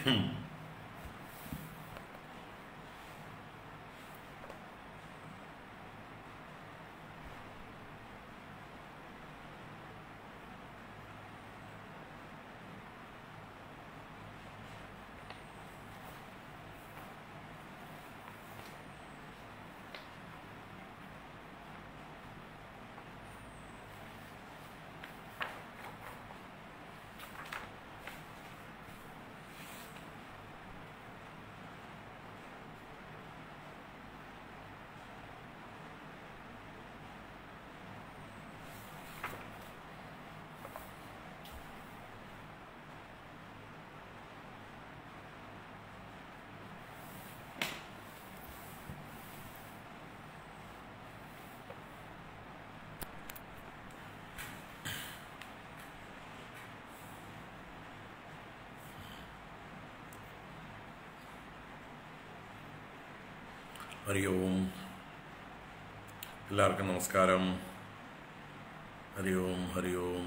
ഹരി ഓം എല്ലാവർക്കും നമസ്കാരം ഹരി ഓം ഹരി ഓം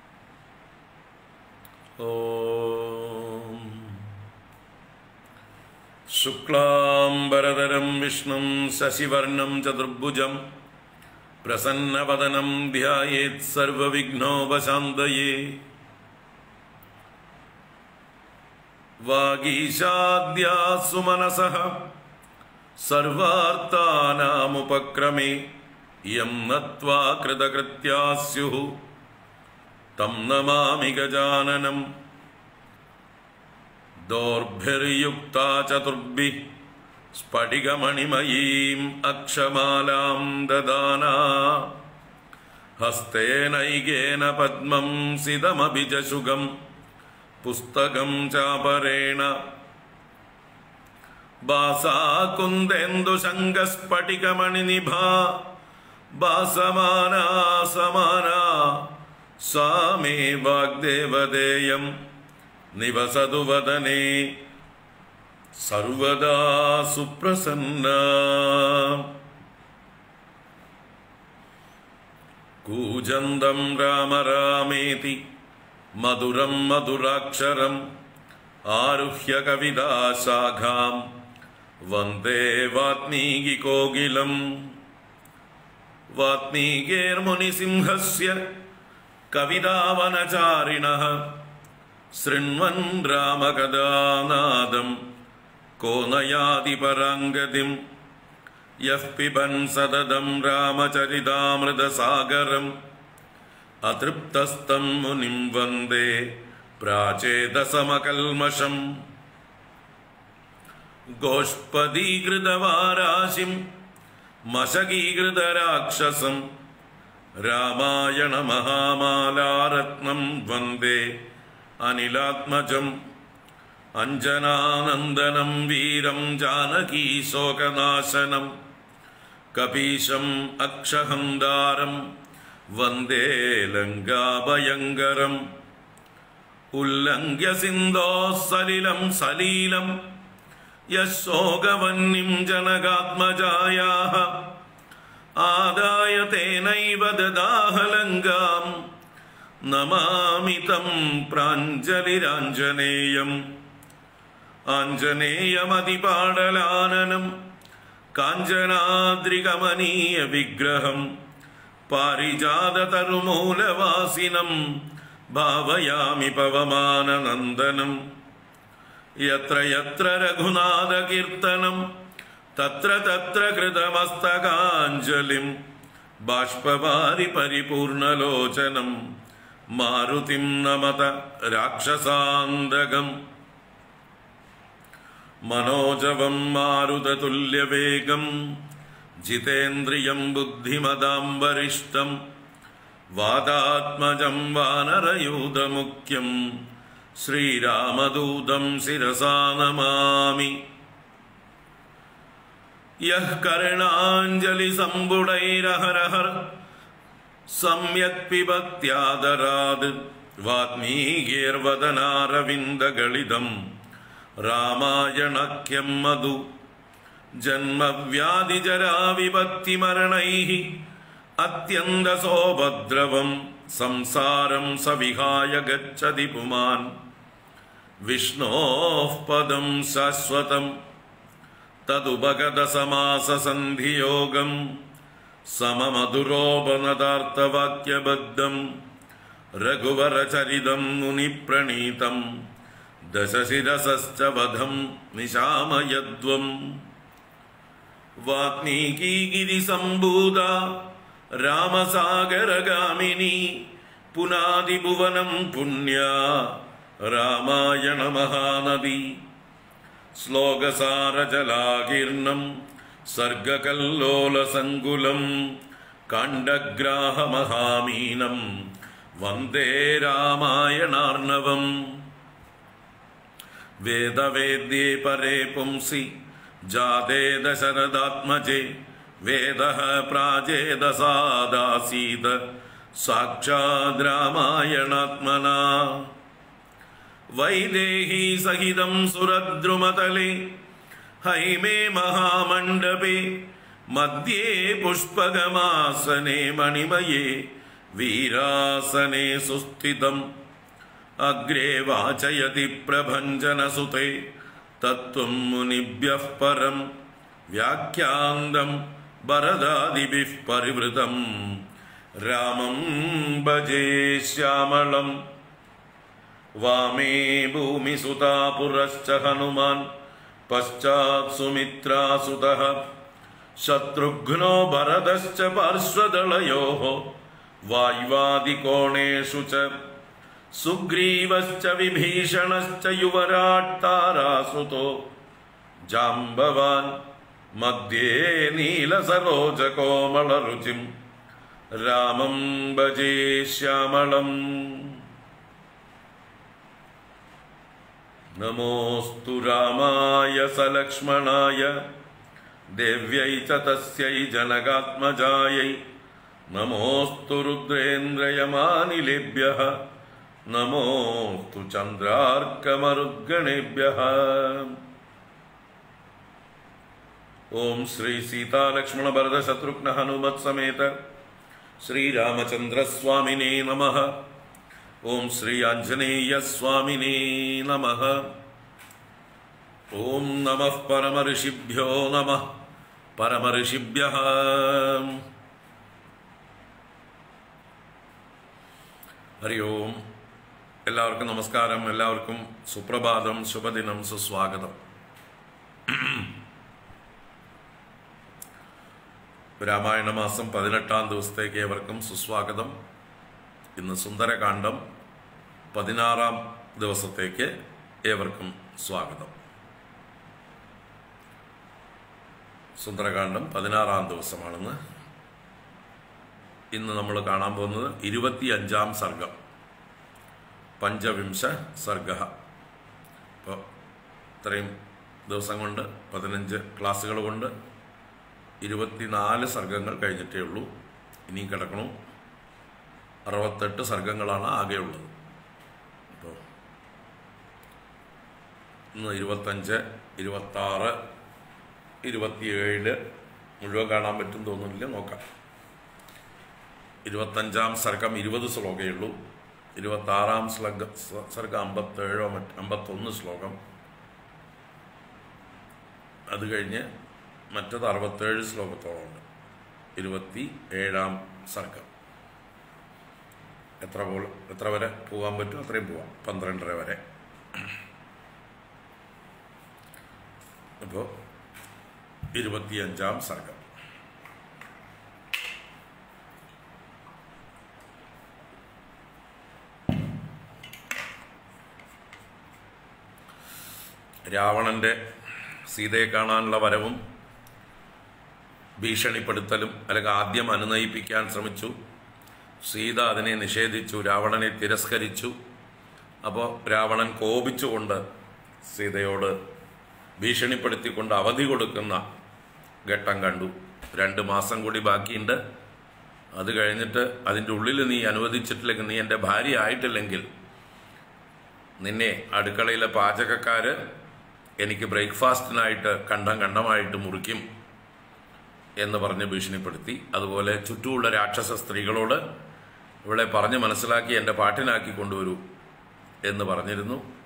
ഓം ശുക്ലാംബരധരം വിഷ്ണും ശശിവർണം ചതുർഭുജം പ്രസന്നവദനം ധ്യായേത് സർവവിഘ്നോപശാന്തയേ വാഗീശാദ്യാസു മനസഃ സർവാർത്ഥാനാമുപക്രമേ യം നത്വാ കൃതകൃത്യാ സ്യുഃ തം നമാമി ഗജാനനം ദോർഭിർയുക്താ ചതുർഭിः സ്ഫടികമണിമയീം അക്ഷമാലാം ദദാനാ ഹസ്തേനൈകേന പദ്മം സിതമഭിജശുഗം പുസ്തകം ചാപരേണ ബാസാകുന്ദേന്ദുശങ്കസ്ഫടികമണിനിഭा ഭാസമാനാ സമാനാ സാ മേ വാഗ്ദേവതേയം നിവസതു വദനേ സർവദാ സുപ്രസന്ന കൂജന്തം രാമ രാമേതി മധുരം മധുരാക്ഷരം ആരുഹ്യ കവിതാശാഖാം വന്ദേ വാത്മീകികോകിലം വാത്മീകേർമുനിസിംഹസ്യ കവിതാവനചാരിണഃ ശൃണ്വൻ രാമകഥാനാദം കോ നയാതി പരാംഗതിം യഃ പിബൻ സതതം രാമചരിതാമൃതസാഗരം അതൃപ്തസ്തം മുനിം വന്ദേ പ്രാചേതസമകൽമഷം ഗോഷ്പദീകൃതവാരാശിം മശകീകൃതരാക്ഷസം രാമായണമഹാമാലാരത്നം വന്ദേ അനിലാത്മജം അഞ്ജനാനന്ദനം വീരം ജാനകീശോകനാശനം കപീശം അക്ഷഹന്താരം വന്ദേ ലങ്കാഭയങ്കരം ഉല്ലംഘ്യ സിന്ധോ സലിലം സലീലം യശോകവന്യം ജനകാത്മജായാः ആദായ തേനൈവ ദദാഹലങ്കാം നമാമി തം പ്രാഞ്ജലിരാഞ്ജനേയം ആഞ്ജനേയമതിപാടലാനനം കാഞ്ചനാദ്രികമനീയ വിഗ്രഹം പാരിജാതതരുമൂലവാസിനം ഭാവയാമി പവമാനനന്ദനം യത്ര യത്ര രഘുനാഥകീർത്തനം തത്ര തത്ര കൃതമസ്തകാഞ്ജലിം ബാഷ്പവാരി പരിപൂർണലോചനം മാരുതിം നമത രാക്ഷസാന്തകം മനോജവം മാരുതതുല്യവേഗം ജിതേന്ദ്രിയം ബുദ്ധിമതാം വരിഷ്ടം വാദാത്മജം വാനരയൂതമുഖ്യം ശ്രീരാമദൂതം ശിരസാ നമാമി യഃ കരുണാഞ്ജലി സമ്പുടൈരഹരഹർ സമ്യക് പിബത്യാദരാത് വാത്മീകേർവദനാരവിന്ദഗളിതം രാമായണഖ്യം മധു ജന്മവ്യാധിജരാവിപത്തിമരണൈः അത്യന്തസോപദ്രവം സംസാരം സവിഹായ ഗച്ഛതി പുമാൻ വിഷ്ണോഃ പദം ശാശ്വതം തതുപഗതസമാസസന്ധിയോഗം സമമധുരോപനതാർത്ഥവാക്യബദ്ധം രഘുവരചരിതം മുനിപ്രണീതം ദശശിരസശ്ച വധം നിശാമയദ്വം വാത്മീകീഗിരിസംഭൂത രാമസാഗരഗാമിനി പുനാദിഭുവനം പുണ്യ രാമായണ മഹാനദി ശ്ലോകസാരജലാകീർണം സർഗകല്ലോലസങ്കുലം കാണ്ഡഗ്രാഹമഹാമീനം വന്ദേ രാമായണാർണവം വേദവേദ്യേ പരേ പുംസി ജാതേ ദശരഥാത്മജേ വേദഃ പ്രാചേദസാദാസീത് സാക്ഷാദ് രാമായണാത്മനാ വൈദേഹി സഹിതം സുരദ്രുമതലേ ഹൈമേ മഹാമണ്ഡപേ മധ്യേ പുഷ്പകമാസനേ മണിമയേ വീരാസനേ സുസ്ഥിതം അഗ്രേ വാചയതി പ്രഭഞ്ജനസുതേ തത്വം മുനിഭ്യഃ പരം വ്യാഖ്യാന്തം ഭരതാദിഭിः പരിവൃതം രാമം ഭജേ ശ്യാമളം വാമേ ഭൂമിസുതാ പുരശ്ച ഹനുമാൻ പശ്ചാത് സുമിത്രാസുതഃ ശത്രുഘ്നോ ഭരതശ്ച പാർശ്വദളയോः വായ്വാദികോണേഷു ച സുഗ്രീവശ്ച വിഭീഷണശ്ച യുവരാട് താരാസുതോ ജാംബവാൻ മധ്യേ നീലസരോജകോമളരുചിം രാമം ഭജേ ശ്യാമളം നമോസ്തു രാമായ സലക്ഷ്മണായ ദേവ്യൈ ച തസ്യൈ ജനകാത്മജായൈ നമോസ്തു രുദ്രേന്ദ്രയമാനിലേഭ്യഃ നമോസ്തു ചന്ദ്രാർക്കമരുദ്ഗണേഭ്യഃ ഓം ശ്രീ സീതാലക്ഷ്മണ ഭരത ശത്രുഘ്ന ഹനുമത് സമേത ശ്രീരാമചന്ദ്രസ്വാമിനേ നമഃ ഓം ശ്രീ ആഞ്ജനേയ സ്വാമിനേ നമഃ ഓം നമഃ പരമഋഷിഭ്യോ നമഃ പരമഋഷിഭ്യഃ ഹരി ഓം എല്ലാവർക്കും നമസ്കാരം എല്ലാവർക്കും സുപ്രഭാതം ശുഭദിനം സുസ്വാഗതം രാമായണ മാസം പതിനെട്ടാം ദിവസത്തേക്ക് ഏവർക്കും സുസ്വാഗതം ഇന്ന് സുന്ദരകാന്ഡം പതിനാറാം ദിവസത്തേക്ക് ഏവർക്കും സ്വാഗതം സുന്ദരകാന്ഡം പതിനാറാം ദിവസമാണെന്ന് ഇന്ന് നമ്മൾ കാണാൻ പോകുന്നത് ഇരുപത്തിയഞ്ചാം സർഗം പഞ്ചവിംശ സർഗ അപ്പോൾ ഇത്രയും ദിവസം കൊണ്ട് പതിനഞ്ച് ക്ലാസ്സുകൾ കൊണ്ട് ഇരുപത്തിനാല് സർഗങ്ങൾ കഴിഞ്ഞിട്ടേ ഉള്ളൂ ഇനിയും കിടക്കണം അറുപത്തെട്ട് സർഗങ്ങളാണ് ആകെയുള്ളത് അപ്പോൾ ഇന്ന് ഇരുപത്തഞ്ച് ഇരുപത്താറ് ഇരുപത്തിയേഴ് മുഴുവൻ കാണാൻ പറ്റും തോന്നുന്നില്ല നോക്കാം ഇരുപത്തഞ്ചാം സർഗം ഇരുപത് ശ്ലോകമേ ഉള്ളൂ ഇരുപത്താറാം ശ്ലഗ സർഗം അമ്പത്തേഴോ മറ്റ് അമ്പത്തൊന്ന് ശ്ലോകം അത് കഴിഞ്ഞ് മറ്റത് അറുപത്തേഴ് ശ്ലോകത്തോളമുണ്ട് ഇരുപത്തി ഏഴാം സർഗം എത്ര പോൾ എത്ര വരെ പോകാൻ പറ്റും അത്രയും പോവാം പന്ത്രണ്ടര വരെ അപ്പോൾ ഇരുപത്തിയഞ്ചാം സർഗം രാവണന്റെ സീതയെ കാണാനുള്ള വരവും ഭീഷണിപ്പെടുത്തലും അല്ലെങ്കിൽ ആദ്യം അനുനയിപ്പിക്കാൻ ശ്രമിച്ചു സീത അതിനെ നിഷേധിച്ചു രാവണനെ തിരസ്കരിച്ചു അപ്പോൾ രാവണൻ കോപിച്ചുകൊണ്ട് സീതയോട് ഭീഷണിപ്പെടുത്തിക്കൊണ്ട് അവധി കൊടുക്കുന്ന ഘട്ടം കണ്ടു രണ്ട് മാസം കൂടി ബാക്കിയുണ്ട് അത് കഴിഞ്ഞിട്ട് അതിൻ്റെ ഉള്ളിൽ നീ അനുവദിച്ചിട്ടില്ലെങ്കിൽ നീ എൻ്റെ ഭാര്യ ആയിട്ടില്ലെങ്കിൽ നിന്നെ അടുക്കളയിലെ പാചകക്കാര് എനിക്ക് ബ്രേക്ക്ഫാസ്റ്റിനായിട്ട് കണ്ടം കണ്ടമായിട്ട് മുറിക്കും എന്ന് പറഞ്ഞ് ഭീഷണിപ്പെടുത്തി അതുപോലെ ചുറ്റുമുള്ള രാക്ഷസ സ്ത്രീകളോട് ഇവളെ പറഞ്ഞ് മനസ്സിലാക്കി എൻ്റെ പാട്ടിനാക്കി കൊണ്ടുവരൂ എന്ന് പറഞ്ഞിരുന്നു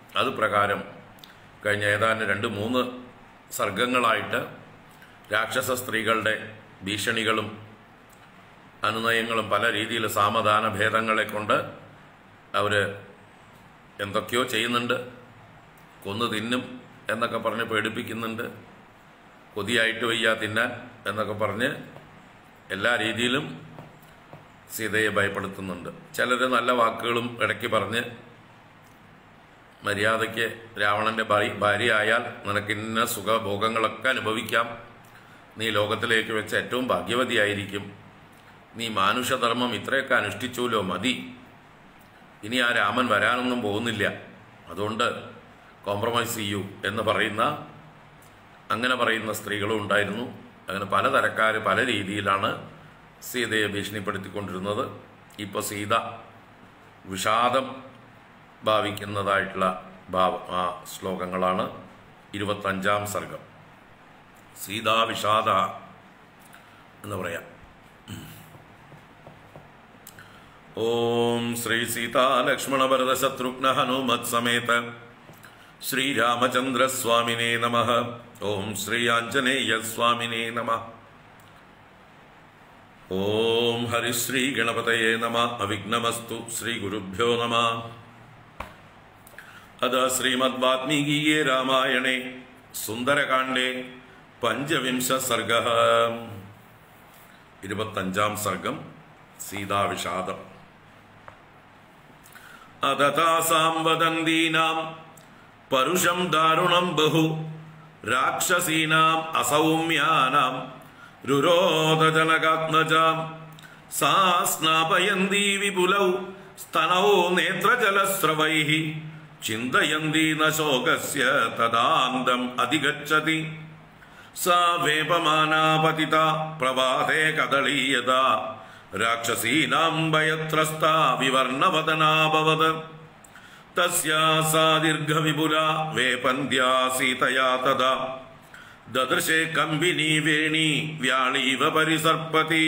അത് പ്രകാരം കഴിഞ്ഞ ഏതാനും രണ്ട് മൂന്ന് സർഗങ്ങളായിട്ട് രാക്ഷസ സ്ത്രീകളുടെ ഭീഷണികളും അനുനയങ്ങളും പല രീതിയിൽ സാമധാന ഭേദങ്ങളെ കൊണ്ട് അവർ എന്തൊക്കെയോ ചെയ്യുന്നുണ്ട് കൊന്നു തിന്നും എന്നൊക്കെ പറഞ്ഞ് പേടിപ്പിക്കുന്നുണ്ട് കൊതിയായിട്ട് വയ്യ തിന്നാൻ എന്നൊക്കെ പറഞ്ഞ് എല്ലാ രീതിയിലും സീതയെ ഭയപ്പെടുത്തുന്നുണ്ട് ചിലർ നല്ല വാക്കുകളും ഇടയ്ക്ക് പറഞ്ഞ് മര്യാദയ്ക്ക് രാവണന്റെ ഭാര്യ ഭാര്യയായാൽ നിനക്ക് ഇന്ന സുഖഭോഗങ്ങളൊക്കെ അനുഭവിക്കാം നീ ലോകത്തിലേക്ക് വെച്ച് ഏറ്റവും ഭാഗ്യവതിയായിരിക്കും നീ മാനുഷധർമ്മം ഇത്രയൊക്കെ അനുഷ്ഠിച്ചുല്ലോ മതി ഇനി ആ രാമൻ വരാനൊന്നും പോകുന്നില്ല അതുകൊണ്ട് കോംപ്രമൈസ് ചെയ്യൂ എന്ന് പറയുന്ന അങ്ങനെ പറയുന്ന സ്ത്രീകളും ഉണ്ടായിരുന്നു അങ്ങനെ പലതരക്കാർ പല രീതിയിലാണ് സീതയെ ഭീഷണിപ്പെടുത്തിക്കൊണ്ടിരുന്നത് ഇപ്പോൾ സീത വിഷാദം ഭാവിക്കുന്നതായിട്ടുള്ള ഭാവ ആ ശ്ലോകങ്ങളാണ് ഇരുപത്തഞ്ചാം സർഗം സീതാ വിഷാദ എന്ന് പറയാം ഓം ശ്രീ സീതാ ലക്ഷ്മണ ഭരത ശത്രുഘ്ന ഹനുമത് സമേത ശ്രീരാമചന്ദ്രസ്വാമിനേ നമ ഓം ശ്രീ ആഞ്ജനേയ സ്വാമിനേ നമ ഓം ഹരിശ്രീ ഗണപതയേ നമ അവിഘ്നമസ്തു ശ്രീ ഗുരുഭ്യോ നമ അത ശ്രീമദ് വാത്മീകീയേ രാമായണേ സുന്ദരകാണ്ഡേ പഞ്ചവിംശ സർഗ ഇരുപത്തഞ്ചാം സർഗം സീതാവിഷാദം അതതാസാം വദന്തീനാം പരുഷം ദാരുണം ബഹു രാക്ഷസീനാം അസൗമ്യാനാം രുരോധജനകാത്മജാം സാ സ്നാപയന്തി വിപുലൗ സ്തനൗ നേത്രജലസ്രവൈः ചിന്തയന്തി ന ശോകസ്യ തദാന്തം അധിഗച്ഛതി सा वेपमाना पतिता प्रवाहे कदलीयता राक्षसीनां भयत्रस्ता विवर्णवदनाभवत् तस्या सा दीर्घविपुला वेपन्द्या सीतया तदा ददृशे कम्बिनी वेणी व्याळीव परिसर्पती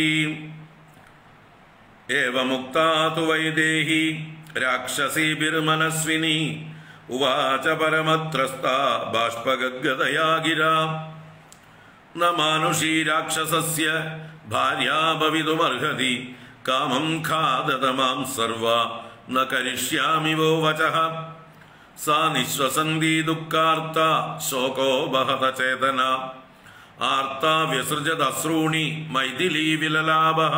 एवमुक्ता तु वैदेही राक्षसीभिर्मनस्विनी उवाच परमत्रस्ता बाष्पगद्गदया गिरा न मानुषी राक्षसस्य भार्या भवितुमर्हति कामं खादत मां सर्वा न करिष्यामि वो वचः सा निःश्वसन्ती दुःखार्ता शोको बहत चेतना आर्ता व्यसृजदश्रूणि मैथिली विललाभः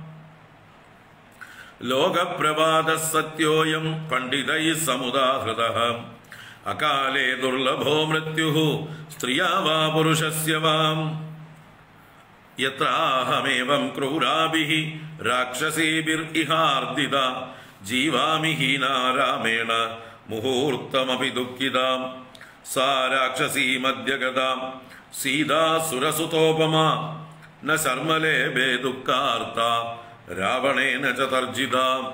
लोकप्रवादः सत्योऽयं पण्डितैः समुदाहृतः अकाले दुर्लभो मृत्युः स्त्रिया वा पुरुषस्य वाम् यत्राहमेवं क्रूराभिः राक्षसीभिर्इहार्दिता जीवामि हीना रामेण मुहूर्तमपि दुःखिताम् सा राक्षसी मध्यगतां सीता सुरसुतोपमा न शर्मलेभे दुःखार्ता रावणेन च तर्जिताम्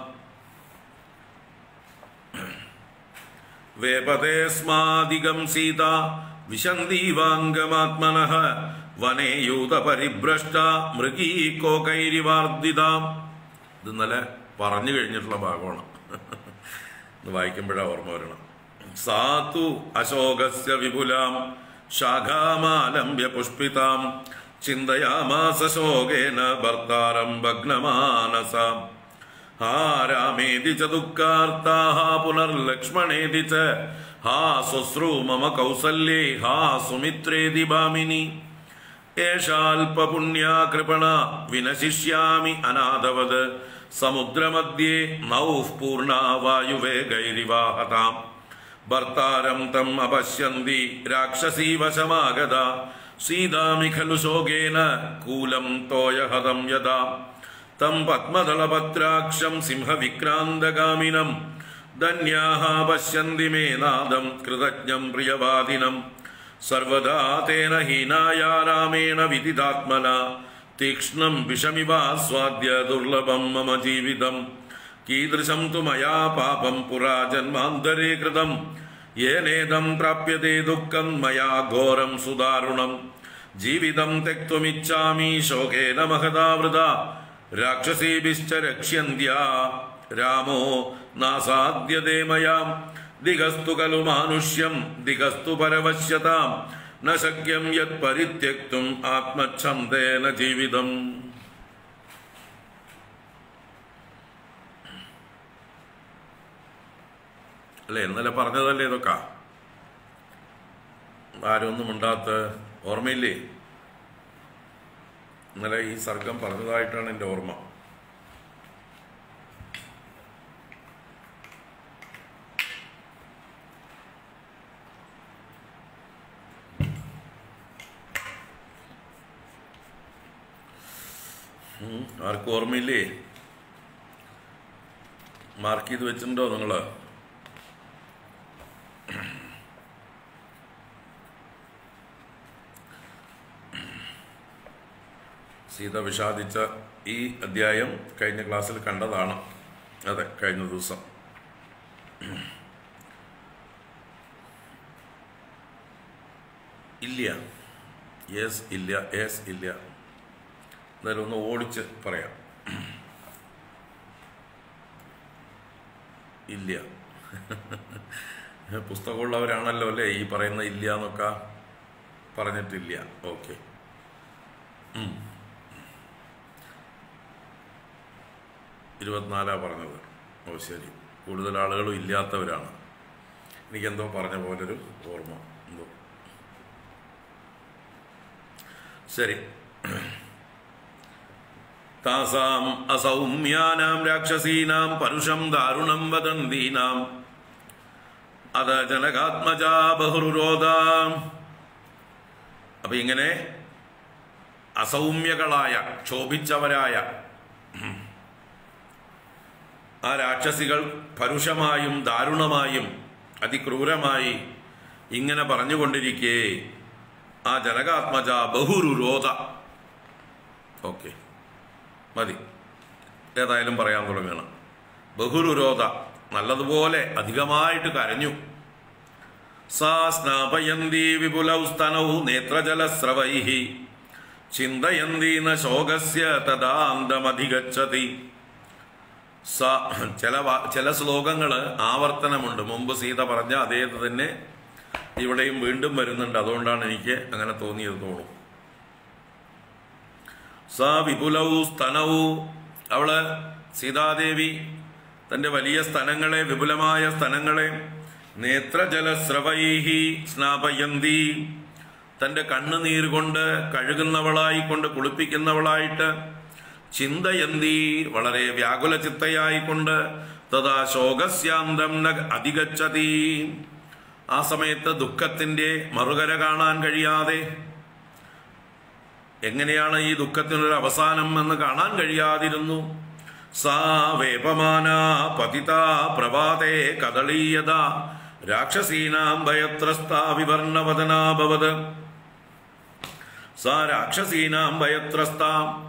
वेपते स्मादिगं सीता विशन्दीवाङ्गमात्मनः വനേ യൂതപരിഭ്രഷ്ട മൃഗീ കോകൈരിവാർദ്ദിതാം ഇത് ഇന്നലെ പറഞ്ഞു കഴിഞ്ഞിട്ടുള്ള ഭാഗമാണ് ഇത് വായിക്കുമ്പോഴാണ് ഓർമ്മ വരണം സാതു അശോകസ്യ വിപുലാം ശാഖാമാലംബ്യ പുഷ്പിതാം ചിന്തയാമാസ ശോകേന ഭർത്താരം ഭഗ്നമാനസാം ഹാ രാമേതി ച ദുഃഖാർത്താ ഹാ പുനർലക്ഷ്മണേതി ച ഹാ സ്വശ്രു മമ കൗസല്യേ ഹാ സുമിത്രേതി ഭാമിനി ഏഷാൽപുണ്യാ കൃപണ വിനശിഷ്യാമി അനാഥവത് സമുദ്രമധ്യേ നൗഃ പൂർണ വായുവേഗൈരിവാഹതാം ഭർത്താരം തം അപശ്യന്തി രാക്ഷസീ വശമാഗത സീതാമി ഖലു ശോകേന കൂലം തോയഹതം യഥാ തം പത്മദളപത്രാക്ഷം സിംഹവിക്രാന്തകാമിനം ധന്യാഹ പശ്യന്തി മേ നാദം കൃതജ്ഞം പ്രിയവാദിനം സർവദാ തേന ഹീനായാ രാമേണ വിദിതാത്മന തീക്ഷ്ണം വിഷമിവാസ്വാദ്യ ദുർലഭം മമ ജീവിതം കീദൃശം തു മയാ പാപം പുരാ ജന്മാന്തരേ കൃതം യേനേദം പ്രാപ്യത്തെ ദുഃഖം മയാ ഘോരം സുദാരുണം ജീവിതം തെക്തുമിച്ഛാമി ശോകേന മഹതാവൃത രാക്ഷസീഭിശ്ച രക്ഷ്യന്ത്യാ രാമോ നാസാദ്യതേ മയാം ദിഗസ്തു ഖലു മാനുഷ്യം ദിഗസ്തു പരവശ്യതാം ന ശക്യം യത് പരിത്യക്തും ആത്മച്ഛന്ദേന ജീവിതം അല്ലേ ഇന്നലെ പറഞ്ഞതല്ലേ ഇതൊക്കെ ആരും ഒന്നും ഉണ്ടാത്ത ഓർമ്മയില്ലേ ഇന്നലെ ഈ സർഗം പറഞ്ഞതായിട്ടാണ് എൻ്റെ ഓർമ്മ ഉം, ആർക്കും ഓർമ്മയില്ലേ മാർക്ക് ചെയ്ത് വെച്ചിട്ടുണ്ടോ നിങ്ങള് സീത വിഷാദിച്ച ഈ അധ്യായം കഴിഞ്ഞ ക്ലാസ്സിൽ കണ്ടതാണ് അതെ കഴിഞ്ഞ ദിവസം ഇല്ല യെസ് ഇല്ല യെസ് ഇല്ല എന്തായാലും ഒന്ന് ഓടിച്ച് പറയാം ഇല്ല പുസ്തകമുള്ളവരാണല്ലോ അല്ലേ ഈ പറയുന്ന ഇല്ല എന്നൊക്കെ പറഞ്ഞിട്ടില്ല ഓക്കെ ഇരുപത്തിനാലാ പറഞ്ഞത് ഓ ശരി കൂടുതൽ ആളുകളും ഇല്ലാത്തവരാണ് എനിക്കെന്തോ പറഞ്ഞ പോലൊരു ഓർമ്മ എന്തോ ശരി താസാം അസൗമ്യാനാം രാക്ഷസീനാം പരുഷം ദാരുണം വദന്തീനാം അത ജനകാത്മജാ ബഹുരുരോധാം അപ്പൊ ഇങ്ങനെ അസൗമ്യകളായ ക്ഷോഭിച്ചവരായ ആ രാക്ഷസികൾ പരുഷമായും ദാരുണമായും അതിക്രൂരമായി ഇങ്ങനെ പറഞ്ഞുകൊണ്ടിരിക്കേ ആ ജനകാത്മജ ബഹുരുരോധ ഓക്കെ മതി ഏതായാലും പറയാൻ തുടങ്ങണം ബഹുരുരോധ നല്ലതുപോലെ അധികമായിട്ട് കരഞ്ഞു സാ സ്നാപയന്തി വിപുലൗ സ്തനൗ നേത്രജലസ്രവൈ ചിന്തയന്തി ന ശോകസ്യ തദാന്തമധിഗച്ഛതി സ ചില വാ- ചില ശ്ലോകങ്ങൾ ആവർത്തനമുണ്ട് മുമ്പ് സീത പറഞ്ഞ അതേ തന്നെ ഇവിടെയും വീണ്ടും വരുന്നുണ്ട് അതുകൊണ്ടാണ് എനിക്ക് അങ്ങനെ തോന്നിയത് തോന്നും സ വിപുലൗ സ്തനൗ അവള് സീതാദേവി തന്റെ വലിയ സ്ഥലങ്ങളെ വിപുലമായ സ്ഥലങ്ങളെ നേത്രജലസ്രവൈഹി സ്നാപയന്തി തന്റെ കണ്ണുനീർ കൊണ്ട് കഴുകുന്നവളായി കൊണ്ട് കുളിപ്പിക്കുന്നവളായിട്ട് ചിന്തയന്തി വളരെ വ്യാകുല ചിത്തയായിക്കൊണ്ട് തഥാ ശോകസ്യാന്തം ന അധികച്ചതി ആ സമയത്ത് ദുഃഖത്തിന്റെ മറുകര കാണാൻ കഴിയാതെ എങ്ങനെയാണ് ഈ ദുഃഖത്തിനൊരു അവസാനം എന്ന് കാണാൻ കഴിയാതിരുന്നു സാ വേപമാന പതിത പ്രഭാതേ കദളീയത രാക്ഷസീനാം ഭയത്രസ്ത വിവർണവദനാഭവത് സാ രാക്ഷസീനാം ഭയത്രസ്ത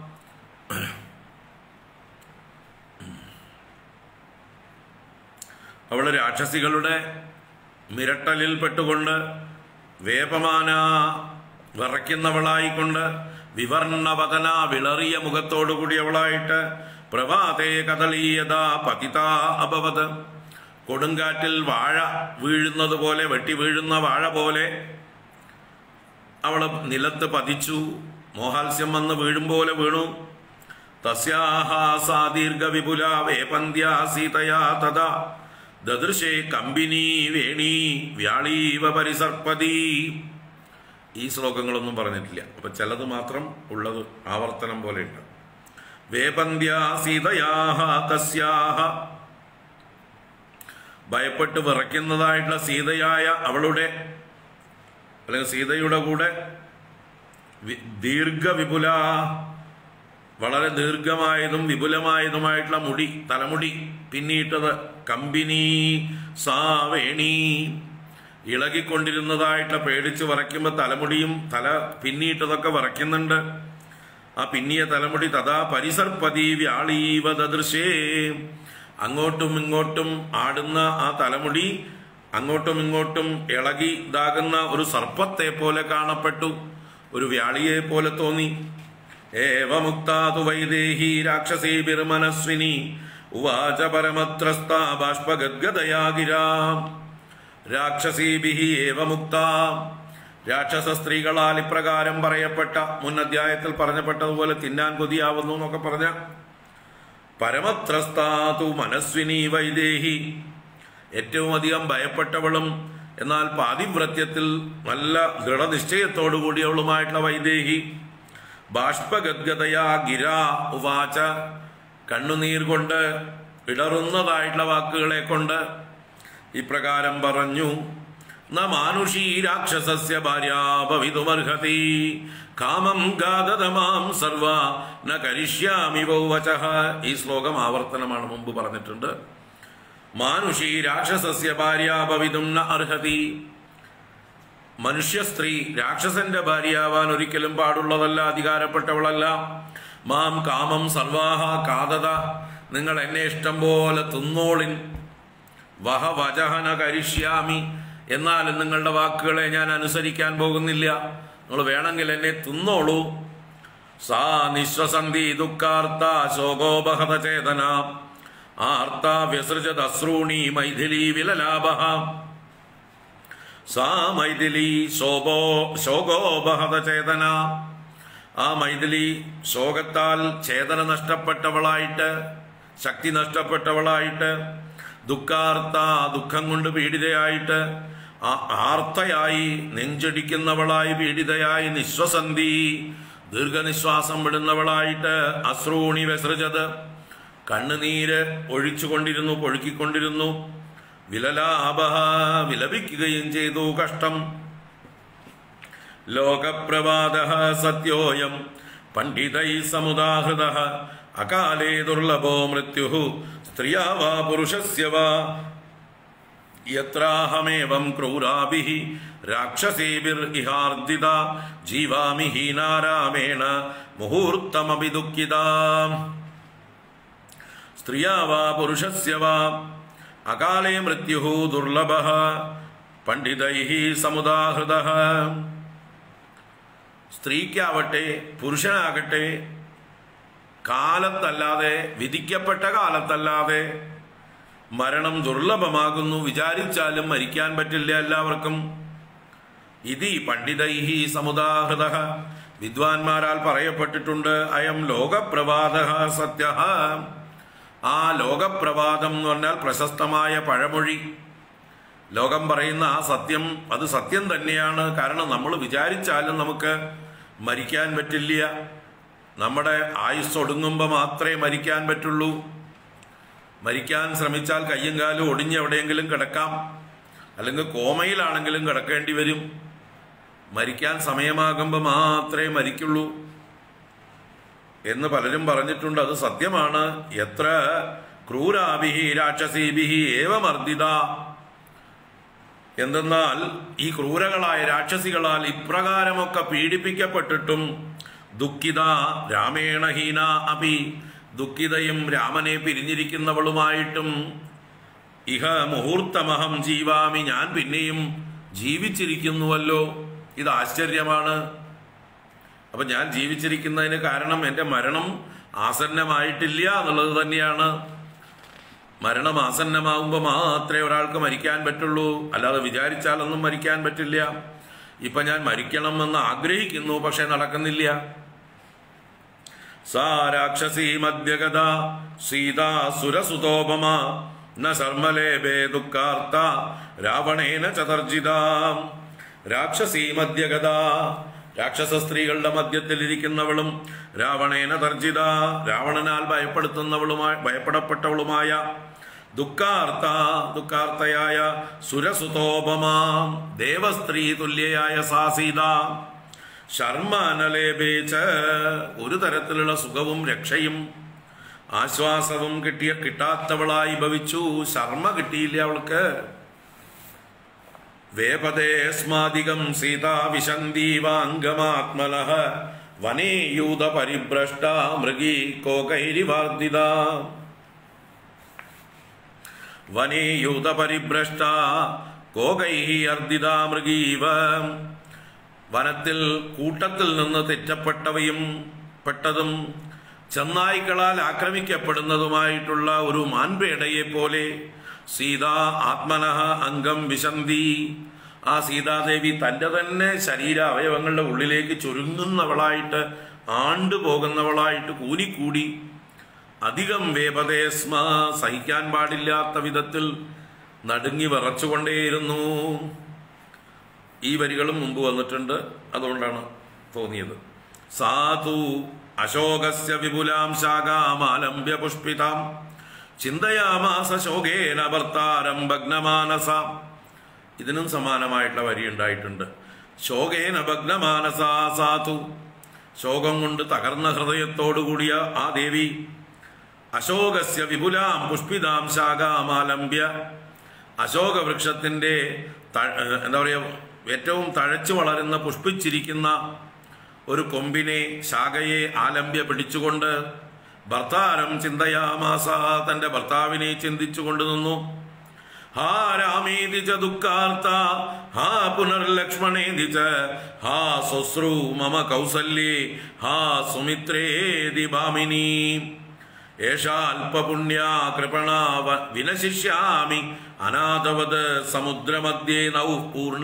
അവള് രാക്ഷസികളുടെ മിരട്ടലിൽ പെട്ടുകൊണ്ട് വേപമാന വിറയ്ക്കുന്നവളായിക്കൊണ്ട് വിവർണവദന വിളറിയ മുഖത്തോടു കൂടിയവളായിട്ട് പ്രഭാതേ കദളീയത പതിത അഭവത് കൊടുങ്കാറ്റിൽ വാഴ വീഴുന്നത് പോലെ വെട്ടി വീഴുന്ന വാഴ പോലെ അവള് നിലത്ത് പതിച്ചു മോഹാത്സ്യം വന്ന് വീഴും പോലെ വീണു തസ്യാഹ സാ ദീർഘ വിപുല വേപന്ത്യാ സീതയാ തഥാ ദദൃശേ കമ്പിനി വേണി വ്യാളീവ പരിസർപ്പതി ഈ ശ്ലോകങ്ങളൊന്നും പറഞ്ഞിട്ടില്ല അപ്പൊ ചിലത് മാത്രം ഉള്ളത് ആവർത്തനം പോലെയുണ്ട് വേപന്ത്യ സീതയാഹ തസ്യാഹ ഭയപ്പെട്ട് വിറയ്ക്കുന്നതായിട്ടുള്ള സീതയായ അവളുടെ അല്ലെങ്കിൽ സീതയുടെ കൂടെ വി- ദീർഘവിപുല വളരെ ദീർഘമായതും വിപുലമായതുമായിട്ടുള്ള മുടി തലമുടി പിന്നീട്ടത് കമ്പിനി സാവേണി ഇളകിക്കൊണ്ടിരുന്നതായിട്ടുള്ള പേടിച്ച് വിറയ്ക്കുമ്പോൾ തലമുടിയും തല പിന്നീട്ടതൊക്കെ വിറയ്ക്കുന്നുണ്ട് ആ പിന്നിയ തലമുടി തഥാ പരിസർപ്പതി വ്യാളീവ ദൃശേ അങ്ങോട്ടും ഇങ്ങോട്ടും ആടുന്ന ആ തലമുടി അങ്ങോട്ടും ഇങ്ങോട്ടും ഇളകി ഇതാകുന്ന ഒരു സർപ്പത്തെ പോലെ കാണപ്പെട്ടു ഒരു വ്യാളിയെ പോലെ തോന്നി ഏവമുക്താതു വൈദേഹി രാക്ഷസീ ബിർമനസ്വിനി ഉവാച പരമത്രസ്ത ബാഷ്പഗദ്ഗതയാ ഗിരാ രാക്ഷസീഭിഹി ഏവ മുക്ത രാക്ഷസ സ്ത്രീകളാൽ ഇപ്രകാരം പറയപ്പെട്ട മുൻ അധ്യായത്തിൽ പറഞ്ഞപ്പെട്ടതുപോലെ തിന്നാൻ കൊതിയാവുന്നു എന്നൊക്കെ പറഞ്ഞ പരമത്രസ്താതു മനസ്വിനി വൈദേഹി ഏറ്റവും അധികം ഭയപ്പെട്ടവളും എന്നാൽ പാതിവ്രത്യത്തിൽ നല്ല ദൃഢനിശ്ചയത്തോടു കൂടിയവളുമായിട്ടുള്ള വൈദേഹി ബാഷ്പഗദ്ഗതയാ ഗിര ഉവാച കണ്ണുനീർ കൊണ്ട് ഇടറുന്നതായിട്ടുള്ള വാക്കുകളെ കൊണ്ട് ഇപ്രകാരം പറഞ്ഞു ന മാനുഷീ രാക്ഷസസ്യ ഭാര്യാഭവിതുമർഹതി കാമം ഗാതതമാം സർവ ന കരിഷ്യാമി വൗവചഃ ഈ ശ്ലോകം ആവർത്തനമാണ് മുമ്പ് പറഞ്ഞിട്ടുണ്ട് മാനുഷീ രാക്ഷസസ്യ ഭാര്യാഭവിതും ന അർഹതി മനുഷ്യ സ്ത്രീ രാക്ഷസന്റെ ഭാര്യയാവാൻ ഒരിക്കലും പാടുള്ളതല്ല അധികാരപ്പെട്ടവളല്ല മാം കാമം സർവാഹ കാതത നിങ്ങൾ എന്നെ ഇഷ്ടം പോലെ തിന്നോളിൻ വഹ വചഹന കരിഷ്യാമി എന്നാലും നിങ്ങളുടെ വാക്കുകളെ ഞാൻ അനുസരിക്കാൻ പോകുന്നില്ല നിങ്ങൾ വേണമെങ്കിൽ എന്നെ തിന്നോളൂ സാ നിശ്വസന്ധി ദുഃഖാർത്ത ശോകോപഹത ചേതന ആർത്ത വ്യസൃജത് അശ്രൂണി മൈഥിലി വിലലാഭ സാ മൈഥിലി ശോഭോ ശോകോപഹത ചേതന ആ മൈഥിലി ശോകത്താൽ ചേതന നഷ്ടപ്പെട്ടവളായിട്ട് ശക്തി നഷ്ടപ്പെട്ടവളായിട്ട് ദുഃഖാർത്ത ദുഃഖം കൊണ്ട് പീഡിതയായിട്ട് ആ- ആർത്തയായി നെഞ്ചടിക്കുന്നവളായി പീഡിതയായി നിശ്വസന്ധി ദീർഘനിശ്വാസം വിടുന്നവളായിട്ട് അശ്രൂണി വ്യസൃജത് കണ്ണുനീര് ഒഴിച്ചുകൊണ്ടിരുന്നു പൊഴുക്കിക്കൊണ്ടിരുന്നു വിലലാഭ വിലപിക്കുകയും ചെയ്തു കഷ്ടം ലോകപ്രവാദ സത്യോയം പണ്ഡിതൈ സമുദാഹൃത അകാലേ ദുർലഭോ മൃത്യു സ്ത്രിയാ വാ പുരുഷസ്യ വാ യത്രാഹമേവം ക്രൂരാഭിः രാക്ഷസേഭിർ ഇഹാർദിത ജീവാമി ഹീനാരാമേണ മുഹൂർത്തമപി ദുഃഖിതാ സ്ത്രിയാ വാ പുരുഷസ്യ വാ അകാലേ മൃത്യു ദുർലഭ പണ്ഡിതൈ സമുദാഹൃത സ്ത്രീക്കാവട്ടെ പുരുഷനാകട്ടെ കാലത്തല്ലാതെ വിധിക്കപ്പെട്ട കാലത്തല്ലാതെ മരണം ദുർലഭമാകുന്നു വിചാരിച്ചാലും മരിക്കാൻ പറ്റില്ല എല്ലാവർക്കും ഇതി പണ്ഡിതൈഹി സമുദാഹൃത വിദ്വാൻമാരാൽ പറയപ്പെട്ടിട്ടുണ്ട് അയം ലോകപ്രവാദ സത്യ ആ ലോകപ്രവാദം എന്ന് പറഞ്ഞാൽ പ്രശസ്തമായ പഴമൊഴി ലോകം പറയുന്ന ആ സത്യം അത് സത്യം തന്നെയാണ് കാരണം നമ്മൾ വിചാരിച്ചാലും നമുക്ക് മരിക്കാൻ പറ്റില്ല നമ്മുടെ ആയുസ് ഒടുങ്ങുമ്പോൾ മാത്രമേ മരിക്കാൻ പറ്റുള്ളൂ മരിക്കാൻ ശ്രമിച്ചാൽ കയ്യും കാലും ഒടിഞ്ഞ് എവിടെയെങ്കിലും കിടക്കാം അല്ലെങ്കിൽ കോമയിലാണെങ്കിലും കിടക്കേണ്ടി വരും മരിക്കാൻ സമയമാകുമ്പോൾ മാത്രമേ മരിക്കുള്ളൂ എന്ന് പലരും പറഞ്ഞിട്ടുണ്ട് അത് സത്യമാണ് എത്ര ക്രൂരാഭിഹി രാക്ഷസീഭിഹി ഏവമർദ്ദിത എന്തെന്നാൽ ഈ ക്രൂരകളായ രാക്ഷസികളാൽ ഇപ്രകാരമൊക്കെ പീഡിപ്പിക്കപ്പെട്ടിട്ടും ദുഃഖിത രാമേണ ഹീന അപി ദുഃഖിതയും രാമനെ പിരിഞ്ഞിരിക്കുന്നവളുമായിട്ടും ഇഹ മുഹൂർത്തമഹം ജീവാമി ഞാൻ പിന്നെയും ജീവിച്ചിരിക്കുന്നുവല്ലോ ഇത് ആശ്ചര്യമാണ് അപ്പൊ ഞാൻ ജീവിച്ചിരിക്കുന്നതിന് കാരണം എൻ്റെ മരണം ആസന്നമായിട്ടില്ല എന്നുള്ളത് തന്നെയാണ് മരണം ആസന്നമാകുമ്പോൾ മാത്രമേ ഒരാൾക്ക് മരിക്കാൻ പറ്റുള്ളൂ അല്ലാതെ വിചാരിച്ചാലൊന്നും മരിക്കാൻ പറ്റില്ല ഇപ്പൊ ഞാൻ മരിക്കണമെന്ന് ആഗ്രഹിക്കുന്നു പക്ഷെ നടക്കുന്നില്ല സാ രാക്ഷസീ മദ്യഗത സീതാ സുരസുതോപമ ന ശർമ്മലേഭേ ദുഃഖാർത്ത രാവണേന ചതർജിത രാക്ഷസീ മദ്യഗത രാക്ഷസ സ്ത്രീകളുടെ മധ്യത്തിൽ ഇരിക്കുന്നവളും രാവണേന തർജിത രാവണനാൽ ഭയപ്പെടുത്തുന്നവളുമായ ഭയപ്പെടപ്പെട്ടവളുമായ ദുഃഖാർത്ത ദുഃഖാർത്തയായ സുരസുതോപമാം ദേവസ്ത്രീ തുല്യയായ സാസീത ശർമ്മനലേപേച്ച ഒരു തരത്തിലുള്ള സുഖവും രക്ഷയും ആശ്വാസവും കിട്ടിയ കിട്ടാത്തവളായി ഭവിച്ചു ശർമ്മ കിട്ടിയില്ല അവൾക്ക് വേപദേസ്മാദികം സീതാ വിശന്തീവാംഗമാത്മല വനേ യൂത പരിഭ്രഷ്ട മൃഗീ കോകൈരിവാർദിത വനേ യൂത പരിഭ്രഷ്ട കോകൈ അർദിത മൃഗീവ വനത്തിൽ കൂട്ടത്തിൽ നിന്ന് തെറ്റപ്പെട്ടവയും പെട്ടതും ചെന്നായ്ക്കളാൽ ആക്രമിക്കപ്പെടുന്നതുമായിട്ടുള്ള ഒരു മാൻപേടയെ പോലെ സീത ആത്മനഃ അംഗം വിശന്തി ആ സീതാദേവി തന്റെ തന്നെ ശരീര അവയവങ്ങളുടെ ഉള്ളിലേക്ക് ചുരുങ്ങുന്നവളായിട്ട് ആണ്ടുപോകുന്നവളായിട്ട് കൂനിക്കൂടി അധികം വേപതേസ്മ സഹിക്കാൻ പാടില്ലാത്ത വിധത്തിൽ നടുങ്ങി വിറച്ചുകൊണ്ടേയിരുന്നു ഈ വരികളും മുമ്പ് വന്നിട്ടുണ്ട് അതുകൊണ്ടാണ് തോന്നിയത് സാധു അശോകസ്യ വിപുലാം ശാഖാമാലംബ്യ പുഷ്പിതാം ചിന്തയാമാസ ശോകേന ഭർത്താരം ഭഗ്നമാനസ ഇതിനും സമാനമായിട്ടുള്ള വരി ഉണ്ടായിട്ടുണ്ട് ശോകേന ഭഗ്നമാനസ സാധു ശോകം കൊണ്ട് തകർന്ന ഹൃദയത്തോടുകൂടിയ ആ ദേവി അശോകസ്യ വിപുലാം പുഷ്പിതാം ശാഖാമാലംബ്യ അശോക വൃക്ഷത്തിന്റെ ത- എന്താ പറയുക ഏറ്റവും തഴച്ചു വളരുന്ന പുഷ്പിച്ചിരിക്കുന്ന ഒരു കൊമ്പിനെ ശാഖയെ ആലംബ്യ പിടിച്ചുകൊണ്ട് ഭർത്താരം ചിന്തയാമാസ തന്റെ ഭർത്താവിനെ ചിന്തിച്ചുകൊണ്ട് നിന്നു ഹാ രാമേതി ച ദുഃഖാർത്ത ഹാ പുനർലക്ഷ്മണേതി ച ഹാ സ്വശ്രു മമ കൗസല്യേ ഹാ സുമിത്രേതി ഭാമിനി ഏഷാൽപുണ്യാ കൃപണ വ- വിനശിഷ്യാമി അനാഥവത് സമുദ്രമധ്യേ നൗ പൂർണ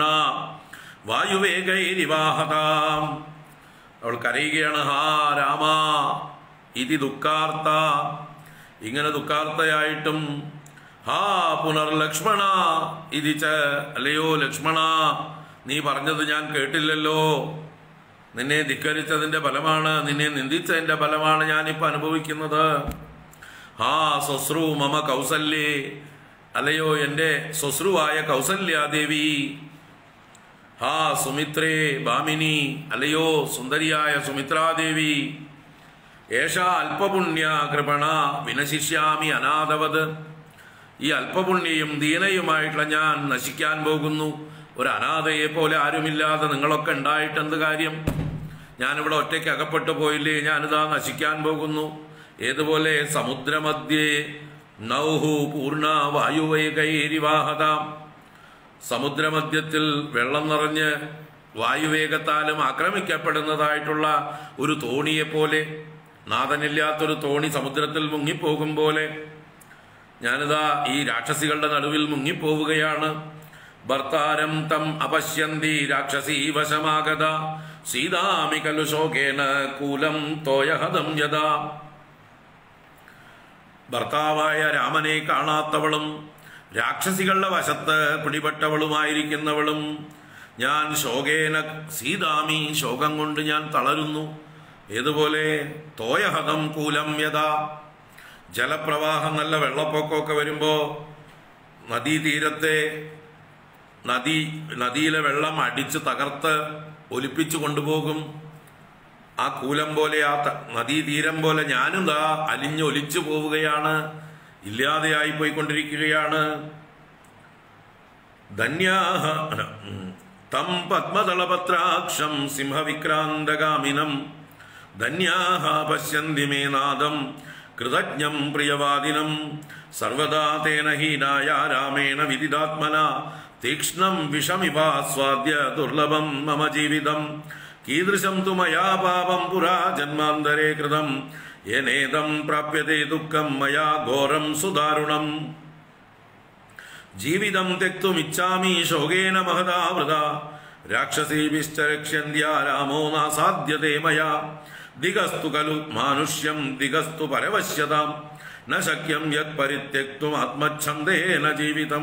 വായുവേഗൈരിവാഹതാം അവൾ കരയുകയാണ് ഹാ രാമ ഇതി ദുഃഖാർത്ത ഇങ്ങനെ ദുഃഖാർത്തയായിട്ടും ഹാ പുനർലക്ഷ്മണ ഇതി ച അല്ലയോ ലക്ഷ്മണ നീ പറഞ്ഞത് ഞാൻ കേട്ടില്ലല്ലോ നിന്നെ ധിക്കരിച്ചതിന്റെ ഫലമാണ് നിന്നെ നിന്ദിച്ചതിന്റെ ഫലമാണ് ഞാനിപ്പോ അനുഭവിക്കുന്നത് ഹാ സ്വശ്രു മമ കൗസല്യേ അല്ലയോ എന്റെ സ്വശ്രുവായ കൗസല്യാദേവി ഹാ സുമിത്രേ ഭാമിനി അല്ലയോ സുന്ദരിയായ സുമിത്രാദേവി ഏഷ അല്പപുണ്യ കൃപണ വിനശിഷ്യാമി അനാഥവത് ഈ അല്പപുണ്യയും ദീനയുമായിട്ടുള്ള ഞാൻ നശിക്കാൻ പോകുന്നു ഒരു അനാഥയെ പോലെ ആരുമില്ലാതെ നിങ്ങളൊക്കെ ഉണ്ടായിട്ട് എന്ത് കാര്യം ഞാനിവിടെ ഒറ്റയ്ക്ക് അകപ്പെട്ടു പോയില്ലേ ഞാനിതാ നശിക്കാൻ പോകുന്നു ഏതുപോലെ സമുദ്രമധ്യേ നൗഹു പൂർണ്ണ വായുവൈകൈരിവാഹതാം സമുദ്രമധ്യത്തിൽ വെള്ളം നിറഞ്ഞ് വായുവേഗത്താലും ആക്രമിക്കപ്പെടുന്നതായിട്ടുള്ള ഒരു തോണിയെ പോലെ നാഥനില്ലാത്തൊരു തോണി സമുദ്രത്തിൽ മുങ്ങിപ്പോകും പോലെ ഞാനിതാ ഈ രാക്ഷസികളുടെ നടുവിൽ മുങ്ങിപ്പോവുകയാണ് ഭർത്താരം തം അപശ്യന്തി രാക്ഷസീ വശമാഗത സീതാമി കലു ശോകേന കൂലം തോയഹതം യഥാ ഭർത്താവായ രാമനെ കാണാത്തവളും രാക്ഷസികളുടെ വശത്ത് പിടിപെട്ടവളുമായിരിക്കുന്നവളും ഞാൻ ശോകേന സീതാമി ശോകം കൊണ്ട് ഞാൻ തളരുന്നു ഏതുപോലെ തോയഹതം കൂലം യഥാ ജലപ്രവാഹം നല്ല വെള്ളപ്പൊക്കമൊക്കെ വരുമ്പോ നദീതീരത്തെ നദി നദിയിലെ വെള്ളം അടിച്ച് തകർത്ത് ഒലിപ്പിച്ചു കൊണ്ടുപോകും ആ കൂലം പോലെ ആ ത- നദീതീരം പോലെ ഞാനും ദാ അലിഞ്ഞൊലിച്ചു പോവുകയാണ് ഇല്ലാതെയായി പോയിക്കൊണ്ടിരിക്കുകയാണ് ധന്യാഹ അല്ല, ഉം. തം പത്മതളപത്രാക്ഷം സിംഹവിക്രാന്തകാമിനം ധന്യാഹ പശ്യന്തി മേ നാദം കൃതജ്ഞം പ്രിയവാദിനം സർവദാ തേന ഹീനായ രാമേണ വിദിതാത്മന തീക്ഷ്ണം വിഷമിവാസ്വാദ്യ ദുർലഭം മമ ജീവിതം കീദൃശം തു മയാ പാപം പുരാ ജന്മാന്തരേ കൃതം യനേദം പ്രാപ്യത്തെ ദുഃഖം മയാ ഘോരം സുദാരുണം ജീവിതം തെക്തുമിച്ഛാമി ശോകേന മഹതാവൃത രാക്ഷസീഭിശ്ച രക്ഷ്യന്ത്യ രാമോ നാസാധ്യതേ മയാ ദിഗസ്തു ഖലു മാനുഷ്യം ദിഗസ്തു പരവശ്യതാം ന ശക്യം യത് പരിത്യക്തും ആത്മച്ഛന്ദേന ജീവിതം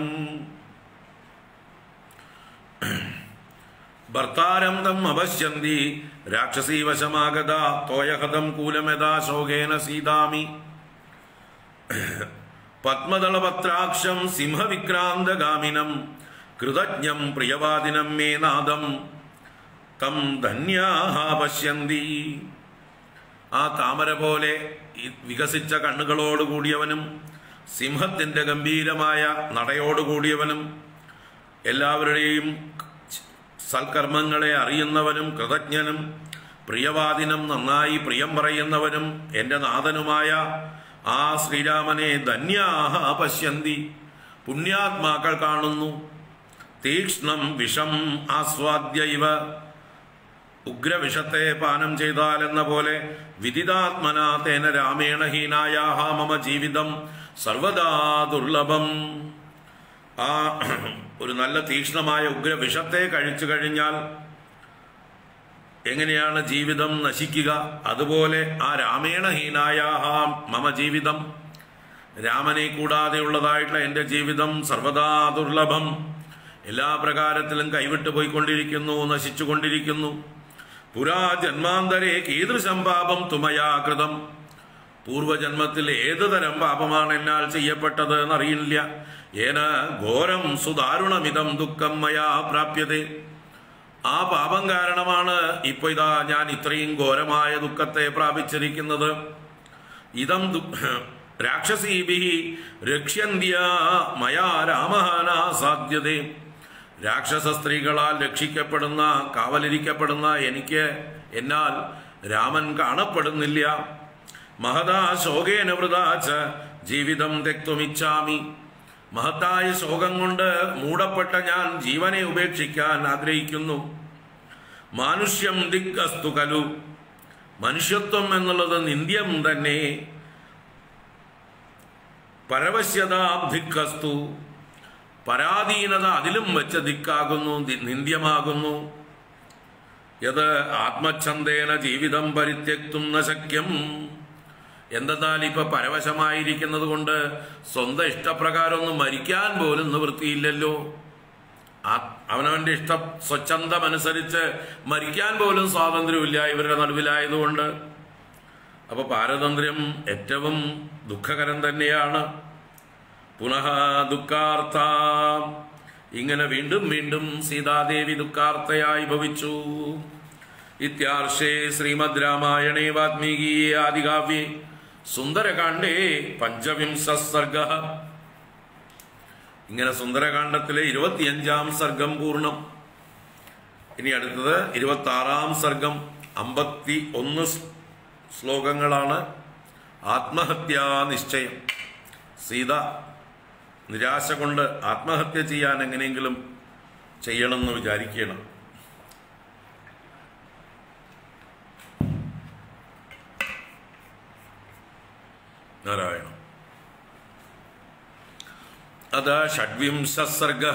ഭർത്താരം തം അപശ്യന്തി രാക്ഷസീ വശമാഗത തോയഹതം കൂലമെതാ ശോകേന സീതാമി പത്മദളപത്രാക്ഷം സിംഹവിക്രാന്തഗാമിനം കൃതജ്ഞം പ്രിയവാദിനം മേ നാദം തം ധന്യാഹ പശ്യന്തി ആ താമര പോലെ ഈ വികസിച്ച കണ്ണുകളോടുകൂടിയവനും സിംഹത്തിന്റെ ഗംഭീരമായ നടയോടുകൂടിയവനും എല്ലാവരുടെയും സൽക്കർമ്മങ്ങളെ അറിയുന്നവനും കൃതജ്ഞനും പ്രിയവാദിനും നന്നായി പ്രിയം പറയുന്നവനും എൻ്റെ നാഥനുമായ ആ ശ്രീരാമനെ ധന്യാഹ പശ്യന്തി പുണ്യാത്മാക്കൾ കാണുന്നു തീക്ഷ്ണം വിഷം ആസ്വാദ്യ ഇവ ഉഗ്രവിഷത്തെ പാനം ചെയ്താൽ എന്ന പോലെ വിദിതാത്മനാ തേന രാമേണ ഹീനായാഹ മമ ജീവിതം സർവദാ ദുർലഭം ആ ഒരു നല്ല തീക്ഷ്ണമായ ഉഗ്രവിഷത്തെ കഴിച്ചു കഴിഞ്ഞാൽ എങ്ങനെയാണ് ജീവിതം നശിക്കുക അതുപോലെ ആ രാമേണഹീനായ മമ ജീവിതം രാമനെ കൂടാതെയുള്ളതായിട്ടുള്ള എൻ്റെ ജീവിതം സർവദാ ദുർലഭം എല്ലാ പ്രകാരത്തിലും കൈവിട്ടു പോയിക്കൊണ്ടിരിക്കുന്നു നശിച്ചുകൊണ്ടിരിക്കുന്നു പുരാ ജന്മാന്തരേ കീദൃശം പാപം തുമയാ കൃതം പൂർവജന്മത്തിൽ ഏതു തരം പാപമാണ് എന്നാൽ ചെയ്യപ്പെട്ടത് എന്നറിയില്ല ഏന ഘോരം സുദാരുണമിതം ദുഃഖം മയാ പ്രാപ്യതേ ആ പാപം കാരണമാണ് ഇപ്പൊ ഇതാ ഞാൻ ഇത്രയും ഘോരമായ ദുഃഖത്തെ പ്രാപിച്ചിരിക്കുന്നത് ഇതം ദു- രാക്ഷസീഭി രക്ഷ്യന്ത്യ മയാ രാമഹാന സാധ്യതേ രാക്ഷസ സ്ത്രീകളാൽ രക്ഷിക്കപ്പെടുന്ന കാവലിരിക്കപ്പെടുന്ന എനിക്ക് എന്നാൽ രാമൻ കാണപ്പെടുന്നില്ല മഹതാ ശോകേന വൃതാച്ച ജീവിതം തെക്തുമിച്ഛാമി മഹത്തായ ശോകം കൊണ്ട് മൂടപ്പെട്ട ഞാൻ ജീവനെ ഉപേക്ഷിക്കാൻ ആഗ്രഹിക്കുന്നു മാനുഷ്യം ദിക്കസ്തു കലു മനുഷ്യത്വം എന്നുള്ളത് നിന്ദ്യം തന്നെ പരവശ്യതാബ്ധിക്കസ്തു പരാധീനത അതിലും വെച്ച ദിക്കാകുന്നു ദി- നിന്ദ്യമാകുന്നു യത് ആത്മച്ഛന്തേന ജീവിതം പരിത്യക്തും ന ശക്യം എന്തെന്നാൽ ഇപ്പൊ പരവശമായിരിക്കുന്നത് കൊണ്ട് സ്വന്തം ഇഷ്ടപ്രകാരം ഒന്നും മരിക്കാൻ പോലും നിവൃത്തിയില്ലല്ലോ ആ- അവനവന്റെ ഇഷ്ട സ്വച്ഛന്തമനുസരിച്ച് മരിക്കാൻ പോലും സ്വാതന്ത്ര്യമില്ല ഇവരുടെ നടുവിലായതുകൊണ്ട് അപ്പൊ പാരതന്ത്ര്യം ഏറ്റവും ദുഃഖകരം തന്നെയാണ് പുനഃ ദുഃഖാർത്ഥ ഇങ്ങനെ വീണ്ടും വീണ്ടും സീതാദേവി ദുഃഖാർത്ഥയായി ഭവിച്ചു ഇത്യാർഷേ ശ്രീമദ് രാമായണേ വാത്മീകീയേ ആദികാവ്യേ സുന്ദരകാണ്ഡേ പഞ്ചവിംശ സർഗ ഇങ്ങനെ സുന്ദരകാണ്ഡത്തിലെ ഇരുപത്തിയഞ്ചാം സർഗം പൂർണ്ണം ഇനി അടുത്തത് ഇരുപത്തി ആറാം സർഗം അമ്പത്തി ഒന്ന് ശ്ലോകങ്ങളാണ് ആത്മഹത്യാ നിശ്ചയം സീത നിരാശ കൊണ്ട് ആത്മഹത്യ ചെയ്യാൻ എങ്ങനെയെങ്കിലും ചെയ്യണമെന്ന് വിചാരിക്കണം നാരായണ അത ഷഡ്വിംശ സർഗ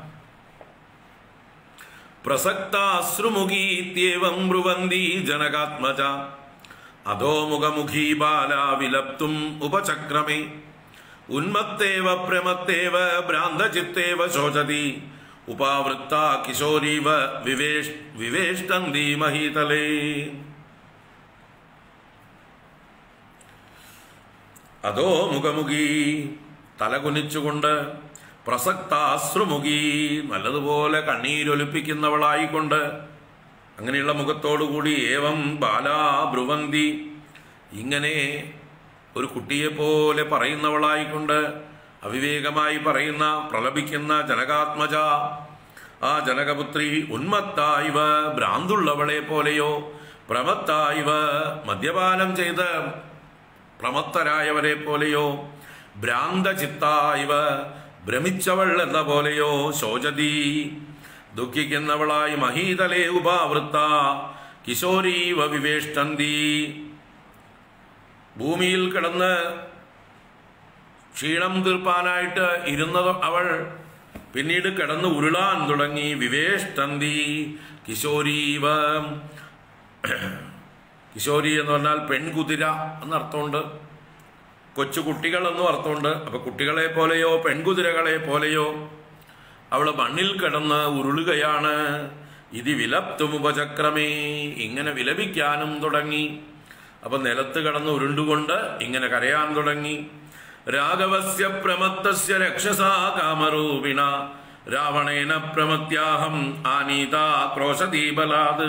പ്രസക്താശ്രുമുഖീത്യേവം ബ്രുവന്തി ജനകാത്മജ അധോമുഖമുഖീ ബാല വിലപ്തും ഉപചക്രമേ ഉന്മത്തേവ പ്രമത്തേവ ഭ്രാന്തചിത്തേവ ശോചതി ഉപാവൃത്ത കിശോരീവ വിവേഷ് വിവേഷ്ടന്തി മഹീതലേ അതോ മുഖമുഖി തലകുനിച്ചുകൊണ്ട് പ്രസക്താശ്രുമുഖി നല്ലതുപോലെ കണ്ണീരൊലിപ്പിക്കുന്നവളായിക്കൊണ്ട് അങ്ങനെയുള്ള മുഖത്തോടുകൂടി ഏവം ബാലാ ബ്രുവന്തി ഇങ്ങനെ ഒരു കുട്ടിയെ പോലെ പറയുന്നവളായിക്കൊണ്ട് അവിവേകമായി പറയുന്ന പ്രലപിക്കുന്ന ജനകാത്മജ ആ ജനകപുത്രി ഉന്മത്തായിവ ഭ്രാന്തുള്ളവളെ പോലെയോ പ്രമത്തായിവ മദ്യപാനം ചെയ്ത് പ്രമത്തരായവരെ പോലെയോ ഭ്രാന്തചിത്തായിവ ഭ്രമിച്ചവൾ എന്ന പോലെയോ ശോചതി ദുഃഖിക്കുന്നവളായി മഹീതലേ ഉപാവൃത്ത കിശോരീവ വിവേഷ്ടന്തി ഭൂമിയിൽ കിടന്ന് ക്ഷീണം തീർപ്പാനായിട്ട് ഇരുന്നത് അവൾ പിന്നീട് കിടന്ന് ഉരുളാൻ തുടങ്ങി വിവേഷ്ടന്തി കിശോരീവ കിശോരി എന്ന് പറഞ്ഞാൽ പെൺകുതിര എന്നർത്ഥമുണ്ട് കൊച്ചു കുട്ടികൾ എന്നും അർത്ഥമുണ്ട് അപ്പൊ കുട്ടികളെ പോലെയോ പെൺകുതിരകളെ പോലെയോ അവള് മണ്ണിൽ കിടന്ന് ഉരുളുകയാണ് ഇത് വിലപ്തുമുപചക്രമേ ഇങ്ങനെ വിലപിക്കാനും തുടങ്ങി അപ്പൊ നിലത്ത് കിടന്ന് ഉരുണ്ടുകൊണ്ട് ഇങ്ങനെ കരയാൻ തുടങ്ങി രാഘവസ്യ പ്രമത്തസ്യ രക്ഷസാ കാമരൂപിണ രാവണേന പ്രമത്യാഹം ആനീത ക്രോശദീപലാത്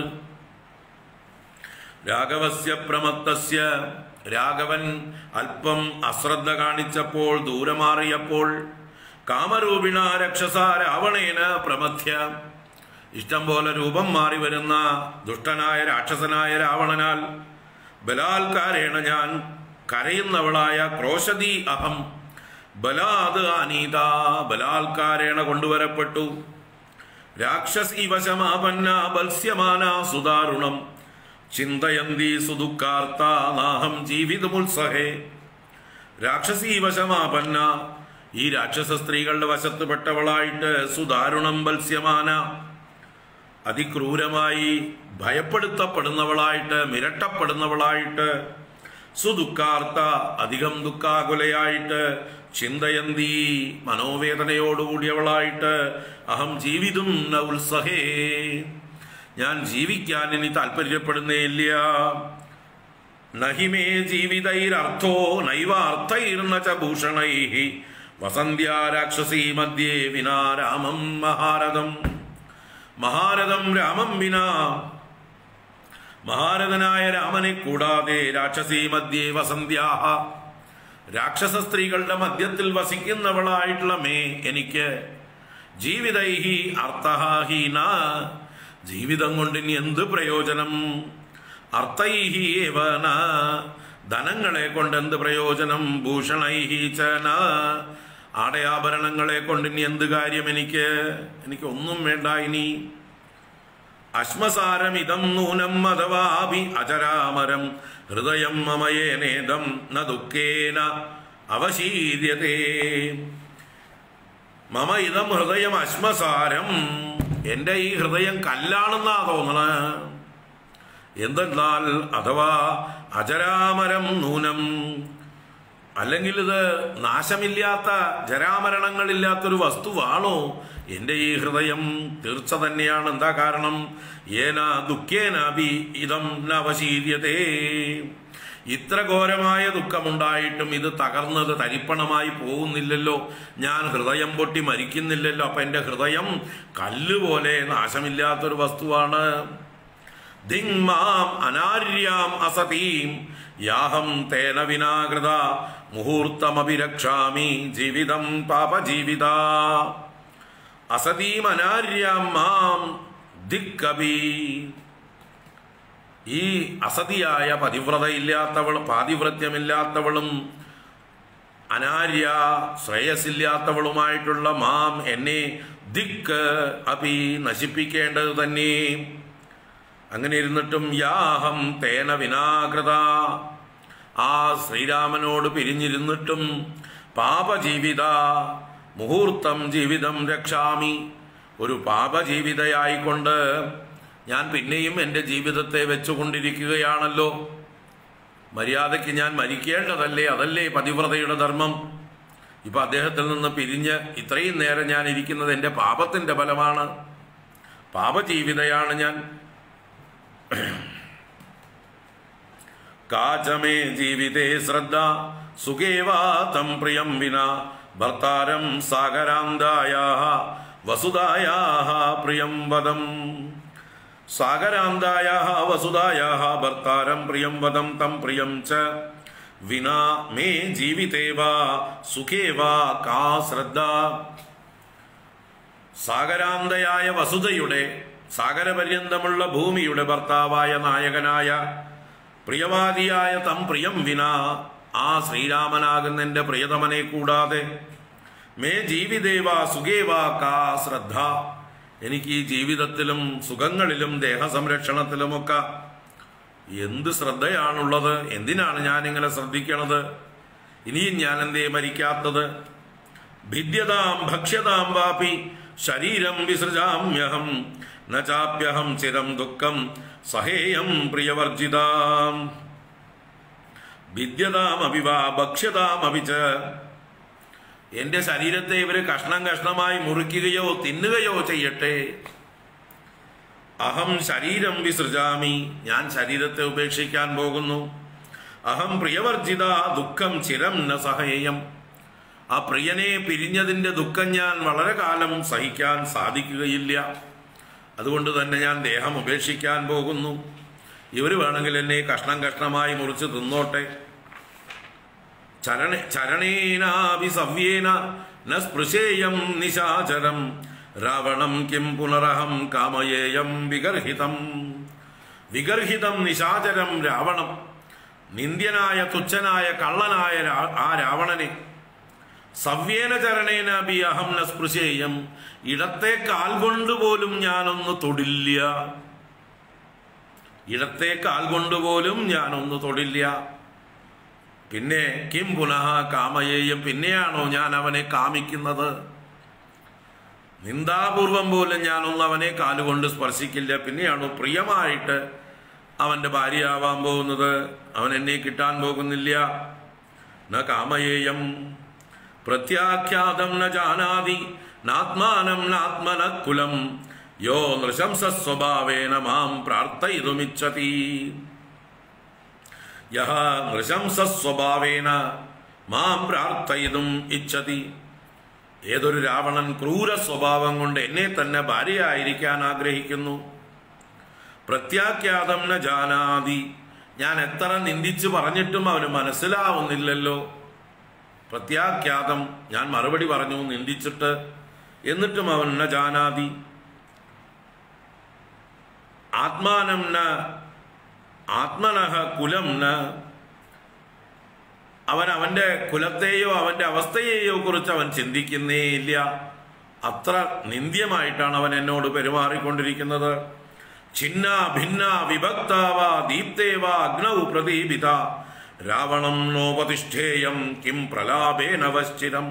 രാഘവസ്യ പ്രമത്തസ്യ രാഘവൻ അല്പം അശ്രദ്ധ കാണിച്ചപ്പോൾ ദൂരെ മാറിയപ്പോൾ കാമരൂപിണ രക്ഷസ രാവണേന പ്രമഥ്യ ഇഷ്ടം പോലെ രൂപം മാറി വരുന്ന ദുഷ്ടനായ രാക്ഷസനായ രാവണനാൽ ബലാത്കാരേണ ഞാൻ കരയുന്നവളായ ക്രോശതി അഹം ബലാത് അനീത ബലാത്കാരേണ കൊണ്ടുവരപ്പെട്ടു രാക്ഷസി വശമാപന്ന ബത്സ്യമാന സുദാരുണം ചിന്തയന്തി സുദുഃഖാർത്ത നാഹം ജീവിതമുത്സഹേ രാക്ഷസീ വശമാപന്ന ഈ രാക്ഷസ സ്ത്രീകളുടെ വശത്തുപെട്ടവളായിട്ട് സുദാരുണം വത്സ്യമാന അതിക്രൂരമായി ഭയപ്പെടുത്തപ്പെടുന്നവളായിട്ട് മിരട്ടപ്പെടുന്നവളായിട്ട് സുദുഃഖാർത്ത അധികം ദുഃഖാകുലയായിട്ട് ചിന്തയന്തി മനോവേദനയോടുകൂടിയവളായിട്ട് അഹം ജീവിതം ന ഉത്സഹേ ഞാൻ ജീവിക്കാൻ ഇനി താല്പര്യപ്പെടുന്നേയില്ല നഹിമേ ജീവിതൈരർത്ഥോ നൈവാർത്ഥൈർന ച ഭൂഷണൈ വസന്ധ്യാ രാക്ഷസീ മധ്യേ വിനാ രാമം മഹാരഥം മഹാരഥം രാമം വിനാ മഹാരഥനായ രാമനെ കൂടാതെ രാക്ഷസീ മധ്യേ വസന്ധ്യാഹ രാക്ഷസ സ്ത്രീകളുടെ മധ്യത്തിൽ വസിക്കുന്നവളായിട്ടുള്ള മേ എനിക്ക് ജീവിതൈഹി അർത്ഥഹീന ജീവിതം കൊണ്ട് ഇനി എന്ത് പ്രയോജനം അർത്ഥൈഹി ഏവന ധനങ്ങളെ കൊണ്ട് എന്ത് പ്രയോജനം ഭൂഷണൈഹി ചന ആടയാഭരണങ്ങളെ കൊണ്ട് ഇനി എന്ത് കാര്യം എനിക്ക് എനിക്ക് ഒന്നും വേണ്ട ഇനി അശ്മസാരമിതം നൂനം അഥവാഭി അചരാമരം ഹൃദയം മമയേനേദം ന ദുഃഖേന അവശീര്യതേ മമ ഇതം ഹൃദയം അശ്മസാരം എന്റെ ഈ ഹൃദയം കല്ലാണെന്നാ തോന്നണ എന്തെന്നാൽ അഥവാ അജരാമരം നൂനം അല്ലെങ്കിൽ ഇത് നാശമില്ലാത്ത ജരാമരണങ്ങളില്ലാത്തൊരു വസ്തുവാണോ എന്റെ ഈ ഹൃദയം തീർച്ച തന്നെയാണ് എന്താ കാരണം ഏന ദുഃഖേനാഭി ഇതം നവശീര്യതേ ഇത്ര ഘോരമായ ദുഃഖമുണ്ടായിട്ടും ഇത് തകർന്നത് തരിപ്പണമായി പോകുന്നില്ലല്ലോ ഞാൻ ഹൃദയം പൊട്ടി മരിക്കുന്നില്ലല്ലോ അപ്പൊ എന്റെ ഹൃദയം കല്ലുപോലെ നാശമില്ലാത്തൊരു വസ്തുവാണ് ദിങ്മാം അനാര്യാം അസതീം യാഹം തേന വിനാകൃത മുഹൂർത്തമഭിരക്ഷാമി ജീവിതം പാപജീവിത അസതീം അനാര്യാം മാം ദിക്കബി ഈ അസതിയായ പതിവ്രതയില്ലാത്തവളും പാതിവ്രത്യമില്ലാത്തവളും അനാര്യ ശ്രേയസില്ലാത്തവളുമായിട്ടുള്ള മാം എന്നെ ദിക്ക് അപി നശിപ്പിക്കേണ്ടത് തന്നെ അങ്ങനെ ഇരുന്നിട്ടും യാഹം തേന വിനാകൃത ആ ശ്രീരാമനോട് പിരിഞ്ഞിരുന്നിട്ടും പാപജീവിത മുഹൂർത്തം ജീവിതം രക്ഷാമി ഒരു പാപജീവിതയായിക്കൊണ്ട് ഞാൻ പിന്നെയും എൻ്റെ ജീവിതത്തെ വെച്ചുകൊണ്ടിരിക്കുകയാണല്ലോ മര്യാദയ്ക്ക് ഞാൻ മരിക്കേണ്ടതല്ലേ അതല്ലേ പതിവ്രതയുടെ ധർമ്മം ഇപ്പൊ അദ്ദേഹത്തിൽ നിന്ന് പിരിഞ്ഞ് ഇത്രയും നേരം ഞാൻ ഇരിക്കുന്നത് എൻ്റെ പാപത്തിന്റെ ഫലമാണ് പാപജീവിതയാണ് ഞാൻ കാചമേ ജീവിതേ ശ്രദ്ധ സുഖേവാ തം പ്രിയം വിന ഭർത്താരം സാഗരാന്തായ വസുതായാ പ്രിയം വദം സാഗരാന്തായ വസുതായ ഭർത്താരം പ്രിയം വദം തം പ്രിയം ച വിനാ മേ ജീവിതേ വാ സുഖേ വാ കാ ശ്രദ്ധ സാഗരാന്തയായ വസുതയുടെ സാഗരപര്യന്തമുള്ള ഭൂമിയുടെ ഭർത്താവായ നായകനായ പ്രിയവാദിയായ തം പ്രിയം വിന ആ ശ്രീരാമനാകുന്ന എന്റെ പ്രിയതമനെ കൂടാതെ മേ ജീവിതേവാ സുഖേവാ കാ ശ്രദ്ധ എനിക്ക് ഈ ജീവിതത്തിലും സുഖങ്ങളിലും ദേഹസംരക്ഷണത്തിലുമൊക്കെ എന്ത് ശ്രദ്ധയാണുള്ളത് എന്തിനാണ് ഞാൻ ഇങ്ങനെ ശ്രദ്ധിക്കണത് ഇനിയും ഞാൻ എന്തേ മരിക്കാത്തത് ഭിദ്യതാം ഭക്ഷ്യതാം വാപി ശരീരം വിസൃജാമ്യഹം ന ചാപ്യഹം ചിരം ദുഃഖം സഹേയം പ്രിയവർജിതാം ഭിദ്യതാമപി വാ ഭക്ഷ്യതാമപി ച എന്റെ ശരീരത്തെ ഇവര് കഷ്ണം കഷ്ണമായി മുറിക്കുകയോ തിന്നുകയോ ചെയ്യട്ടെ അഹം ശരീരം വിസൃജാമി ഞാൻ ശരീരത്തെ ഉപേക്ഷിക്കാൻ പോകുന്നു അഹം പ്രിയവർജിത ദുഃഖം ചിരം ന സഹേയം ആ പ്രിയനെ പിരിഞ്ഞതിന്റെ ദുഃഖം ഞാൻ വളരെ കാലം സഹിക്കാൻ സാധിക്കുകയില്ല അതുകൊണ്ട് തന്നെ ഞാൻ ദേഹം ഉപേക്ഷിക്കാൻ പോകുന്നു ഇവർ വേണമെങ്കിൽ എന്നെ കഷ്ണം കഷ്ണമായി മുറിച്ച് തിന്നോട്ടെ ചരണ ചരണേനാഭിസവ്യേന ന സ്പൃശേയം നിശാചരം രാവണം കിം പുനരഹം കാമയേയം വിഗർഹിതം വിഗർഹിതം നിശാചരം രാവണം നിന്ദ്യനായ തുച്ഛനായ കള്ളനായ രാ- ആ രാവണനെ സവ്യേന ചരണേന ബി അഹം ന സ്പൃശേയം ഇടത്തെ കാൽ കൊണ്ട് പോലും ഞാനൊന്ന് തൊടില്ല ഇടത്തെ കാൽ കൊണ്ട് പോലും ഞാനൊന്ന് തൊടില്ല പിന്നെ കിം പുനഃ കാമയേയും പിന്നെയാണോ ഞാൻ അവനെ കാമിക്കുന്നത് നിന്ദാപൂർവം പോലും ഞാനൊന്നും അവനെ കാലുകൊണ്ട് സ്പർശിക്കില്ല പിന്നെയാണോ പ്രിയമായിട്ട് അവന്റെ ഭാര്യയാവാൻ പോകുന്നത് അവൻ എന്നെ കിട്ടാൻ പോകുന്നില്ല ന കാമയേയം പ്രത്യാഖ്യാതം ന ജാനാതി നാത്മാനം നാത്മന കുലം യോ നൃശംസ സ്വഭാവേന മാം പ്രാർത്ഥയിതുമിച്ഛതി യഹ നൃശംസ സ്വഭാവേന മാം പ്രാർത്ഥയിതും ഇച്ഛതി ഏതൊരു രാവണൻ ക്രൂര സ്വഭാവം കൊണ്ട് എന്നെ തന്നെ ഭാര്യയായിരിക്കാൻ ആഗ്രഹിക്കുന്നു പ്രത്യാഖ്യാതം ന ജാനാതി ഞാൻ എത്ര നിന്ദിച്ചു പറഞ്ഞിട്ടും അവന് മനസ്സിലാവുന്നില്ലല്ലോ പ്രത്യാഖ്യാതം ഞാൻ മറുപടി പറഞ്ഞു നിന്ദിച്ചിട്ട് എന്നിട്ടും അവൻ ന ജാനാതി ആത്മാനം ന ആത്മനഹ കുലം ന അവൻ അവന്റെ കുലത്തെയോ അവന്റെ അവസ്ഥയെയോ കുറിച്ച് അവൻ ചിന്തിക്കുന്നേ ഇല്ല അത്ര നിന്ദ്യമായിട്ടാണ് അവൻ എന്നോട് പെരുമാറിക്കൊണ്ടിരിക്കുന്നത് ഛിന്ന ഭിന്ന വിഭക്താവ ദീപ്തേവ അഗ്നൗ പ്രദീപിത രാവണം നോപതിഷ്ഠേയം കിം പ്രലാപേന വശ്ചിരം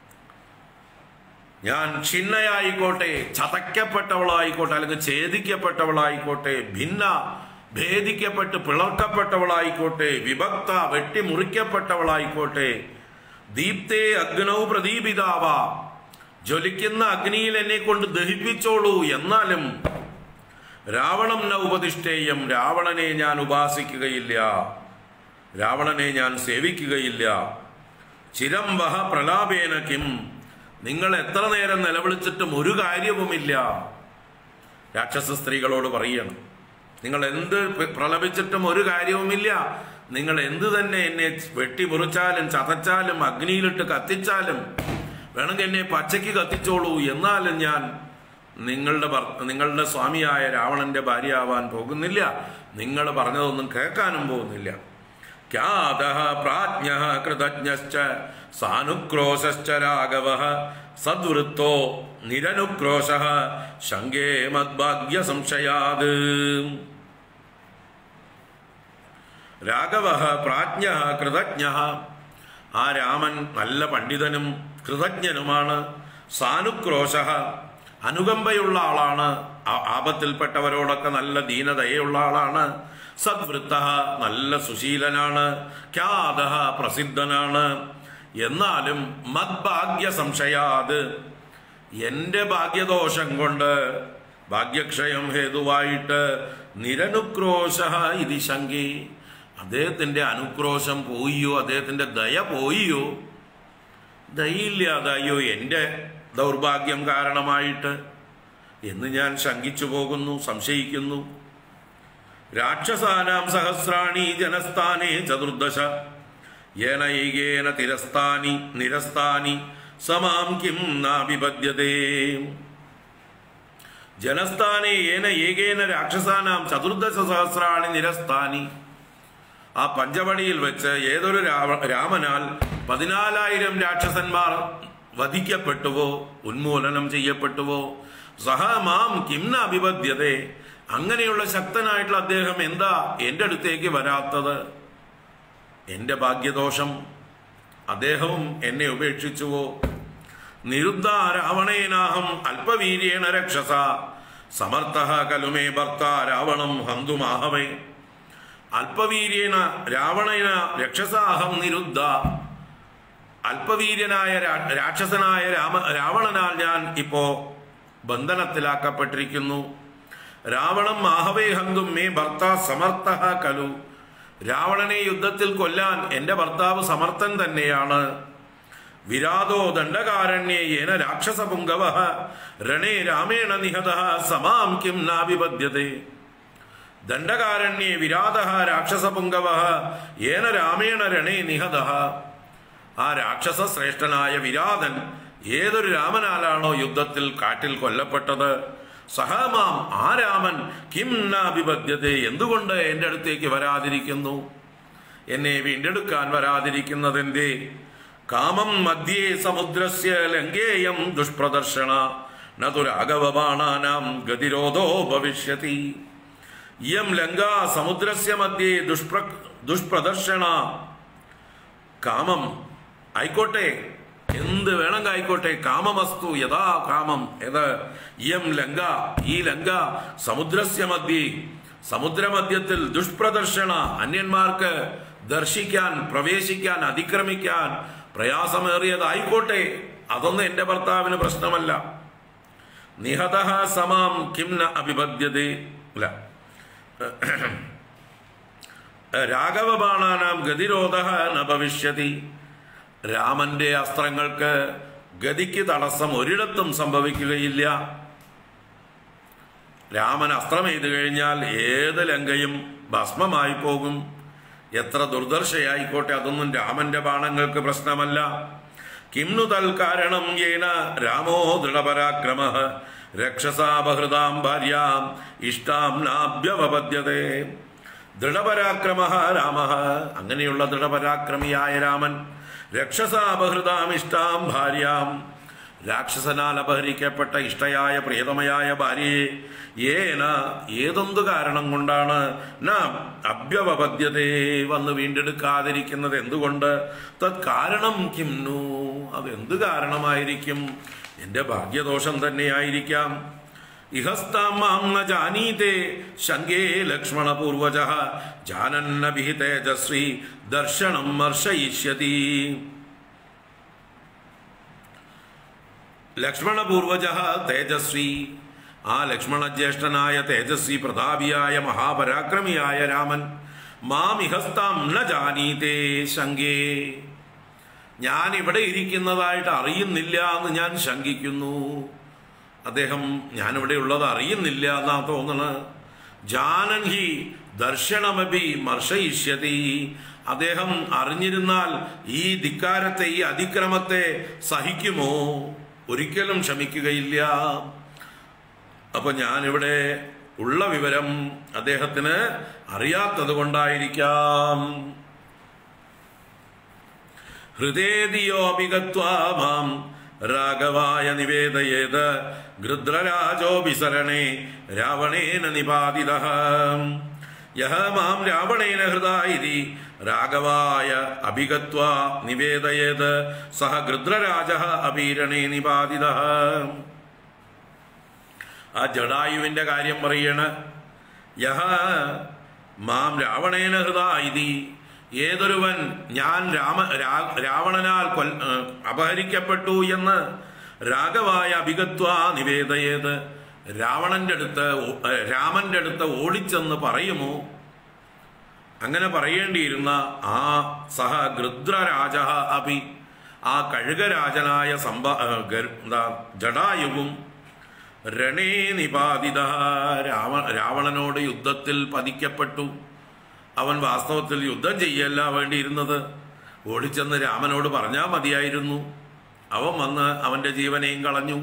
ഞാൻ ഛിന്നയായിക്കോട്ടെ ചതയ്ക്കപ്പെട്ടവളായിക്കോട്ടെ അല്ലെങ്കിൽ ഛേദിക്കപ്പെട്ടവളായിക്കോട്ടെ ഭിന്ന ഭേദിക്കപ്പെട്ട് പിളർക്കപ്പെട്ടവളായിക്കോട്ടെ വിഭക്ത വെട്ടിമുറിക്കപ്പെട്ടവളായിക്കോട്ടെ ദീപ്തേ അഗ്നൗ പ്രദീപിതാവ ജ്വലിക്കുന്ന അഗ്നിയിൽ എന്നെ കൊണ്ട് ദഹിപ്പിച്ചോളൂ എന്നാലും രാവണം ന ഉപതിഷ്ഠേയം രാവണനെ ഞാൻ ഉപാസിക്കുകയില്ല രാവണനെ ഞാൻ സേവിക്കുകയില്ല ചിരം വഹ പ്രലാപേന കിം നിങ്ങൾ എത്ര നേരം നിലവിളിച്ചിട്ടും ഒരു കാര്യവുമില്ല രാക്ഷസ സ്ത്രീകളോട് പറയണം നിങ്ങൾ എന്ത് പ്രലപിച്ചിട്ടും ഒരു കാര്യവുമില്ല നിങ്ങൾ എന്ത് തന്നെ എന്നെ വെട്ടിമുറിച്ചാലും ചതച്ചാലും അഗ്നിയിലിട്ട് കത്തിച്ചാലും വേണമെങ്കിൽ എന്നെ പച്ചയ്ക്ക് കത്തിച്ചോളൂ എന്നാലും ഞാൻ നിങ്ങളുടെ ഭർ- നിങ്ങളുടെ സ്വാമിയായ രാവണന്റെ ഭാര്യയാവാൻ പോകുന്നില്ല നിങ്ങൾ പറഞ്ഞതൊന്നും കേൾക്കാനും പോകുന്നില്ല ഖ്യാതഃ പ്രാജ്ഞഃ കൃതജ്ഞശ്ച സാനുക്രോശശ്ച രാഘവഃ സദ്വൃത്തോ നിരനുക്രോശഃ ശങ്കേ മദ്ഭാഗ്യ സംശയാത് രാഘവഃ പ്രാജ്ഞഃ കൃതജ്ഞഃ ആ രാമൻ നല്ല പണ്ഡിതനും കൃതജ്ഞനുമാണ് സാനുക്രോശ അനുകമ്പയുള്ള ആളാണ് ആ- ആപത്തിൽപ്പെട്ടവരോടൊക്കെ നല്ല ദീനതയുള്ള ആളാണ് സദ്വൃത്ത നല്ല സുശീലനാണ് ഖ്യാത പ്രസിദ്ധനാണ് എന്നാലും മദ്ഭാഗ്യ സംശയാത് എന്റെ ഭാഗ്യദോഷം കൊണ്ട് ഭാഗ്യക്ഷയം ഹേതുവായിട്ട് നിരനുക്രോശ ഇതി ശങ്കി അദ്ദേഹത്തിന്റെ അനുക്രോശം പോയിയോ അദ്ദേഹത്തിന്റെ ദയ പോയിയോ ദയയില്ലാതായോ എൻ്റെ ദൗർഭാഗ്യം കാരണമായിട്ട് എന്ന് ഞാൻ ശങ്കിച്ചു പോകുന്നു സംശയിക്കുന്നു രാക്ഷസാനാം സഹസ്രാണി ജനസ്ഥാനേ ചതുർദശ ഏനൈകേന തിരസ്ഥാനി നിരസ്ഥാനി സമാം കിം നാഭിപദ്യതേ ജനസ്ഥാനെ ഏന ഏകേന രാക്ഷസാനാം ചതുർദശ സഹസ്രാണി നിരസ്ഥാനി ആ പഞ്ചവടിയിൽ വെച്ച് ഏതൊരു രാവ- രാമനാൽ പതിനാലായിരം രാക്ഷസന്മാർ വധിക്കപ്പെട്ടുവോ ഉന്മൂലനം ചെയ്യപ്പെട്ടുവോ സഹ മാം കിംന അഭിപദ്യതേ അങ്ങനെയുള്ള ശക്തനായിട്ടുള്ള അദ്ദേഹം എന്താ എൻ്റെ അടുത്തേക്ക് വരാത്തത് എൻ്റെ ഭാഗ്യദോഷം അദ്ദേഹവും എന്നെ ഉപേക്ഷിച്ചുവോ നിരുദ്ധ രാവണേനാഹം അല്പവീര്യേണ രക്ഷസ സമർത്ഥ കലുമേ ഭർത്ത രാവണം ഹന്തുമാഹവേ അല്പവീര്യേന രാവണേന രക്ഷസാഹം നിരുദ്ധ അല്പവീര്യനായ രാ- രാക്ഷസനായ രാമ രാവണനാൽ ഞാൻ ഇപ്പോ ബന്ധനത്തിലാക്കപ്പെട്ടിരിക്കുന്നു രാവണം മാഹവേ ഹന്തും മേ ഭർത്ത സമർത്ഥ കലു രാവണനെ യുദ്ധത്തിൽ കൊല്ലാൻ എന്റെ ഭർത്താവ് സമർത്ഥൻ തന്നെയാണ് വിരാതോ ദണ്ഡകാരണ്യേ യേന രാക്ഷസപുങ്കവ രണേ രാമേണ നിഹത സമാം കിം നാഭിപദ്യതേ ദണ്ഡകാരണ്യേ വിരാത രാക്ഷസപുങ്കവ ഏന രാമേണ രണേ നിഹത ആ രാക്ഷസ ശ്രേഷ്ഠനായ വിരാതൻ ഏതൊരു രാമനാലാണോ യുദ്ധത്തിൽ കാട്ടിൽ കൊല്ലപ്പെട്ടത് സഹമാം ആ രാമൻ കിം നാഭിപദ്യത എന്തുകൊണ്ട് എൻ്റെ അടുത്തേക്ക് വരാതിരിക്കുന്നു എന്നെ വീണ്ടെടുക്കാൻ വരാതിരിക്കുന്നതെന്തേ കാമം മധ്യേ സമുദ്രസ്യ ലങ്കേയം ദുഷ്പ്രദർശന നതു രാഘവബാണാനാം ഗതിരോധോ ഭവിഷ്യതി ഇയം ലങ്ക സമുദ്രസ്യ മധ്യേ ദുഷ്പ്ര ദുഷ്പ്രദർശന കാമം ആയിക്കോട്ടെ എന്ത് വേണമെങ്കിൽ ആയിക്കോട്ടെ കാമമസ്തു യഥാ കാമം ഏത് ഇയം ലങ്ക ഈ ലങ്ക സമുദ്രസ്യ മധ്യേ സമുദ്രമധ്യത്തിൽ ദുഷ്പ്രദർശന അന്യന്മാർക്ക് ദർശിക്കാൻ പ്രവേശിക്കാൻ അതിക്രമിക്കാൻ പ്രയാസമേറിയതായിക്കോട്ടെ അതൊന്നും എന്റെ ഭർത്താവിന് പ്രശ്നമല്ല നിഹത സമാം കിം ന അഭിപദ്യതേ അല്ല രാഘവബാണാനാം ഗതിരോധ ന ഭവിഷ്യതി രാമന്റെ അസ്ത്രങ്ങൾക്ക് ഗതിക്ക് തടസ്സം ഒരിടത്തും സംഭവിക്കുകയില്ല രാമൻ അസ്ത്രം എയ്തു കഴിഞ്ഞാൽ ഏത് ലങ്കയും ഭസ്മമായി പോകും എത്ര ദുർദർശയായിക്കോട്ടെ അതൊന്നും രാമന്റെ ബാണങ്ങൾക്ക് പ്രശ്നമല്ല കിംനു തൽ കാരണം യേന രാമോ ദൃഢപരാക്രമ രക്ഷസാപഹൃതാം ഭാര്യാം ഇഷ്ടാം നാഭ്യവപദ്യതേ ദൃഢപരാക്രമ രാമ അങ്ങനെയുള്ള ദൃഢപരാക്രമിയായ രാമൻ രക്ഷസാപഹൃതാം ഇഷ്ടാം ഭാര്യാം രാക്ഷസനാൽ അപഹരിക്കപ്പെട്ട ഇഷ്ടയായ പ്രിയതമയായ ഭാര്യയെ ഏന ഏതൊന്തു കാരണം കൊണ്ടാണ് ന അഭ്യവപദ്യതേ വന്ന് വീണ്ടെടുക്കാതിരിക്കുന്നത് എന്തുകൊണ്ട് തത് കാരണം കിംനു അതെന്ത് കാരണമായിരിക്കും എന്റെ ഭാഗ്യദോഷം തന്നെയായിരിക്കാം ഇഹസ്താം മാം ന ജാനീതേ ശങ്കേ ലക്ഷ്മണപൂർവജ ജാനന്ന വിഹി തേജസ്വി ദർശനം മർശയിഷ്യതി ലക്ഷ്മണപൂർവജ തേജസ്വി ആ ലക്ഷ്മണ ജ്യേഷ്ഠനായ തേജസ്വി പ്രതാപിയായ മഹാപരാക്രമിയായ രാമൻ മാമിഹസ്താം ന ജാനീതേ ശങ്കേ ഞാൻ ഇവിടെ ഇരിക്കുന്നതായിട്ട് അറിയുന്നില്ല എന്ന് ഞാൻ ശങ്കിക്കുന്നു അദ്ദേഹം ഞാനിവിടെ ഉള്ളത് അറിയുന്നില്ല എന്നാ തോന്നണ് ജാനൻഹി ദർശനമപി മർശയിഷ്യതി അദ്ദേഹം അറിഞ്ഞിരുന്നാൽ ഈ ധിക്കാരത്തെ ഈ അതിക്രമത്തെ സഹിക്കുമോ ഒരിക്കലും ക്ഷമിക്കുകയില്ല അപ്പൊ ഞാനിവിടെ ഉള്ള വിവരം അദ്ദേഹത്തിന് അറിയാത്തത് കൊണ്ടായിരിക്കാം ഹൃദയതിയോപി ഗത്വാ മാം രാഘവായ നിവേദയേത് ഗൃദ്രരാജോപി ശരണേ രാവണേന നിപാതിത യഹ മാം രാവണേന ഹൃദാ ഇതി രാഘവായ അഭിഗത്വാ നിവേദയേത് സഹ ഗൃദ്രരാജ അപീരണേ നിപാതിത ആ ജഡായുവിന്റെ കാര്യം പറയണ് യഹ മാം രാവണേന ഹൃദാ ഇതി ഏതൊരുവൻ ഞാൻ രാമ രാ- രാവണനാൽ കൊൽ ഏഹ് അപഹരിക്കപ്പെട്ടു എന്ന് രാഘവായ അഭിഗത്വ നിവേദയേത് രാവണന്റെ അടുത്ത് ഓ- ഏഹ് രാമന്റെ അടുത്ത് ഓടിച്ചെന്ന് പറയുമോ അങ്ങനെ പറയേണ്ടിയിരുന്ന ആ സഹ ഗൃദ്രരാജ അഭി ആ കഴുകരാജനായ സംഭ ഏഹ് ഗർ- എന്താ ജഡായുവും രണേ നിപാതിത രാവ രാവണനോട് യുദ്ധത്തിൽ പതിക്കപ്പെട്ടു അവൻ വാസ്തവത്തിൽ യുദ്ധം ചെയ്യല്ല വേണ്ടിയിരുന്നത് ഓടിച്ചെന്ന് രാമനോട് പറഞ്ഞാൽ മതിയായിരുന്നു അവൻ വന്ന് അവന്റെ ജീവനെയും കളഞ്ഞു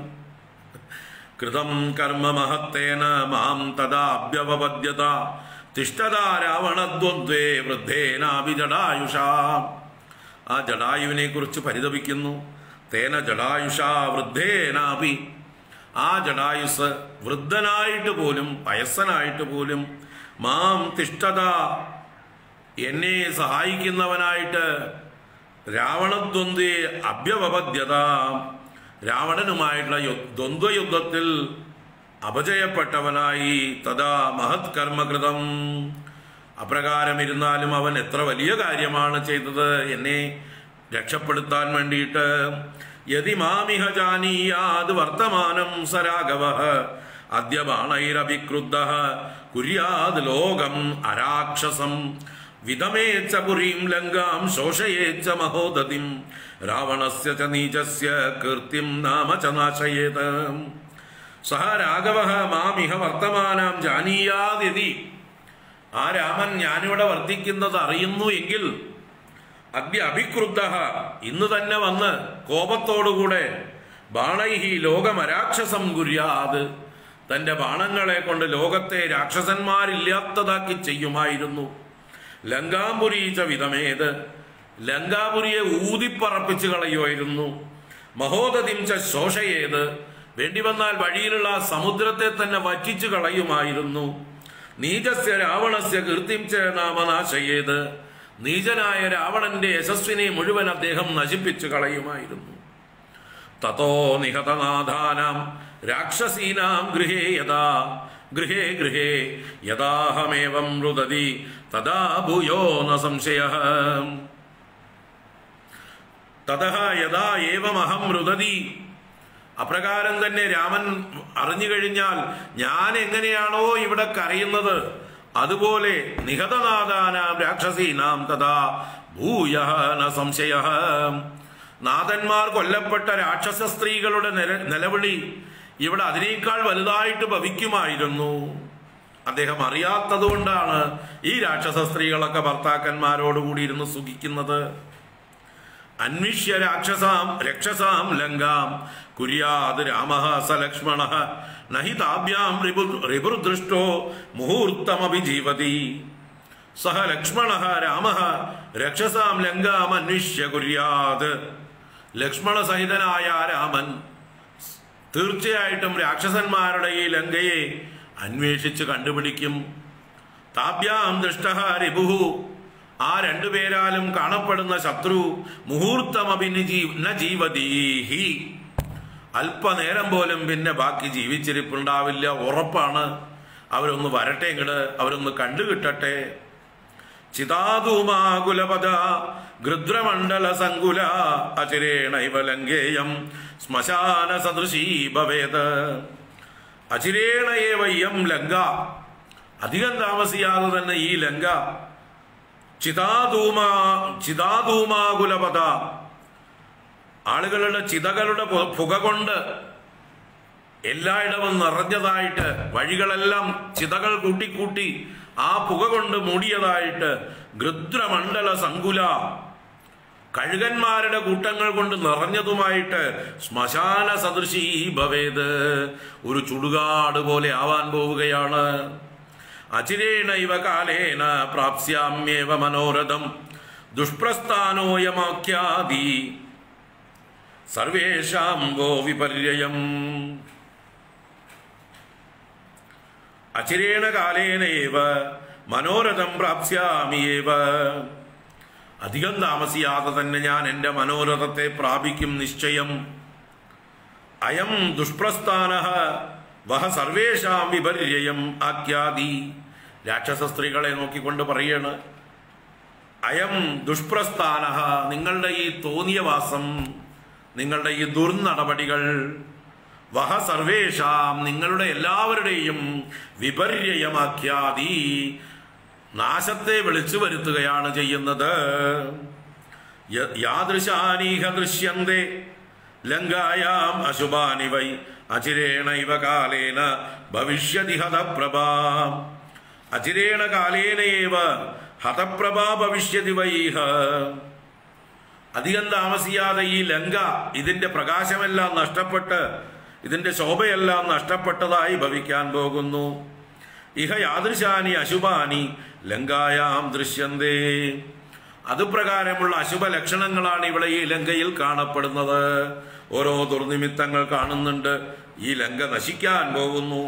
കൃതം കർമ്മ മഹത്തേന മാം തഥാ അഭ്യവപദ്യത തിഷ്ടതാ രാവണദ്വന്ദ്വേ വൃദ്ധേനാഭി ജഡായുഷാ ആ ജഡായുവിനെ കുറിച്ച് പരിതപിക്കുന്നു തേന ജഡായുഷാ വൃദ്ധേനാഭി ആ ജഡായുസ് വൃദ്ധനായിട്ട് പോലും വയസ്സനായിട്ട് പോലും മാം തിഷ്ടത എന്നെ സഹായിക്കുന്നവനായിട്ട് രാവണദ്വന്ദ്വേ അഭ്യവപദ്യത രാവണനുമായിട്ടുള്ള യു- ദ്വന്ദ്വയുദ്ധത്തിൽ അപജയപ്പെട്ടവനായി തഥാ മഹത് കർമ്മകൃതം അപ്രകാരം ഇരുന്നാലും അവൻ എത്ര വലിയ കാര്യമാണ് ചെയ്തത് എന്നെ രക്ഷപ്പെടുത്താൻ വേണ്ടിയിട്ട് യതി മാമിഹ ജാനീയാത് വർത്തമാനം സരാഘവ അദ്യ ബാണൈരഭിക്രുദ്ധ കുര്യാത് ലോകം അരാക്ഷസം വിതമേച്ച പുരീം ലങ്കാം ശോഷയേച്ച മഹോദതിം രാവണസ്യ ച നീചസ്യ കീർത്തിം നാമ ച നാശയേത് സഹ രാഘവ മാമിഹ വർത്തമാനം ജാനീയാതി ആ രാമൻ ഞാനിവിടെ വർത്തിക്കുന്നത് അറിയുന്നു എങ്കിൽ അദ്യ അഭിക്രുദ്ധ ഇന്ന് തന്നെ വന്ന് കോപത്തോടുകൂടെ ബാണൈഹി ലോകമരാക്ഷസം കുര്യാത് തന്റെ ബാണങ്ങളെ കൊണ്ട് ലോകത്തെ രാക്ഷസന്മാരില്ലാത്തതാക്കി ചെയ്യുമായിരുന്നു ലങ്കാപുരീച്ച വിധമേത് ലങ്കാപുരിയെ ഊതിപ്പറപ്പിച്ചു കളയുമായിരുന്നു മഹോദതിം ച ശോഷയേത് വേണ്ടി വന്നാൽ വഴിയിലുള്ള സമുദ്രത്തെ തന്നെ വറ്റിച്ചു കളയുമായിരുന്നു നീചസ്യ രാവണസ്യ കീർത്തിം ച നാമനാശയേത് നീചനായ രാവണന്റെ യശസ്വിനെ മുഴുവൻ അദ്ദേഹം നശിപ്പിച്ചു കളയുമായിരുന്നു തതോ നിഹതനാഥാനാം രാക്ഷസീനാം ഗൃഹേ യഥാ ഗൃഹേ ഗൃഹേ യഥാഹമേവം രുദതി തഥാ ഭൂയോ ന സംശയ തതഹ യഥാ ഏവമഹം രുദതി അപ്രകാരം തന്നെ രാമൻ അറിഞ്ഞു കഴിഞ്ഞാൽ ഞാൻ എങ്ങനെയാണോ ഇവിടെ കരയുന്നത് അതുപോലെ നിഹതനാഥാനാം രാക്ഷസീനാം തഥാ ഭൂയ ന സംശയ നാഥന്മാർ കൊല്ലപ്പെട്ട രാക്ഷസ സ്ത്രീകളുടെ നില- നിലവിളി ഇവിടെ അതിനേക്കാൾ വലുതായിട്ട് ഭവിക്കുമായിരുന്നു അദ്ദേഹം അറിയാത്തതുകൊണ്ടാണ് ഈ രാക്ഷസ സ്ത്രീകളൊക്കെ ഭർത്താക്കന്മാരോടുകൂടി ഇരുന്ന് സുഖിക്കുന്നത് അന്വിഷ്യ രാക്ഷസാം രക്ഷസാം ലങ്കാം കുര്യാത് രാമ സ ലക്ഷ്മണ നഹി താഭ്യാം റിപു റിപുർദൃഷ്ടോ മുഹൂർത്തമപി ജീവതി സഹ ലക്ഷ്മണ രാമ രക്ഷസാം ലങ്കാം അന്വിഷ്യ കുര്യാത് ലക്ഷ്മണ സഹിതനായ രാമൻ തീർച്ചയായിട്ടും രാക്ഷസന്മാരുടെ ഈ ലങ്കയെ അന്വേഷിച്ച് കണ്ടുപിടിക്കും താഭ്യാം ദൃഷ്ട റിപുഹു ആ രണ്ടുപേരാലും കാണപ്പെടുന്ന ശത്രു മുഹൂർത്തമഭിന് ന ജീവതീഹി അല്പനേരം പോലും പിന്നെ ബാക്കി ജീവിച്ചിരിപ്പുണ്ടാവില്ല ഉറപ്പാണ് അവരൊന്ന് വരട്ടെ ഇങ്ങട് അവരൊന്ന് കണ്ടുകിട്ടട്ടെ ചിതാധൂമാകുലപദ ഗൃദ്രമണ്ഡല സങ്കുല അചിരേണൈവ ലങ്കേയം ശ്മശാന സദൃശീ ഭവേത് അചിരേണയേവയ്യം ലങ്ക അധികം താമസിയാതെ തന്നെ ഈ ലങ്ക ചിതാധൂമാ ചിതാധൂമാകുലപത ആളുകളുടെ ചിതകളുടെ പു- പുക കൊണ്ട് എല്ലായിടവും നിറഞ്ഞതായിട്ട് വഴികളെല്ലാം ചിതകൾ കൂട്ടിക്കൂട്ടി ആ പുക കൊണ്ട് മൂടിയതായിട്ട് ഗൃദ്രമണ്ഡല സങ്കുല കഴുകന്മാരുടെ കൂട്ടങ്ങൾ കൊണ്ട് നിറഞ്ഞതുമായിട്ട് ശ്മശാന സദൃശീ ഭവേത് ഒരു ചുടുകാട് പോലെ ആവാൻ പോവുകയാണ് അചിരേണ ഇവ കാലേന പ്രാപ്സ്യാമ്യേവ മനോരഥം ദുഷ്പ്രസ്ഥാനോയമാഖ്യാതി സർവേഷാം ഗോ വിപര്യം അചിരേണ കാലേനേവ മനോരഥം പ്രാപ്സ്യാമിയേവ അധികം താമസിയാതെ തന്നെ ഞാൻ എൻ്റെ മനോരഥത്തെ പ്രാപിക്കും നിശ്ചയം അയം ദുഷ്പ്രസ്ഥാന വഹ സർവേഷാം വിപര്യം ആഖ്യാതി രാക്ഷസ സ്ത്രീകളെ നോക്കിക്കൊണ്ട് പറയാണ് അയം ദുഷ്പ്രസ്ഥാന നിങ്ങളുടെ ഈ തോന്നിയ വാസം നിങ്ങളുടെ ഈ ദുർനടപടികൾ വഹ സർവേഷാം നിങ്ങളുടെ എല്ലാവരുടെയും വിപര്യമാഖ്യാതി നാശത്തെ വിളിച്ചു വരുത്തുകയാണ് ചെയ്യുന്നത് യ- യാദൃശാനീഹ ദൃശ്യന്തേ ലങ്കായാം അശുഭാനി വൈ അചിരേണ ഇവ കാലേന ഭവിഷ്യതി ഹതപ്രഭാ അചിരേണ കാലേനയേവ ഹതപ്രഭാ ഭവിഷ്യതി വൈഹ അധികം താമസിയാതെ ഈ ലങ്ക ഇതിന്റെ പ്രകാശമെല്ലാം നഷ്ടപ്പെട്ട് ഇതിന്റെ ശോഭയെല്ലാം നഷ്ടപ്പെട്ടതായി ഭവിക്കാൻ പോകുന്നു ഇഹ യാദൃശാനി അശുഭാനി ലങ്കായാം ദൃശ്യന്തേ അതുപ്രകാരമുള്ള അശുഭ ലക്ഷണങ്ങളാണ് ഇവിടെ ഈ ലങ്കയിൽ കാണപ്പെടുന്നത് ഓരോ ദുർനിമിത്തങ്ങൾ കാണുന്നുണ്ട് ഈ ലങ്ക നശിക്കാൻ പോകുന്നു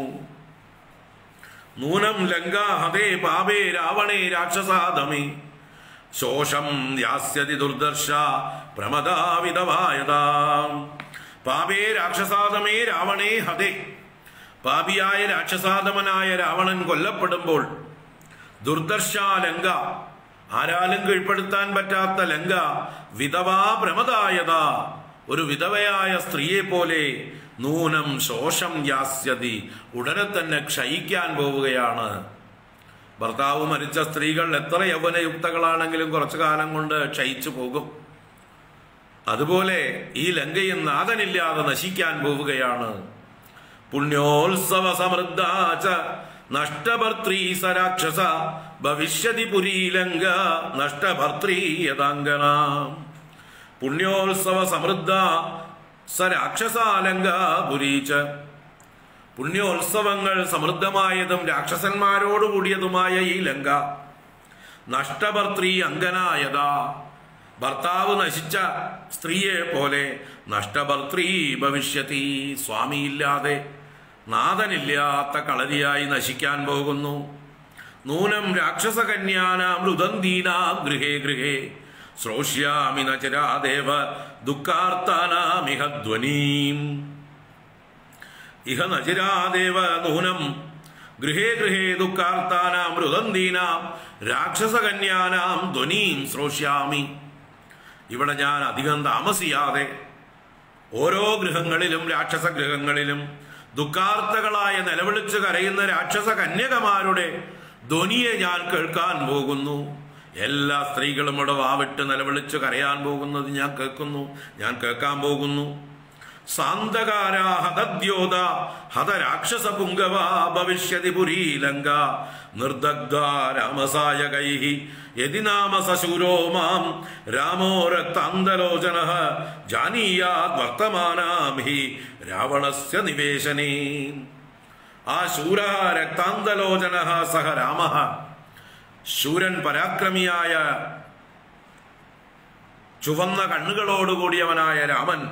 നൂനം ലങ്ക ഹതേ പാപേ രാവണേ രാക്ഷസാദമേ ശോഷം യാസ്യതി ദുർദർശ പ്രമദാവിധവായതാം പാപേ രാക്ഷസാദമേ രാവണേ ഹതേ പാപിയായ രാക്ഷസാദമനായ രാവണൻ കൊല്ലപ്പെടുമ്പോൾ ദുർദർശ ലങ്ക ആരാലും കീഴ്പ്പെടുത്താൻ പറ്റാത്ത ലങ്ക വിധവാ പ്രമദായത ഒരു വിധവയായ സ്ത്രീയെ പോലെ നൂനം ശോഷം യാസ്യതി ഉടനെ തന്നെ ക്ഷയിക്കാൻ പോവുകയാണ് ഭർത്താവ് മരിച്ച സ്ത്രീകൾ എത്ര യൗവനയുക്തകളാണെങ്കിലും കുറച്ചു കാലം കൊണ്ട് ക്ഷയിച്ചു പോകും അതുപോലെ ഈ ലങ്കയും നാഥനില്ലാതെ നശിക്കാൻ പോവുകയാണ് പുണ്യോത്സവ സമൃദ്ധാച നഷ്ടഭർത്തൃ സരാക്ഷസ ഭവിഷ്യതി പുരീലങ്ക നഷ്ടഭർത്തൃ യഥാംഗന പുണ്യോത്സവ സമൃദ്ധ സരാക്ഷസാലങ്ക പുരീച്ച പുണ്യോത്സവങ്ങൾ സമൃദ്ധമായതും രാക്ഷസന്മാരോട് കൂടിയതുമായ ഈ ലങ്ക നഷ്ടഭർത്തൃ അങ്കനായത ഭർത്താവ് നശിച്ച സ്ത്രീയെ പോലെ നഷ്ടഭർത്തൃ ഭവിഷ്യത്തി സ്വാമിയില്ലാതെ നാഥനില്ലാത്ത കളരിയായി നശിക്കാൻ പോകുന്നു നൂനം രാക്ഷസകന്യാനാം രുദന്തീനാം ഗൃഹേ ഗൃഹേ ശ്രോഷ്യാമി നചരാദേവ ദുഃഖാർത്താനാമിഹ ധ്വനീം ഇഹ നചരാദേവ നൂനം ഗൃഹേ ഗൃഹേ ദുഃഖാർത്താനാം രുദന്തീനാം രാക്ഷസകന്യാനാം ധ്വനീം ശ്രോഷ്യാമി ഇവിടെ ഞാൻ അധികം താമസിയാതെ ഓരോ ഗൃഹങ്ങളിലും രാക്ഷസ ഗൃഹങ്ങളിലും ദുഃഖാർത്ഥകളായ നിലവിളിച്ച് കരയുന്ന രാക്ഷസ കന്യകമാരുടെ ധ്വനിയെ ഞാൻ കേൾക്കാൻ പോകുന്നു എല്ലാ സ്ത്രീകളും ഇവിടെ വാവിട്ട് നിലവിളിച്ച് കരയാൻ പോകുന്നത് ഞാൻ കേൾക്കുന്നു ഞാൻ കേൾക്കാൻ പോകുന്നു സാന്തകാര ഹതദ്യോത ഹതരാക്ഷസ പുങ്കവ ഭവിഷ്യതി പുരീലങ്ക നിർദഗ്ധ രാമസായകൈ യതി നാമ സശൂരോ മാം രാമോ രക്താന്തലോചന ജാനീയാത് വർത്തമാനാം ഹി രാവണസ്യ നിവേശനേ ആ ശൂര രക്താന്തലോചന സഹ രാമ ശൂരൻ പരാക്രമിയായ ചുവന്ന കണ്ണുകളോടുകൂടിയവനായ രാമൻ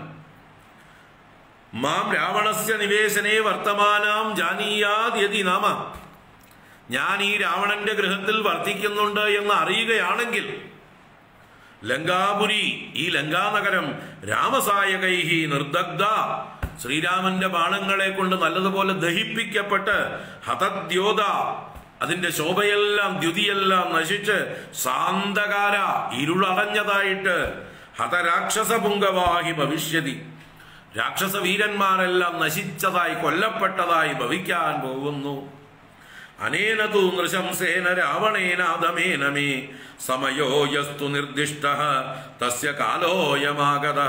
മാം രാവണസ്യ നിവേശനേ വർത്തമാനാം ജാനീയാത് യതി നാമ ഞാൻ ഈ രാവണന്റെ ഗൃഹത്തിൽ വർത്തിക്കുന്നുണ്ട് എന്ന് അറിയുകയാണെങ്കിൽ ലങ്കാപുരി ഈ ലങ്കാനഗരം രാമസായകൈഹി നിർദഗ്ധ ശ്രീരാമന്റെ ബാണങ്ങളെ കൊണ്ട് നല്ലതുപോലെ ദഹിപ്പിക്കപ്പെട്ട് ഹതദ്യോത അതിന്റെ ശോഭയെല്ലാം ദ്യുതിയെല്ലാം നശിച്ച് സാന്തകാര ഇരുളടഞ്ഞതായിട്ട് ഹതരാക്ഷസ പുങ്കവാഹി ഭവിഷ്യതി രാക്ഷസ വീരന്മാരെല്ലാം നശിച്ചതായി കൊല്ലപ്പെട്ടതായി ഭവിക്കാൻ പോകുന്നു അനേന തു നൃശംസേന രാവണേനാദമേന മേ സമയോ യസ്തു നിർദ്ദിഷ്ട തസ്യ കാലോയമാഗത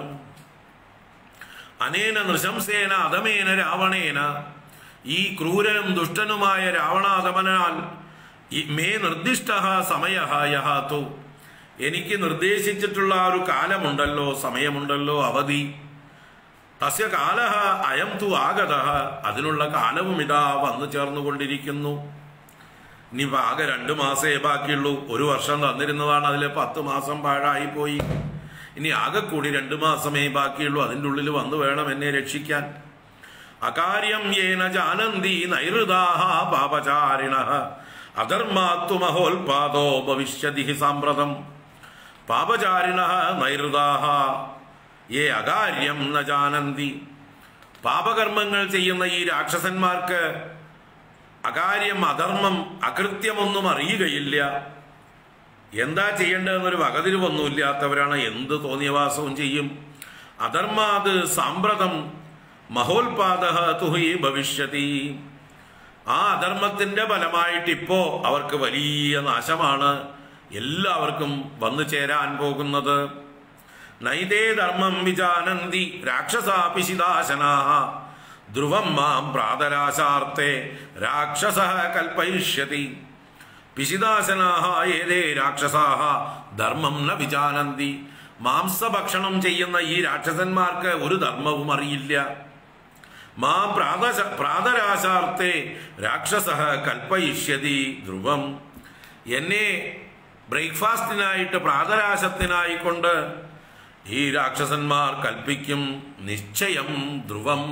അനേന നൃശംസേന അധമേന രാവണേന ഈ ക്രൂരനും ദുഷ്ടനുമായ രാവണാധമനാൽ ഈ മേ നിർദ്ദിഷ്ട സമയ യഹാത്തു എനിക്ക് നിർദ്ദേശിച്ചിട്ടുള്ള ആ ഒരു കാലമുണ്ടല്ലോ സമയമുണ്ടല്ലോ അവധി തസ്യ കാല അയം തു ആഗത അതിനുള്ള കാലവും ഇതാ വന്നു ചേർന്നുകൊണ്ടിരിക്കുന്നു ഇനിയിപ്പോ ആകെ രണ്ടു മാസേ ബാക്കിയുള്ളൂ ഒരു വർഷം തന്നിരുന്നതാണ് അതിലെ പത്ത് മാസം പാഴായി പോയി ഇനി ആകെ കൂടി രണ്ടു മാസമേ ബാക്കിയുള്ളൂ അതിൻ്റെ ഉള്ളിൽ വന്നു വേണം എന്നെ രക്ഷിക്കാൻ അകാര്യം യേന ജാനന്തി നൈഋതാഹ പാപചാരിണ അധർമാത്തു മഹോൽപാദോ ഭവിഷ്യതി ഹി സാമ്പ്രതം പാപചാരിണ നൈഋതാഹ യേ അകാര്യം ന ജാനന്തി പാപകർമ്മങ്ങൾ ചെയ്യുന്ന ഈ രാക്ഷസന്മാർക്ക് അകാര്യം അധർമ്മം അകൃത്യമൊന്നും അറിയുകയില്ല എന്താ ചെയ്യേണ്ടതെന്നൊരു വകതിരിവൊന്നുമില്ലാത്തവരാണ് എന്ത് തോന്നിയവാസവും ചെയ്യും അധർമാത് സാമ്പ്രതം മഹോൽപാദ തുഹി ഭവിഷ്യതി ആ അധർമ്മത്തിന്റെ ഫലമായിട്ട് ഇപ്പോ അവർക്ക് വലിയ നാശമാണ് എല്ലാവർക്കും വന്നു ചേരാൻ പോകുന്നത് നൈതേ ധർമ്മം വിജാനന്തി രാക്ഷസാപിശിദാശനാ ധ്രുവം മാം പ്രാതരാശാർത്തെ രാക്ഷസ കൽപ്പയിഷ്യതി പിശിദാശനാഹ ഏതേ രാക്ഷസാഹ ധർമ്മം ന വിജാനന്തി മാംസഭക്ഷണം ചെയ്യുന്ന ഈ രാക്ഷസന്മാർക്ക് ഒരു ധർമ്മവും അറിയില്ല മാ പ്രാതശ പ്രാതരാശാർത്തെ രാക്ഷസ കൽപ്പയിഷ്യതി ധ്രുവം എന്നെ ബ്രേക്ക്ഫാസ്റ്റിനായിട്ട് പ്രാതരാശത്തിനായിക്കൊണ്ട് ഈ രാക്ഷസന്മാർ കൽപ്പിക്കും നിശ്ചയം ധ്രുവം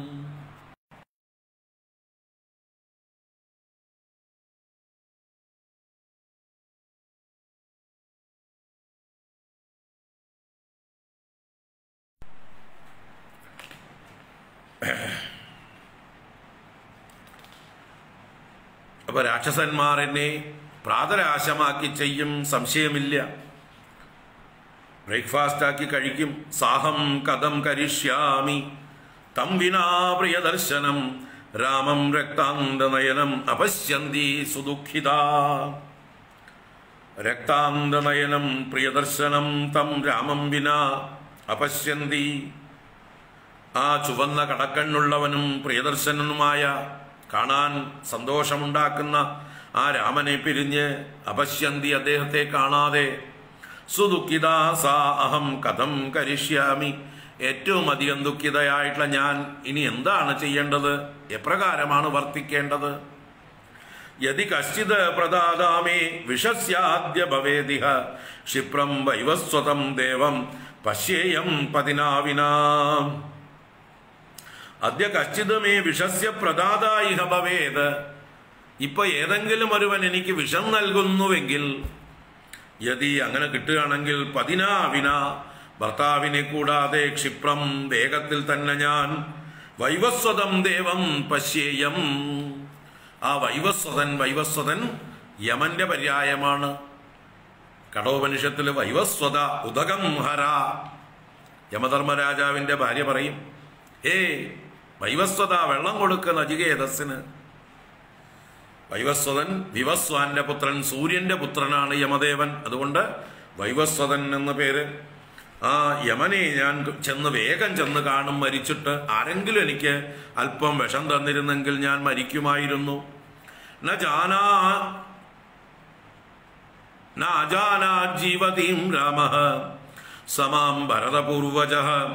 അപ്പൊ രാക്ഷസന്മാർ എന്നെ പ്രാതരാശമാക്കി ചെയ്യും സംശയമില്ല ബ്രേക്ക്ഫാസ്റ്റ് ആക്കി കഴിക്കും സാഹം കഥം കരിഷ്യാമി തം വിനാ പ്രിയദർശനം രാമം രക്താന്തനയനം അപശ്യന്തി സുദുഃഖിത രക്താന്തനയനം പ്രിയദർശനം തം രാമം വിനാ അപശ്യന്തി ആ ചുവന്ന കടക്കണ്ണുള്ളവനും പ്രിയദർശനനുമായ കാണാൻ സന്തോഷമുണ്ടാക്കുന്ന ആ രാമനെ പിരിഞ്ഞ് അപശ്യന്തി അദ്ദേഹത്തെ കാണാതെ സുദുഃഖിത സാ അഹം കഥം കരിഷ്യാമി ഏറ്റവും അധികം ദുഃഖിതയായിട്ടുള്ള ഞാൻ ഇനി എന്താണ് ചെയ്യേണ്ടത് എപ്രകാരമാണ് വർത്തിക്കേണ്ടത് യതി കശ്ചിത് പ്രദാദാമേ വിഷസ്യാദ്യ ഭവേദിഹ ക്ഷിപ്രം വൈവസ്വതം ദേവം പശ്യേയം പതിനാവിനാ അദ്യ കശ്ചിത് മേ വിഷസ്യ പ്രദാത ഇഹ ഭവേത് ഇപ്പൊ ഏതെങ്കിലും ഒരുവൻ എനിക്ക് വിഷം നൽകുന്നുവെങ്കിൽ യതി അങ്ങനെ കിട്ടുകയാണെങ്കിൽ പതിനാവിന ഭർത്താവിനെ കൂടാതെ ക്ഷിപ്രം വേഗത്തിൽ തന്നെ ഞാൻ വൈവസ്വതം ദേവം പശ്യേയം ആ വൈവസ്വതൻ വൈവസ്വതൻ യമന്റെ പര്യായമാണ് കടോപനിഷത്തിൽ വൈവസ്വത ഉദകം ഹര യമധർമ്മരാജാവിന്റെ ഭാര്യ പറയും ഏ വൈവസ്വത വെള്ളം കൊടുക്ക നചികേതസ്സിന് വൈവസ്വതൻ വിവസ്വാന്റെ പുത്രൻ സൂര്യന്റെ പുത്രനാണ് യമദേവൻ അതുകൊണ്ട് വൈവസ്വതൻ എന്ന പേര് ആ യമനെ ഞാൻ ചെന്ന് വേഗം ചെന്ന് കാണും മരിച്ചിട്ട് ആരെങ്കിലും എനിക്ക് അല്പം വിഷം തന്നിരുന്നെങ്കിൽ ഞാൻ മരിക്കുമായിരുന്നു ന ജാനാ നാജാനാ ജീവതീം രാമ സമാം ഭരതപൂർവജ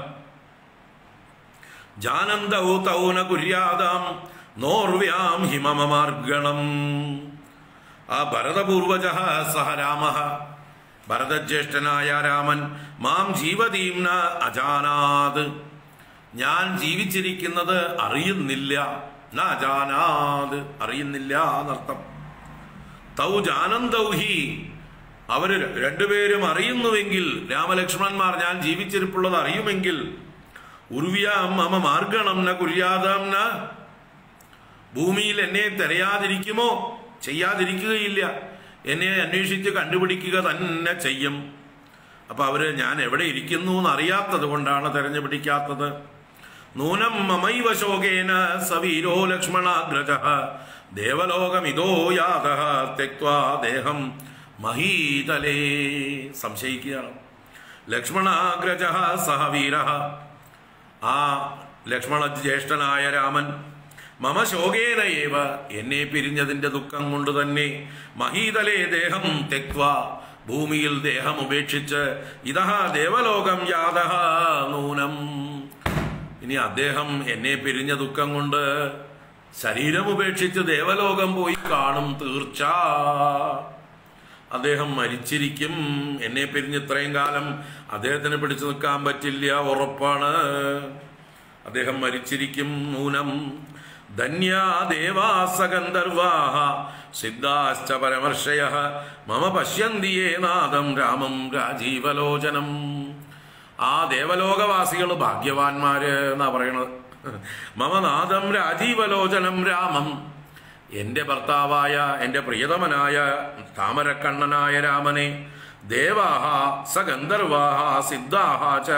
ജാനന്തൗ തൗ ന കുര്യാതാം നോർവ്യാം ഹിമമമാർഗണം ആ ഭരതപൂർവജ സഹ രാമ ഭരതജ്യേഷ്ഠനായ രാമൻ മാം ജീവതീം ന അജാനാത് ഞാൻ ജീവിച്ചിരിക്കുന്നത് അറിയുന്നില്ല ന അജാനാത് അറിയുന്നില്ല എന്നർത്ഥം തൗ ജാനന്തൗ ഹി അവര് രണ്ടുപേരും അറിയുന്നുവെങ്കിൽ രാമലക്ഷ്മണന്മാർ ഞാൻ ജീവിച്ചിരിപ്പുള്ളത് അറിയുമെങ്കിൽ ഉർവ്യാം മമ മാർഗണം ന കുര്യാതാം ന ഭൂമിയിൽ എന്നെ തിരയാതിരിക്കുമോ ചെയ്യാതിരിക്കുകയില്ല എന്നെ അന്വേഷിച്ച് കണ്ടുപിടിക്കുക തന്നെ ചെയ്യും അപ്പൊ അവര് ഞാൻ എവിടെ ഇരിക്കുന്നു എന്ന് അറിയാത്തത് കൊണ്ടാണ് തെരഞ്ഞു പിടിക്കാത്തത് നൂനം മമൈവ ശോകേന സവീരോ ലക്ഷ്മണാഗ്രജ ദേവലോകമിതോ യാത തെക്വാ ദേഹം മഹീതലേ സംശയിക്കുകയാണ് ലക്ഷ്മണാഗ്രജ സഹ വീര ആ ലക്ഷ്മണ ജ്യേഷ്ഠനായ രാമൻ മമ ശോകേന ഏവ എന്നെ പിരിഞ്ഞതിന്റെ ദുഃഖം കൊണ്ട് തന്നെ മഹീതലേ ദേഹം തെക്വ ഭൂമിയിൽ ദേഹം ഉപേക്ഷിച്ച് ഇതഹ ദേവലോകം യാത നൂനം ഇനി അദ്ദേഹം എന്നെ പിരിഞ്ഞ ദുഃഖം കൊണ്ട് ശരീരം ഉപേക്ഷിച്ച് ദേവലോകം പോയി കാണും തീർച്ച അദ്ദേഹം മരിച്ചിരിക്കും എന്നെ പിരിഞ്ഞ് ഇത്രയും കാലം അദ്ദേഹത്തിന് പിടിച്ചു നിൽക്കാൻ പറ്റില്ല ഉറപ്പാണ് അദ്ദേഹം മരിച്ചിരിക്കും നൂനം ധന്യാ ദേവാസ ഗന്ധർവാഹ സിദ്ധാശ്ച പരമർഷയ മമ പശ്യന്തിയേ നാദം രാമം രാജീവലോചനം ആ ദേവലോകവാസികൾ ഭാഗ്യവാന്മാര് എന്നാ പറയണത് മമ നാദം രാജീവലോചനം രാമം എന്റെ ഭർത്താവായ എന്റെ പ്രിയതമനായ താമരക്കണ്ണനായ രാമനെ ദേവാഹ സഗന്ധർവാഹ സിദ്ധാഹ ച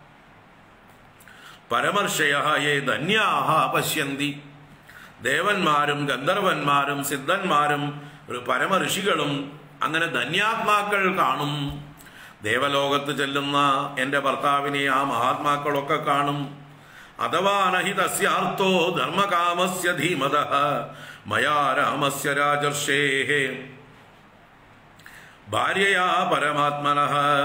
പരമർഷയ യേ ധന്യാഹ പശ്യന്തി ദേവന്മാരും ഗന്ധർവന്മാരും സിദ്ധന്മാരും ഒരു പരമഋഷികളും അങ്ങനെ ധന്യാത്മാക്കൾ കാണും ദേവലോകത്ത് ചെല്ലുന്ന എൻ്റെ ഭർത്താവിനെ ആ മഹാത്മാക്കളൊക്കെ കാണും അഥവാ നഹി തസ്യാർത്ഥോ ധർമ്മകാമസ്യ ധീമത മയാ രാമസ്യ രാജർഷേ ഭാര്യയാ പരമാത്മന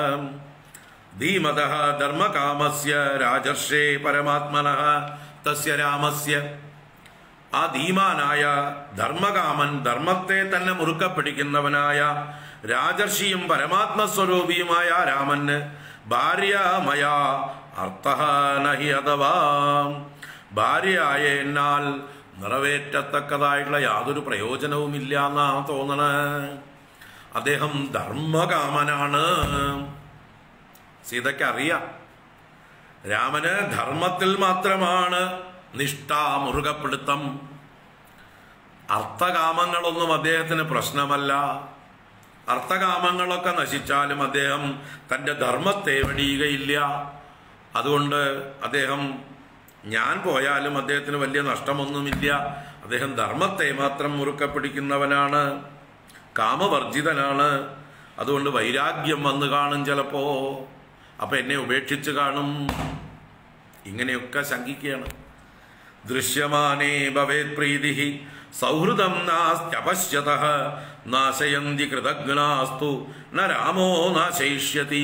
ധീമത ധർമ്മകാമസ്യ രാജർഷേ പരമാത്മന തസ്യ രാമസ്യ ആ ധീമാനായ ധർമ്മകാമൻ ധർമ്മത്തെ തന്നെ മുറുക്ക പിടിക്കുന്നവനായ രാജർഷിയും പരമാത്മസ്വരൂപിയുമായ രാമന് ഭാര്യമയ അർത്ഥ നഹി അഥവാ ഭാര്യയായ എന്നാൽ നിറവേറ്റത്തക്കതായിട്ടുള്ള യാതൊരു പ്രയോജനവുമില്ല എന്നാ തോന്നണ അദ്ദേഹം ധർമ്മകാമനാണ് സീതയ്ക്ക് അറിയാം രാമന് ധർമ്മത്തിൽ മാത്രമാണ് നിഷ്ഠ മുറുകപ്പിടുത്തം അർത്ഥകാമങ്ങളൊന്നും അദ്ദേഹത്തിന് പ്രശ്നമല്ല അർത്ഥകാമങ്ങളൊക്കെ നശിച്ചാലും അദ്ദേഹം തന്റെ ധർമ്മത്തെ വെടിയുകയില്ല അതുകൊണ്ട് അദ്ദേഹം ഞാൻ പോയാലും അദ്ദേഹത്തിന് വലിയ നഷ്ടമൊന്നുമില്ല അദ്ദേഹം ധർമ്മത്തെ മാത്രം മുറുക്കെ പിടിക്കുന്നവനാണ് കാമവർജിതനാണ് അതുകൊണ്ട് വൈരാഗ്യം വന്ന് കാണും ചിലപ്പോ അപ്പൊ എന്നെ ഉപേക്ഷിച്ച് കാണും ഇങ്ങനെയൊക്കെ ശങ്കിക്കുകയാണ് ദൃശ്യമാനേ ഭവേത് പ്രീതി സൗഹൃദം നാസ്ത്യപശ്യത നാശയന്തി കൃതജ്ഞാസ്തു ന രാമോ നാശയിഷ്യതി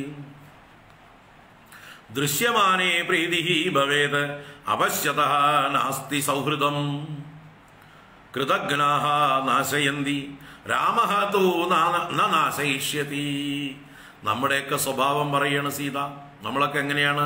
ദൃശ്യമാനേ പ്രീതി ഭവേത് അപശ്യത നാസ്തി സൗഹൃദം കൃതജ്ഞാ നാശയന്തി രാമ തൂ ന നാശയിഷ്യതി നമ്മുടെയൊക്കെ സ്വഭാവം പറയണ സീത നമ്മളൊക്കെ എങ്ങനെയാണ്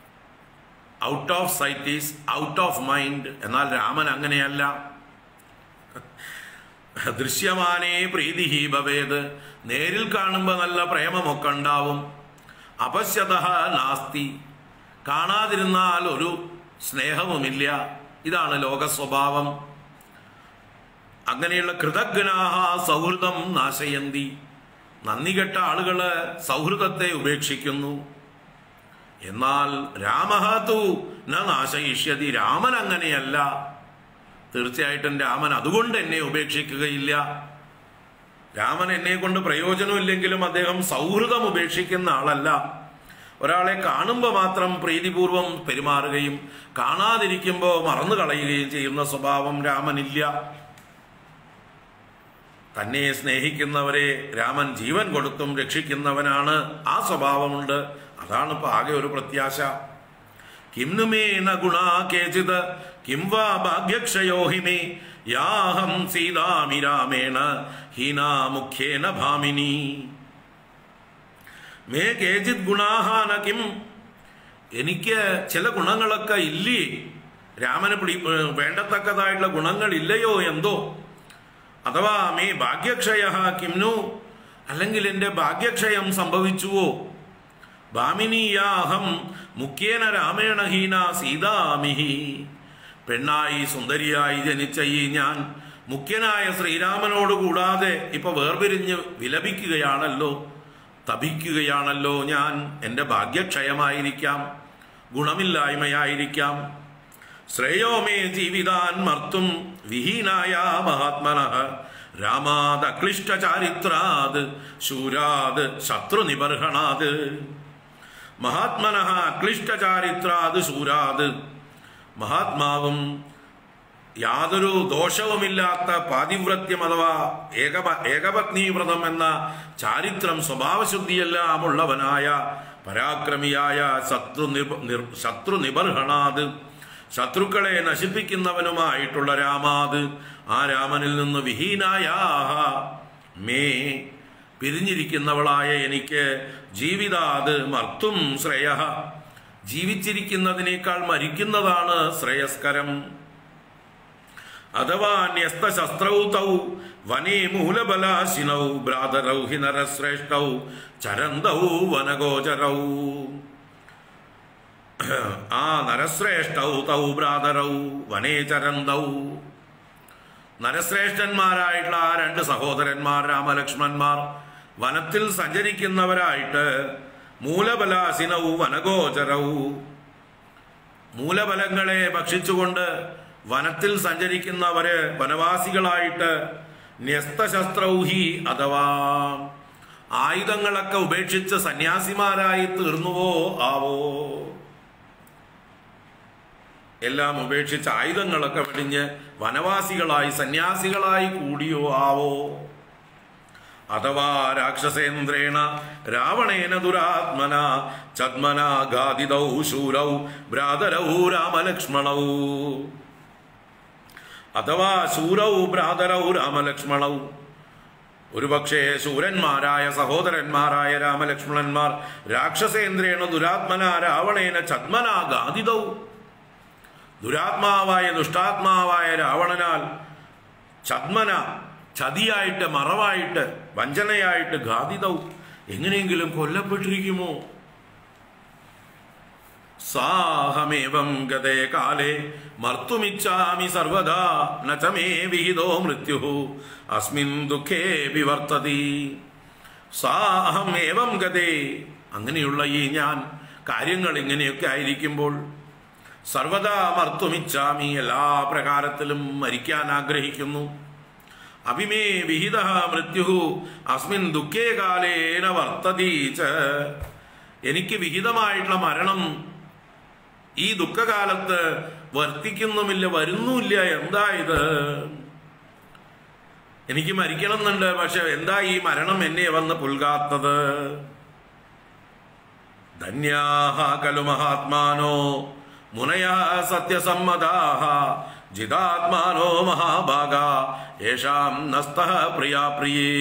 out of sight is out of mind എന്നാൽ രാമൻ അങ്ങനെയല്ല ദൃശ്യമാനേ പ്രീതി ഭവേത് നേരിൽ കാണുമ്പോൾ നല്ല പ്രേമമൊക്കെ ഉണ്ടാവും അപശ്യത നാസ്തി കാണാതിരുന്നാൽ ഒരു സ്നേഹവുമില്ല ഇതാണ് ലോക സ്വഭാവം അങ്ങനെയുള്ള കൃതജ്ഞനാഹ സൗഹൃദം നാശയന്തി നന്ദി കെട്ട ആളുകള് സൗഹൃദത്തെ ഉപേക്ഷിക്കുന്നു എന്നാൽ രാമഹതു ന നാശയിഷ്യതി രാമൻ അങ്ങനെയല്ല തീർച്ചയായിട്ടും രാമൻ അതുകൊണ്ട് എന്നെ ഉപേക്ഷിക്കുകയില്ല രാമൻ എന്നെ കൊണ്ട് പ്രയോജനമില്ലെങ്കിലും അദ്ദേഹം സൗഹൃദം ഉപേക്ഷിക്കുന്ന ആളല്ല ഒരാളെ കാണുമ്പോൾ മാത്രം പ്രീതിപൂർവം പെരുമാറുകയും കാണാതിരിക്കുമ്പോൾ മറന്നു കളയുകയും ചെയ്യുന്ന സ്വഭാവം രാമനില്ല തന്നെ സ്നേഹിക്കുന്നവരെ രാമൻ ജീവൻ കൊടുത്തും രക്ഷിക്കുന്നവനാണ് ആ സ്വഭാവമുണ്ട് അതാണ് ഇപ്പൊ ആകെ ഒരു പ്രത്യാശ കിം नु मे न गुणा केचित् किं वा भाग्यक्षयो हि मे याहं सीतामि रामेण हीना मुख्येन भामिनी മേ കേചിത് ഗുണാഹാന കിം എനിക്ക് ചില ഗുണങ്ങളൊക്കെ ഇല്ലേ രാമന് പിടി വേണ്ടത്തക്കതായിട്ടുള്ള ഗുണങ്ങൾ ഇല്ലയോ എന്തോ അഥവാ മേ ഭാഗ്യക്ഷയ കിംനു അല്ലെങ്കിൽ എൻ്റെ ഭാഗ്യക്ഷയം സംഭവിച്ചുവോ ഭാമിനീയാഹം മുഖ്യേന രാമേണ ഹീന സീതാമിഹി പെണ്ണായി സുന്ദരിയായി ജനിച്ച ഈ ഞാൻ മുഖ്യനായ ശ്രീരാമനോട് കൂടാതെ ഇപ്പൊ വേർപിരിഞ്ഞ് വിലപിക്കുകയാണല്ലോ തപിക്കുകയാണല്ലോ ഞാൻ എൻ്റെ ഭാഗ്യക്ഷയമായിരിക്കാം ഗുണമില്ലായ്മയായിരിക്കാം ശ്രേയോ മേ ജീവിതാൻ മർത്തും വിഹീനായ മഹാത്മന രാമാത് അക്ലിഷ്ട ചാരിത്രാത് ശൂരാത് ശത്രുനിബർഹണാത് മഹാത്മന അക്ലിഷ്ടചാരിത്രാത് ശൂരാത് മഹാത്മാവും യാതൊരു ദോഷവുമില്ലാത്ത പാതിവ്രത്യം അഥവാ ഏകപ ഏകപത്നി വ്രതം എന്ന ചാരിത്രം സ്വഭാവശുദ്ധിയെല്ലാം ഉള്ളവനായ പരാക്രമിയായ ശത്രു നിർ ശത്രു നിബർഹണാത് ശത്രുക്കളെ നശിപ്പിക്കുന്നവനുമായിട്ടുള്ള രാമാത് ആ രാമനിൽ നിന്ന് വിഹീനായ മേ പിരിഞ്ഞിരിക്കുന്നവളായ എനിക്ക് ജീവിതാത് മർത്തും ശ്രേയ ജീവിച്ചിരിക്കുന്നതിനേക്കാൾ മരിക്കുന്നതാണ് ശ്രേയസ്കരം അഥവാ ന്യസ്തശസ്ത്രൗ തൗ വനേ മൂലബലാശിനൗ ഭ്രാതരൗ ഹി നരശ്രേഷ്ഠൗ ചരന്തൗ വനഗോചരൗ ആ നരശ്രേഷ്ഠൗ തൗ ഭ്രാതരൗ വനേ ചരന്തൗ നരശ്രേഷ്ഠന്മാരായിട്ടുള്ള ആ രണ്ട് സഹോദരന്മാർ രാമലക്ഷ്മണന്മാർ വനത്തിൽ സഞ്ചരിക്കുന്നവരായിട്ട് മൂലബലാസിനവും വനഗോചരവും മൂലബലങ്ങളെ ഭക്ഷിച്ചുകൊണ്ട് വനത്തിൽ സഞ്ചരിക്കുന്നവര് വനവാസികളായിട്ട് ന്യസ്തശസ്ത്രൗഹി അഥവാ ആയുധങ്ങളൊക്കെ ഉപേക്ഷിച്ച് സന്യാസിമാരായി തീർന്നുവോ ആവോ എല്ലാം ഉപേക്ഷിച്ച് ആയുധങ്ങളൊക്കെ വെടിഞ്ഞ് വനവാസികളായി സന്യാസികളായി കൂടിയോ ആവോ അഥവാ രാക്ഷസേന്ദ്രേണ രാവണേന ദുരാത്മന ചദ്മന ഗാദിതൗ ശൂരൗ ഭ്രാതരൗ രാമലക്ഷ്മണൗ അഥവാ ശൂരൗ ഭ്രാതരൗ രാമലക്ഷ്മണൗ ഒരുപക്ഷെ ശൂരന്മാരായ സഹോദരന്മാരായ രാമലക്ഷ്മണന്മാർ രാക്ഷസേന്ദ്രേണ ദുരാത്മന രാവണേന ചദ്മന ഗാദിതൗ ദുരാത്മാവായ ദുഷ്ടാത്മാവായ രാവണനാൽ ചദ്മന ചതിയായിട്ട് മറവായിട്ട് വഞ്ചനയായിട്ട് ഘാതിതൗ എങ്ങനെയെങ്കിലും കൊല്ലപ്പെട്ടിരിക്കുമോ സാഹമേവം ഗതേ കാലേ മർത്തുമിച്ഛാമി സർവദാ നചമേ വിഹിതോ മൃത്യു അസ്മിൻ ദുഃഖേ വിവർത്തതി സാഹം ഏവം ഗതേ അങ്ങനെയുള്ള ഈ ഞാൻ കാര്യങ്ങൾ ഇങ്ങനെയൊക്കെ ആയിരിക്കുമ്പോൾ സർവദാ മർത്തുമിച്ഛാമി എല്ലാ പ്രകാരത്തിലും മരിക്കാൻ ആഗ്രഹിക്കുന്നു അഭിമേ വിഹിത മൃത്യു അസ്മിൻ ദുഃഖേ കാലേന വർത്തതി ച എനിക്ക് വിഹിതമായിട്ടുള്ള മരണം ഈ ദുഃഖകാലത്ത് വർത്തിക്കുന്നുമില്ല വരുന്നുമില്ല എന്താ ഇത് എനിക്ക് മരിക്കണം എന്നുണ്ട് പക്ഷെ എന്താ ഈ മരണം എന്നെ വന്ന് പുൽകാത്തത് ധന്യാഹ കലു മഹാത്മാനോ മുനയ സത്യസമ്മതാഹ ജിതാത്മാനോ മഹാഭാഗ യേഷാം നസ്ത പ്രിയാ പ്രിയേ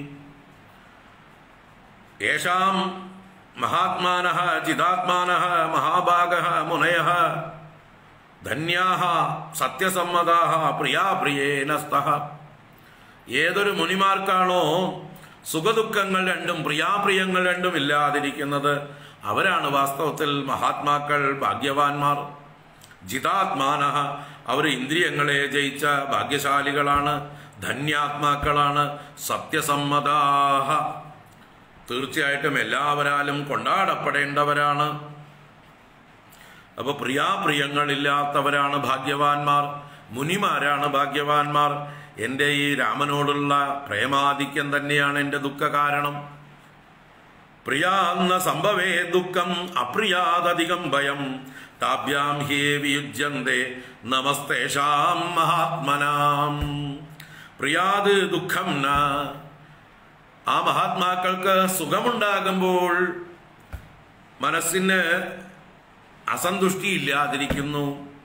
യേഷാം മഹാത്മാന ജിതാത്മാന മഹാഭാഗ മുനയ ധന്യാഹ സത്യസമ്മതാഹ പ്രിയാപ്രിയേന സ്തഹ ഏതൊരു മുനിമാർക്കാണോ സുഖദുഃഖങ്ങൾ രണ്ടും പ്രിയാപ്രിയങ്ങൾ രണ്ടും ഇല്ലാതിരിക്കുന്നത് അവരാണ് വാസ്തവത്തിൽ മഹാത്മാക്കൾ ഭാഗ്യവാന്മാർ ജിതാത്മാന അവർ ഇന്ദ്രിയങ്ങളെ ജയിച്ച ഭാഗ്യശാലികളാണ് ധന്യാത്മാക്കളാണ് സത്യസമ്മതാഹ തീർച്ചയായിട്ടും എല്ലാവരാലും കൊണ്ടാടപ്പെടേണ്ടവരാണ് അപ്പൊ പ്രിയാപ്രിയങ്ങളില്ലാത്തവരാണ് ഭാഗ്യവാന്മാർ മുനിമാരാണ് ഭാഗ്യവാന്മാർ എൻ്റെ ഈ രാമനോടുള്ള പ്രേമാധിക്യം തന്നെയാണ് എൻ്റെ ദുഃഖ കാരണം പ്രിയാന്ന സംഭവേ ദുഃഖം അപ്രിയാദധികം ഭയം താഭ്യാം ഹേ വിയുജ്യന്തേ നമസ്തേഷാം മഹാത്മനാം പ്രിയാത് ദുഃഖം ന ആ മഹാത്മാക്കൾക്ക് സുഖമുണ്ടാകുമ്പോൾ മനസ്സിന് അസന്തുഷ്ടി ഇല്ലാതിരിക്കുന്നു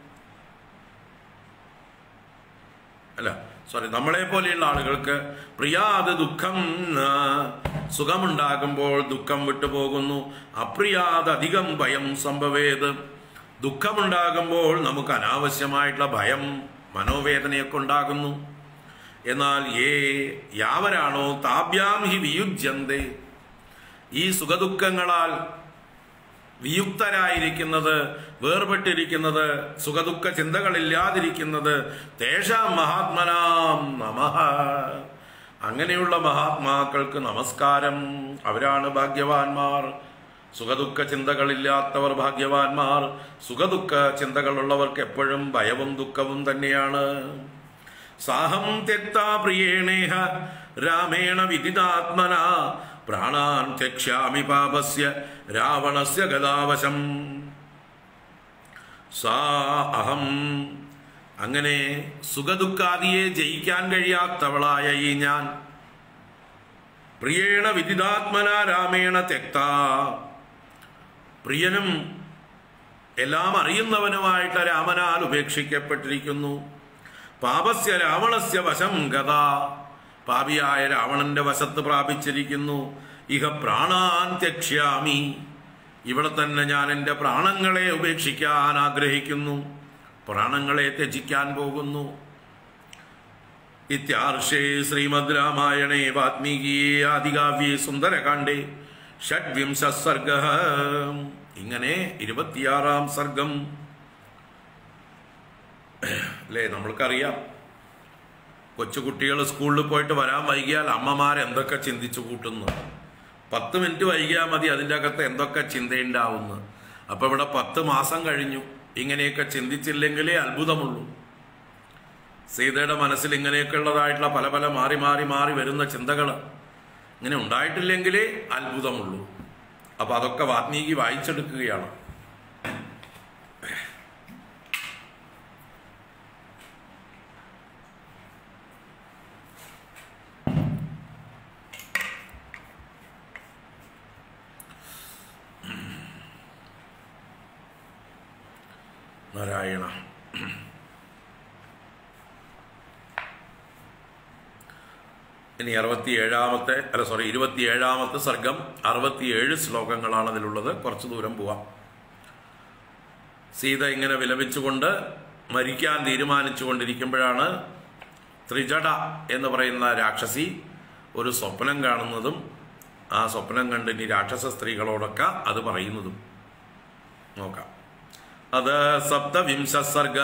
അല്ല സോറി നമ്മളെ പോലെയുള്ള ആളുകൾക്ക് പ്രിയാത് ദുഃഖം ആ, സുഖമുണ്ടാകുമ്പോൾ ദുഃഖം വിട്ടുപോകുന്നു അപ്രിയാത് അധികം ഭയം സംഭവേത് ദുഃഖമുണ്ടാകുമ്പോൾ നമുക്ക് അനാവശ്യമായിട്ടുള്ള ഭയം മനോവേദനയൊക്കെ ഉണ്ടാകുന്നു എന്നാൽ ഏ യാവരാണോ താഭ്യാം ഹി വിയുജ്യന്തേ ഈ സുഖദുഃഖങ്ങളാൽ വിയുക്തരായിരിക്കുന്നത് വേർപെട്ടിരിക്കുന്നത് സുഖദുഃഖ ചിന്തകളില്ലാതിരിക്കുന്നത് തേഷാം മഹാത്മനാം നമഃ അങ്ങനെയുള്ള മഹാത്മാക്കൾക്ക് നമസ്കാരം അവരാണ് ഭാഗ്യവാന്മാർ സുഖദുഃഖ ചിന്തകളില്ലാത്തവർ ഭാഗ്യവാന്മാർ സുഖദുഃഖ ചിന്തകളുള്ളവർക്ക് എപ്പോഴും ഭയവും ദുഃഖവും തന്നെയാണ് സാഹം ത്യക്താ പ്രിയേണേഹ രാമേണ വിദിതാത്മന പ്രാണാൻ ത്യക്ഷ്യാമി പാപസ്യ രാവണസ്യ ഗതാവശം സാ അഹം അങ്ങനെ സുഖദുഃഖാദിയെ ജയിക്കാൻ കഴിയാത്തവളായ ഈ ഞാൻ പ്രിയേണ വിദിതാത്മന രാമേണ ത്യക്ത പ്രിയനും എല്ലാം അറിയുന്നവനുമായിട്ട് രാമനാൽ ഉപേക്ഷിക്കപ്പെട്ടിരിക്കുന്നു പാപസ്യ രാവണസ്യ വശം ഗത പാപിയായ രാവണന്റെ വശത്ത് പ്രാപിച്ചിരിക്കുന്നു ഇഹ പ്രാണാൻ ത്യക്ഷ്യാമി ഇവിടെ തന്നെ ഞാൻ എൻ്റെ പ്രാണങ്ങളെ ഉപേക്ഷിക്കാൻ ആഗ്രഹിക്കുന്നു പ്രാണങ്ങളെ ത്യജിക്കാൻ പോകുന്നു ഇത്യാർഷേ ശ്രീമദ് രാമായണേ വാത്മീകിയേ ആദികാവ്യേ സുന്ദരകാണ്ഡേ ഷഡ്വിംശ സർഗ ഇങ്ങനെ ഇരുപത്തിയാറാം സർഗം അല്ലേ നമ്മൾക്കറിയാം കൊച്ചുകുട്ടികൾ സ്കൂളിൽ പോയിട്ട് വരാൻ വൈകിയാൽ അമ്മമാർ എന്തൊക്കെ ചിന്തിച്ചു കൂട്ടുന്നു പത്ത് മിനിറ്റ് വൈകിയാൽ മതി അതിൻ്റെ അകത്ത് എന്തൊക്കെ ചിന്തയുണ്ടാവുന്നു അപ്പൊ ഇവിടെ പത്ത് മാസം കഴിഞ്ഞു ഇങ്ങനെയൊക്കെ ചിന്തിച്ചില്ലെങ്കിലേ അത്ഭുതമുള്ളൂ സീതയുടെ മനസ്സിൽ ഇങ്ങനെയൊക്കെ ഉള്ളതായിട്ടുള്ള പല പല മാറി മാറി മാറി വരുന്ന ചിന്തകൾ ഇങ്ങനെ ഉണ്ടായിട്ടില്ലെങ്കിലേ അത്ഭുതമുള്ളൂ അപ്പൊ അതൊക്കെ വാത്മീകി വായിച്ചെടുക്കുകയാണ് നാരായണ ഇനി അറുപത്തിയേഴാമത്തെ അല്ല സോറി ഇരുപത്തിയേഴാമത്തെ സർഗം അറുപത്തിയേഴ് ശ്ലോകങ്ങളാണ് അതിലുള്ളത് കുറച്ച് ദൂരം പോവാം സീത ഇങ്ങനെ വിലപിച്ചുകൊണ്ട് മരിക്കാൻ തീരുമാനിച്ചുകൊണ്ടിരിക്കുമ്പോഴാണ് ത്രിജട എന്ന് പറയുന്ന രാക്ഷസി ഒരു സ്വപ്നം കാണുന്നതും ആ സ്വപ്നം കണ്ട് ഇനി രാക്ഷസ സ്ത്രീകളോടൊക്കെ അത് പറയുന്നതും നോക്കാം അത് സപ്തവിംശ സർഗ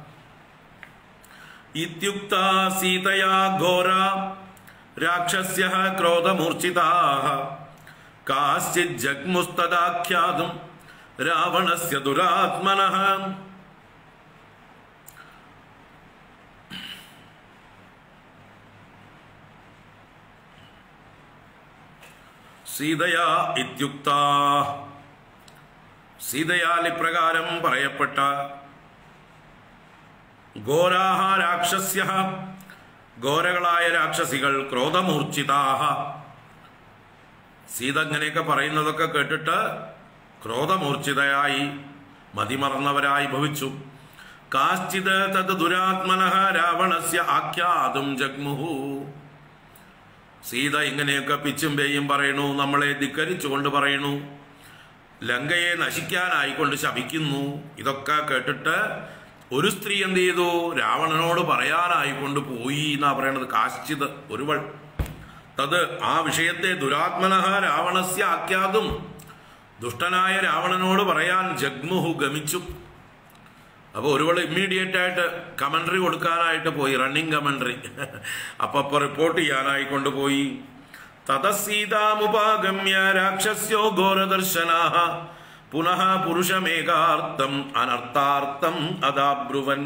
ഇത്യുക്ത സീതയാ ഘോര രാക്ഷസ്യ ക്രോധമൂർച്ഛിതാ കാശ്ചിത് ജഗ്മുസ്തദാഖ്യാതും രാവണസ്യ ദുരാത്മനഃ സീതയാ ഇത്യുക്ത സീതയാൽ ഇപ്രകാരം പറയപ്പെട്ട ഘോരാഹ രാക്ഷസ്യ ഘോരകളായ രാക്ഷസികൾ ക്രോധമൂർച്ഛിതാഹ സീത ഇങ്ങനെയൊക്കെ പറയുന്നതൊക്കെ കേട്ടിട്ട് ക്രോധമൂർച്ഛിതയായി മതിമറന്നവരായി ഭവിച്ചു കാശ്ചിത് തത് ദുരാത്മനഃ രാവണസ്യ ആഖ്യാതും ജഗ്മുഹു സീത ഇങ്ങനെയൊക്കെ പിച്ചും പേയും പറയണു നമ്മളെ ധിക്കരിച്ചുകൊണ്ട് പറയണു ലങ്കയെ നശിക്കാനായിക്കൊണ്ട് ശപിക്കുന്നു ഇതൊക്കെ കേട്ടിട്ട് ഒരു സ്ത്രീ എന്ത് ചെയ്തു രാവണനോട് പറയാനായി കൊണ്ട് പോയി എന്നാ പറയണത് കാശ്ചിത് ഒരുവൾ തത് ആ വിഷയത്തെ ദുരാത്മന രാവണസ്യ ആഖ്യാതും ദുഷ്ടനായ രാവണനോട് പറയാൻ ജഗ്മുഹു ഗമിച്ചു അപ്പൊ ഒരുവൾ ഇമ്മീഡിയറ്റ് ആയിട്ട് കമന്ററി കൊടുക്കാനായിട്ട് പോയി റണ്ണിങ് കമന്ററി അപ്പൊ അപ്പൊ റിപ്പോർട്ട് ചെയ്യാനായി കൊണ്ടുപോയി തതസീതാമുപാഗമ്യ രാക്ഷസ്യോ ഘോരദർശനാ പുനഃ പുരുഷമേകാർത്ഥം അനർത്ഥാർത്ഥം അതാബ്രുവൻ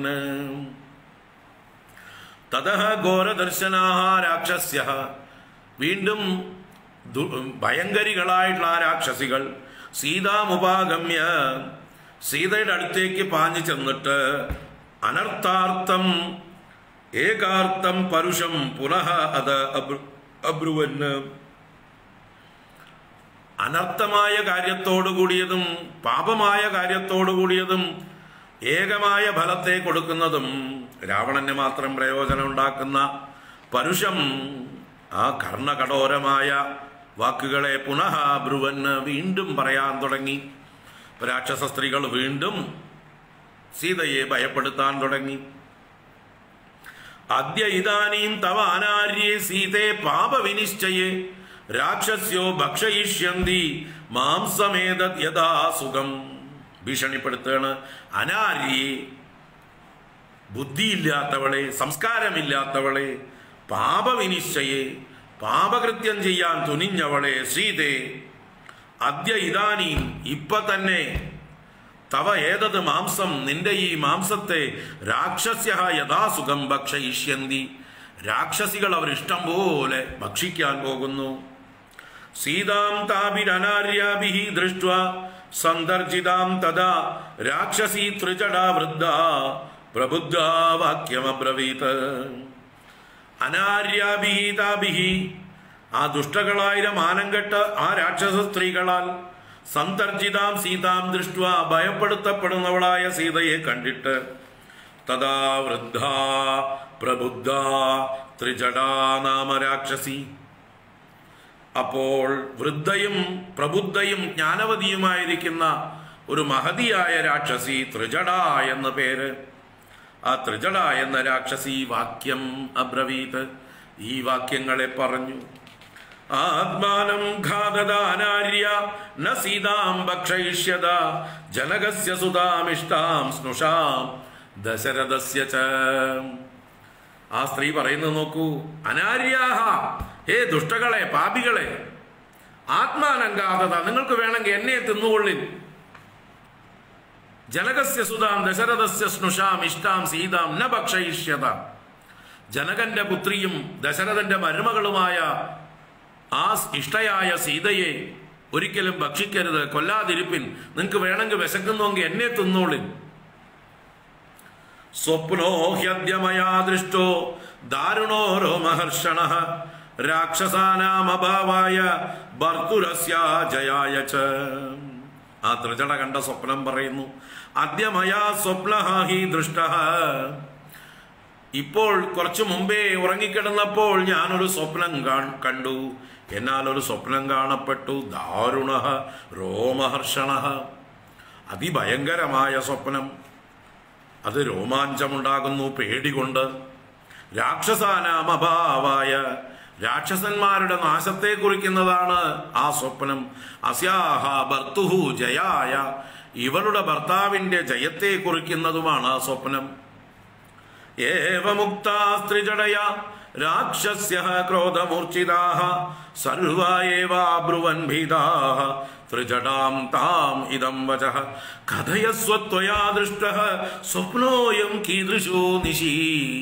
തതഃ ഘോരദർശനാ രാക്ഷസ്യ വീണ്ടും ദു- ഭയങ്കരികളായിട്ടുള്ള ആ രാക്ഷസികൾ സീതാമുപാഗമ്യ സീതയുടെ അടുത്തേക്ക് പാഞ്ഞു ചെന്നിട്ട് അനർത്ഥാർത്ഥം ഏകാർത്ഥം പരുഷം പുനഃ അത് അബ്രു- അബ്രുവന് അനർത്ഥമായ കാര്യത്തോടു കൂടിയതും പാപമായ കാര്യത്തോടു കൂടിയതും ഏകമായ ഫലത്തെ കൊടുക്കുന്നതും രാവണന് മാത്രം പ്രയോജനം ഉണ്ടാക്കുന്ന പരുഷം ആ കർണകഠോരമായ വാക്കുകളെ പുനഃ ബ്രുവന് വീണ്ടും പറയാൻ തുടങ്ങി ഇപ്പൊ രാക്ഷസ സ്ത്രീകൾ വീണ്ടും സീതയെ ഭയപ്പെടുത്താൻ തുടങ്ങി അദ്യ ഇതാനീം തവ അനാര്യെ സീതേ പാപവിനിശ്ചയെ രാക്ഷസ്യോ ഭക്ഷയിഷ്യന്തി മാംസമേത യഥാ സുഖം ഭീഷണിപ്പെടുത്തുകയാണ് അനാര്യെ ബുദ്ധിയില്ലാത്തവളെ സംസ്കാരമില്ലാത്തവളെ പാപവിനിശ്ചയെ പാപകൃത്യം ചെയ്യാൻ തുനിഞ്ഞവളെ സീതേ അദ്യ ഇതാനീം ഇപ്പൊ തന്നെ തവ ഏതത് മാംസം നിന്റെ ഈ മാംസത്തെ രാക്ഷസ്യ യഥാസുഖം ഭക്ഷയിഷ്യന്തി രാക്ഷസികൾ അവർ ഇഷ്ടം പോലെ ഭക്ഷിക്കാൻ പോകുന്നു സീതാം താപിരനാര്യാഭി ദൃഷ്ട സന്ദർജിതാം തഥാ രാക്ഷസീ ത്രിജടാ വൃദ്ധ പ്രബുദ്ധ വാക്യമബ്രവീത് അനാര്യാഭിഹീതാഭിഹി ആ ദുഷ്ടകളായിരം ആനംകെട്ട് ആ രാക്ഷസ സ്ത്രീകളാൽ സന്തർജിതാം സീതാം ദൃഷ്ട ഭയപ്പെടുത്തപ്പെടുന്നവളായ സീതയെ കണ്ടിട്ട് തഥാ വൃദ്ധ പ്രബുദ്ധ ത്രിജടാ നാമ രാക്ഷസി അപ്പോൾ വൃദ്ധയും പ്രബുദ്ധയും ജ്ഞാനവതിയുമായിരിക്കുന്ന ഒരു മഹതിയായ രാക്ഷസി ത്രിജട എന്ന പേര് ആ ത്രിജട എന്ന രാക്ഷസി വാക്യം അബ്രവീത് ഈ വാക്യങ്ങളെ പറഞ്ഞു ആത്മാനം ഘാതദാനാര്യ ന സീതാം ഭക്ഷയിഷ്യത ജനകസ്യ സുതാമിഷ്ടാം സ്നുഷാം ദശരഥസ്യ ച ആ സ്ത്രീ പറയുന്നത് നോക്കൂ അനാര്യാഹ ഹേ ദുഷ്ടകളെ പാപികളെ ആത്മാനങ്കാതത നിങ്ങൾക്ക് വേണമെങ്കിൽ എന്നെ തിന്നുകൊള്ളിൻ ജനകസ്യ സുതാം ദശരഥസ്യ സ്നുഷാം ഇഷ്ടാം സീതാം ന ഭക്ഷയിഷ്യത ജനകന്റെ പുത്രിയും ദശരഥന്റെ മരുമകളുമായ ആ ഇഷ്ടയായ സീതയെ ഒരിക്കലും ഭക്ഷിക്കരുത് കൊല്ലാതിരിപ്പിൻ നിങ്ങൾക്ക് വേണമെങ്കിൽ വിശക്കുന്നുവെങ്കിൽ എന്നെ തിന്നോളിൻ സ്വപ്നോ ഹ്യദ്യമയാ ദൃഷ്ടോ ദാരുണോ രോമഹർഷണ രാക്ഷസാനാമഭാവായ ഭർത്തുരസ്യ ജയായ ച ആ ത്രിജട കണ്ട സ്വപ്നം പറയുന്നു അദ്യമയാ സ്വപ്ന ഹി ദൃഷ്ട ഇപ്പോൾ കുറച്ചു മുമ്പേ ഉറങ്ങിക്കിടന്നപ്പോൾ ഞാനൊരു സ്വപ്നം കാൺ- കണ്ടു എന്നാൽ ഒരു സ്വപ്നം കാണപ്പെട്ടു ദാരുണ രോമഹർഷണ അതിഭയങ്കരമായ സ്വപ്നം അത് രോമാഞ്ചമുണ്ടാകുന്നു പേടികൊണ്ട് രാക്ഷസാനാമഭാവായ രാക്ഷസന്മാരുടെ നാശത്തെ കുറിക്കുന്നതാണ് ആ സ്വപ്നം അസ്യാഹ ഭർത്തുഹു ജയായ ഇവളുടെ ഭർത്താവിന്റെ ജയത്തെ കുറിക്കുന്നതുമാണ് ആ സ്വപ്നം ഏവമുക്താ സ്ത്രീജടയ രാക്ഷസ്യ ക്രോധമൂർച്ഛിതാ സർവായേവാബ്രുവൻ ഭീതാ ത്രിജടാം താം ഇതം വച കഥയസ്വത്വയാ ദൃഷ്ട സ്വപ്നോയം കീദൃശോ നിശീ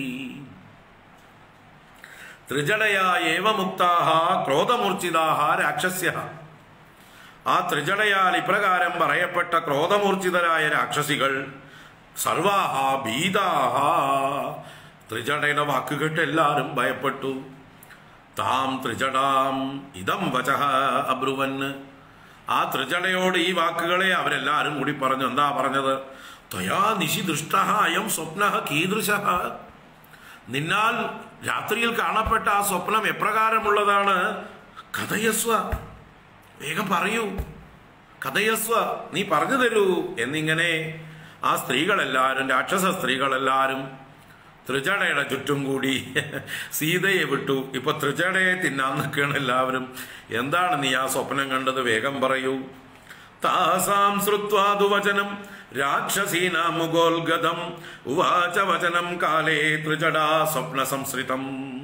ത്രിജടയാ ഏവ മുക്താ ക്രോധമൂർച്ഛിതാ രാക്ഷസ്യ ആ ത്രിജടയാൽ ഇപ്രകാരം പറയപ്പെട്ട ക്രോധമൂർച്ഛിതരായ രാക്ഷസികൾ സർവാഹ ഭീതാഹ ത്രിജടയുടെ വാക്കുകേട്ട് എല്ലാവരും ഭയപ്പെട്ടു താം ത്രിജടാം ഇതം വചഹ അബ്രുവന് ആ ത്രിജടയോട് ഈ വാക്കുകളെ അവരെല്ലാവരും കൂടി പറഞ്ഞു എന്താ പറഞ്ഞത് ത്വയാ നിശി ദൃഷ്ട അയം സ്വപ്ന കീദൃശ നിന്നാൽ രാത്രിയിൽ കാണപ്പെട്ട ആ സ്വപ്നം എപ്രകാരമുള്ളതാണ് കഥയസ്വ വേഗം പറയൂ കഥയസ്വ നീ പറഞ്ഞു തരൂ എന്നിങ്ങനെ ആ സ്ത്രീകളെല്ലാവരും രാക്ഷസ സ്ത്രീകളെല്ലാവരും ത്രിജടയുടെ ചുറ്റും കൂടി സീതയെ വിട്ടു ഇപ്പൊ ത്രിജടയെ തിന്നാൻ നിൽക്കുകയാണ് എല്ലാവരും എന്താണ് നീ ആ സ്വപ്നം കണ്ടത് വേഗം പറയൂ താസാം ശ്രുത്വാതു വചനം രാക്ഷസീനാം മുഗോൽഗതം ഉവാച വചനം കാലേ ത്രിജടാ സ്വപ്ന സംസ്രിതം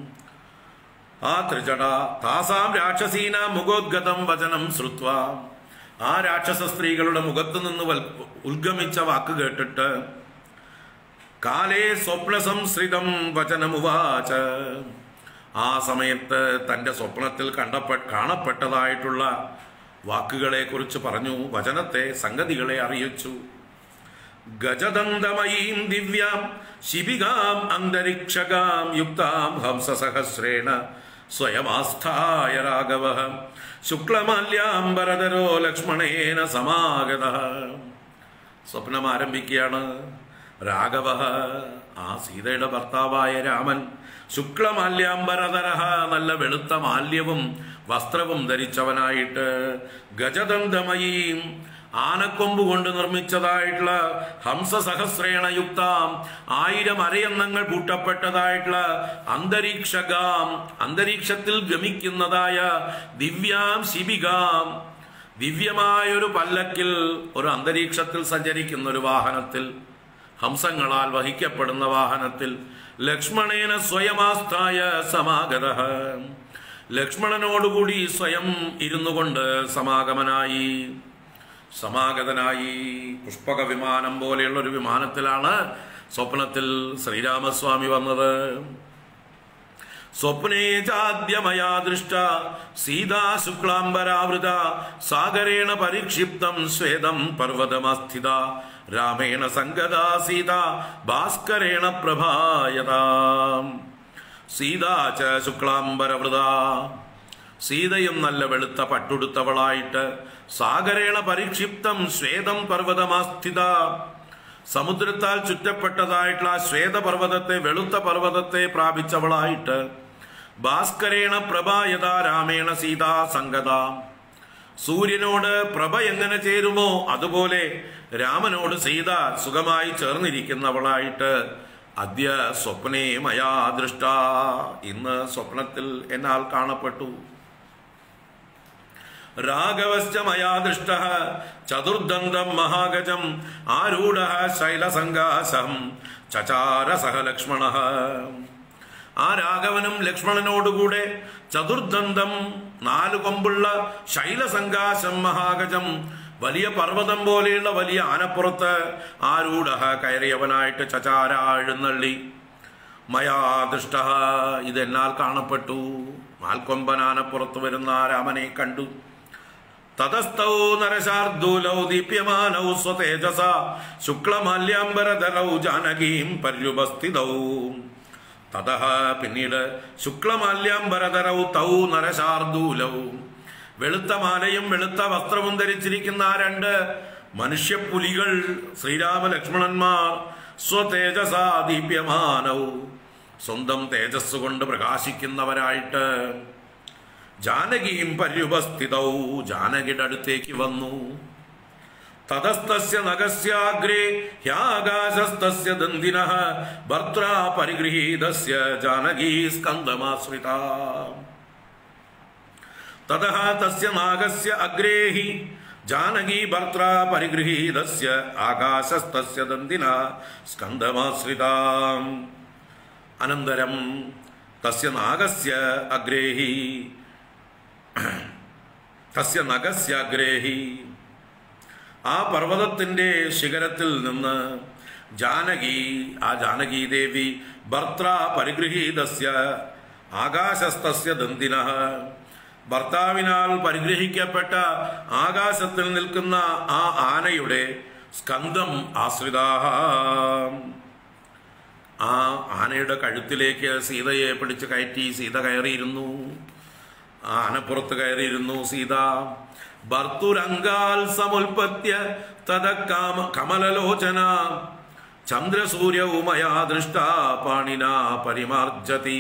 ആ ത്രിജട താസാം രാക്ഷസീന മുഖോദ്ഗതം വചനം ശ്രുത്വ ആ രാക്ഷസ സ്ത്രീകളുടെ മുഖത്തു നിന്ന് വൽ- ഉദ്ഗമിച്ച വാക്ക് കേട്ടിട്ട് കാലേ സ്വപ്ന സംശ്രിതം വചനമുവാച ആ സമയത്ത് തന്റെ സ്വപ്നത്തിൽ കണ്ടപ്പെ കാണപ്പെട്ടതായിട്ടുള്ള വാക്കുകളെ കുറിച്ച് പറഞ്ഞു വചനത്തെ സംഗതികളെ അറിയിച്ചു ഗജദന്തമയീം ദിവ്യാം ശിബികാം അന്തരിക്ഷകാം യുക്താം ഹംസസഹസ്രേണ സ്വയമാസ്ഥായ രാഘവ ശുക്ലമാല്യാംബരധരോ ലക്ഷ്മണേന സമാഗത സ്വപ്നം ആരംഭിക്കുകയാണ് രാഘവ ആ സീതയുടെ ഭർത്താവായ രാമൻ ശുക്ലമാല്യാംബരധര നല്ല വെളുത്ത മാല്യവും വസ്ത്രവും ധരിച്ചവനായിട്ട് ഗജദന്തമയീം ആനക്കൊമ്പ് കൊണ്ട് നിർമ്മിച്ചതായിട്ടുള്ള ഹംസസഹസ്രേണ യുക്താം ആയിരം അരയന്നങ്ങൾ പൂട്ടപ്പെട്ടതായിട്ടുള്ള അന്തരീക്ഷകാം അന്തരീക്ഷത്തിൽ ഗമിക്കുന്നതായ ദിവ്യാം ശിബികാം ദിവ്യമായൊരു പല്ലക്കിൽ ഒരു അന്തരീക്ഷത്തിൽ സഞ്ചരിക്കുന്ന ഒരു വാഹനത്തിൽ ഹംസങ്ങളാൽ വഹിക്കപ്പെടുന്ന വാഹനത്തിൽ ലക്ഷ്മണേന സ്വയമാസ്ഥായ സമാഗത ലക്ഷ്മണനോടുകൂടി സ്വയം ഇരുന്നു കൊണ്ട് സമാഗമനായി സമാഗതനായി പുഷ്പക വിമാനം പോലെയുള്ള ഒരു വിമാനത്തിലാണ് സ്വപ്നത്തിൽ ശ്രീരാമസ്വാമി വന്നത് സ്വപ്നേ ചാദ്യമയാ ദൃഷ്ട സീതാ ശുക്ലാംബരാവൃത സാഗരേണ പരിക്ഷിപ്തം സ്വേദം പർവ്വതമസ്ഥിത രാമേണ സംഗതാ സീത ഭാസ്കരേണ പ്രഭായതാ സീതാ ച ശുക്ലാംബരവൃത സീതയും നല്ല വെളുത്ത പട്ടുടുത്തവളായിട്ട് സാഗരേണ പരിക്ഷിപ്തം ശ്വേതം പർവ്വതമാസ്ഥിത സമുദ്രത്താൽ ചുറ്റപ്പെട്ടതായിട്ടുള്ള ആ ശ്വേതപർവ്വതത്തെ വെളുത്ത പർവ്വതത്തെ പ്രാപിച്ചവളായിട്ട് ഭാസ്കരേണ പ്രഭായത രാമേണ സീതാ സംഗത സൂര്യനോട് പ്രഭ എങ്ങനെ ചേരുമോ അതുപോലെ രാമനോട് സീത സുഖമായി ചേർന്നിരിക്കുന്നവളായിട്ട് അദ്യ സ്വപ്നേ മയാ ദൃഷ്ട ഇന്ന് സ്വപ്നത്തിൽ എന്നാൽ കാണപ്പെട്ടു രാഘവശ്ച മയാ ദൃഷ്ട ചതുർദന്തം മഹാഗജം ആരൂഢ ശൈലസംഗാസം ചചാര സഹ ലക്ഷ്മണ ആ രാഘവനും ലക്ഷ്മണനോടുകൂടെ ചതുർദന്തം നാലു കൊമ്പുള്ള ശൈലസംഗാശം മഹാഗജം വലിയ പർവ്വതം പോലെയുള്ള വലിയ ആനപ്പുറത്ത് ആരൂഢ കയറിയവനായിട്ട് ചചാര എഴുന്നള്ളി മയാ ദൃഷ്ട ഇതെന്നാൽ കാണപ്പെട്ടു നാൽക്കൊമ്പൻ ആനപ്പുറത്ത് വരുന്ന ആ രാമനെ കണ്ടു തതസ്ഥൗ നരശാർദൂലൗ ദീപ്യമാനൗ സ്വതേജസ ശുക്ലമാല്യാംബരധരൗ ജാനകീം പര്യുപസ്ഥിതൗ തതഃ പിന്നീട് ശുക്ലമാല്യാംബരധരൗ തൗ നരശാർദൂലൗ വെളുത്ത മാലയും വെളുത്ത വസ്ത്രവും ധരിച്ചിരിക്കുന്ന ആ രണ്ട് മനുഷ്യപ്പുലികൾ ശ്രീരാമ ലക്ഷ്മണന്മാർ സ്വതേജസാ ദീപ്യമാനൗ സ്വന്തം തേജസ് കൊണ്ട് പ്രകാശിക്കുന്നവരായിട്ട് ജാനകിയും പര്യുപസ്ഥിതൗ ജാനകിയുടെ അടുത്തേക്ക് വന്നു തതസ്തസ്യ നഗസ്യാഗ്രേ ഹ്യാകാശസ്തസ്യ ദന്തിന ഭർത്ര പരിഗൃഹീതസ്യ ജാനകീ സ്കന്ദമാശ്രിത തതഃ തസ്യ നാഗസ്യ അഗ്രേ ഹി ജാനകീ ഭർത്ര പരിഗൃഹീതസ്യ ആകാശസ്തസ്യ ദന്തിന സ്കന്ദമാശ്രിത അനന്തരം തസ്യ നാഗസ്യ അഗ്രേ ഹി തസ്യ നഗസ്യ അഗ്രേ ഹി ആ പർവ്വതത്തിന്റെ ശിഖരത്തിൽ നിന്ന് ജാനകി ആ ജാനകി ദേവി ഭർത്ര പരിഗൃഹീതസ്യ ആകാശസ്തസ്യ ദന്തിന ഭർത്താവിനാൽ പരിഗ്രഹിക്കപ്പെട്ട ആകാശത്തിൽ നിൽക്കുന്ന ആ ആനയുടെ സ്കന്ധം ആശ്രിതാഹ ആ ആനയുടെ കഴുത്തിലേക്ക് സീതയെ പിടിച്ച് കയറ്റി സീത കയറിയിരുന്നു ആ ആനപ്പുറത്ത് കയറിയിരുന്നു സീത ഭർത്തുരംഗാൽ സമുൽപത്യ തത കാമ കമലലോചന ചന്ദ്രസൂര്യവുമയാ ദൃഷ്ട പാണിന പരിമാർജതി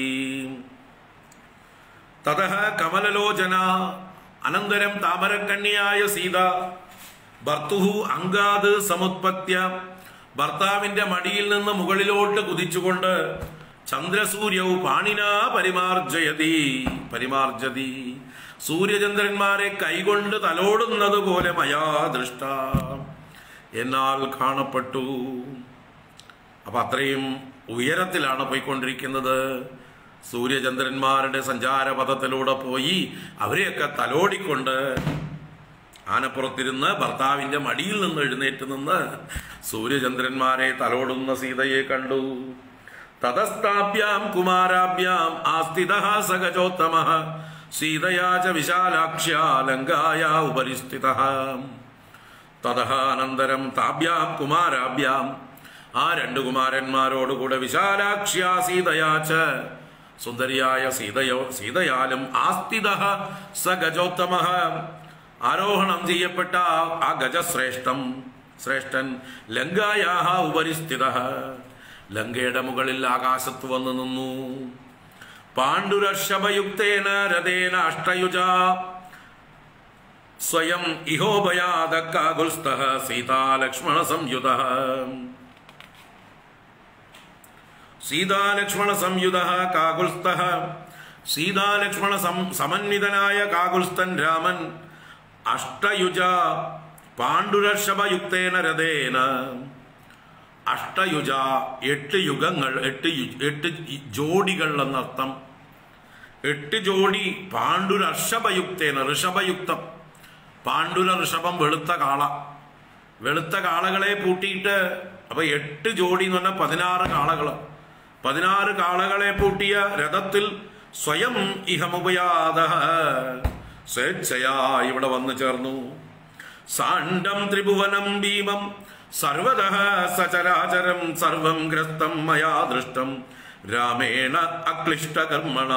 തത കമലലോചന അനന്തരം താമരക്കണ്ണിയായ സീത ഭർത്തു അങ്കാത് സമുത്പത്യ ഭർത്താവിന്റെ മടിയിൽ നിന്ന് മുകളിലോട്ട് കുതിച്ചുകൊണ്ട് ചന്ദ്രസൂര്യവും പാണിനാ പരിമാർജയതി പരിമാർജതി സൂര്യചന്ദ്രന്മാരെ കൈകൊണ്ട് തലോടുന്നത് പോലെ മയാ ദൃഷ്ട എന്നാൽ കാണപ്പെട്ടു അപ്പൊ അത്രയും ഉയരത്തിലാണ് പോയിക്കൊണ്ടിരിക്കുന്നത് സൂര്യചന്ദ്രന്മാരുടെ സഞ്ചാരപഥത്തിലൂടെ പോയി അവരെയൊക്കെ തലോടിക്കൊണ്ട് ആനപ്പുറത്തിരുന്ന് ഭർത്താവിന്റെ മടിയിൽ നിന്ന് എഴുന്നേറ്റ് നിന്ന് സൂര്യചന്ദ്രന്മാരെ തലോടുന്ന സീതയെ കണ്ടു തതസ്ഥാപ്യാം കുമാരാഭ്യാം ആസ്ഥിത സഗജോത്തമ സീതയാ ച വിശാലാക്ഷ്യ ലങ്കായ ഉപരിസ്ഥിത തതഃ അനന്തരം താഭ്യാം കുമാരാഭ്യാം ആ രണ്ട് കുമാരന്മാരോടുകൂടെ വിശാലാക്ഷ്യ സീതയാച്ച സുന്ദരിയായ സീതയോ സീതയാലും ആസ്ഥിത സ ഗജോത്തമ ആരോഹണം ചെയ്യപ്പെട്ട ആ- ആ ഗജശ്രേഷ്ഠം ശ്രേഷ്ഠൻ ലങ്കായാഹ ഉപരിസ്ഥിത ലങ്കയുടെ മുകളിൽ ആകാശത്ത് വന്നു നിന്നു പാണ്ഡുരഷഭയുക്തേന രഥേന അഷ്ടയുജ സ്വയം ഇഹോഭയാദ കാകുൽസ്ഥ സീതാലക്ഷ്മണ സംയുത സീതാലക്ഷ്മണ സംയുത കാകുൽസ്ഥ സീതാലക്ഷ്മണ സം- സമന്വിതനായ കാകുൽസ്ഥൻ രാമൻ അഷ്ടയുജ പാണ്ഡുരഷഭയുക്തേന രഥേന അഷ്ടയുജ എട്ട് യുഗങ്ങൾ എട്ട് യു- എട്ട് ജോഡികൾ എന്നർത്ഥം എട്ട് ജോഡി പാണ്ഡുര ഋഷഭയുക്തേന ഋഷഭയുക്തം പാണ്ഡുര ഋഷഭം വെളുത്ത കാള വെളുത്ത കാളകളെ പൂട്ടിയിട്ട് അപ്പൊ എട്ട് ജോഡി എന്ന് പറഞ്ഞാൽ പതിനാറ് കാളകള് പതിനാറ് കാളകളെ പൂട്ടിയ രഥത്തിൽ സ്വയം ഇഹമുപയാത സ്വേച്ഛയാ ഇവിടെ വന്നു ചേർന്നു സാണ്ഡം ത്രിഭുവനം ഭീമം സർവത സചരാചരം സർവം ഗ്രസ്തം മയാ ദൃഷ്ടം രാമേണ അക്ലിഷ്ടകർമ്മണ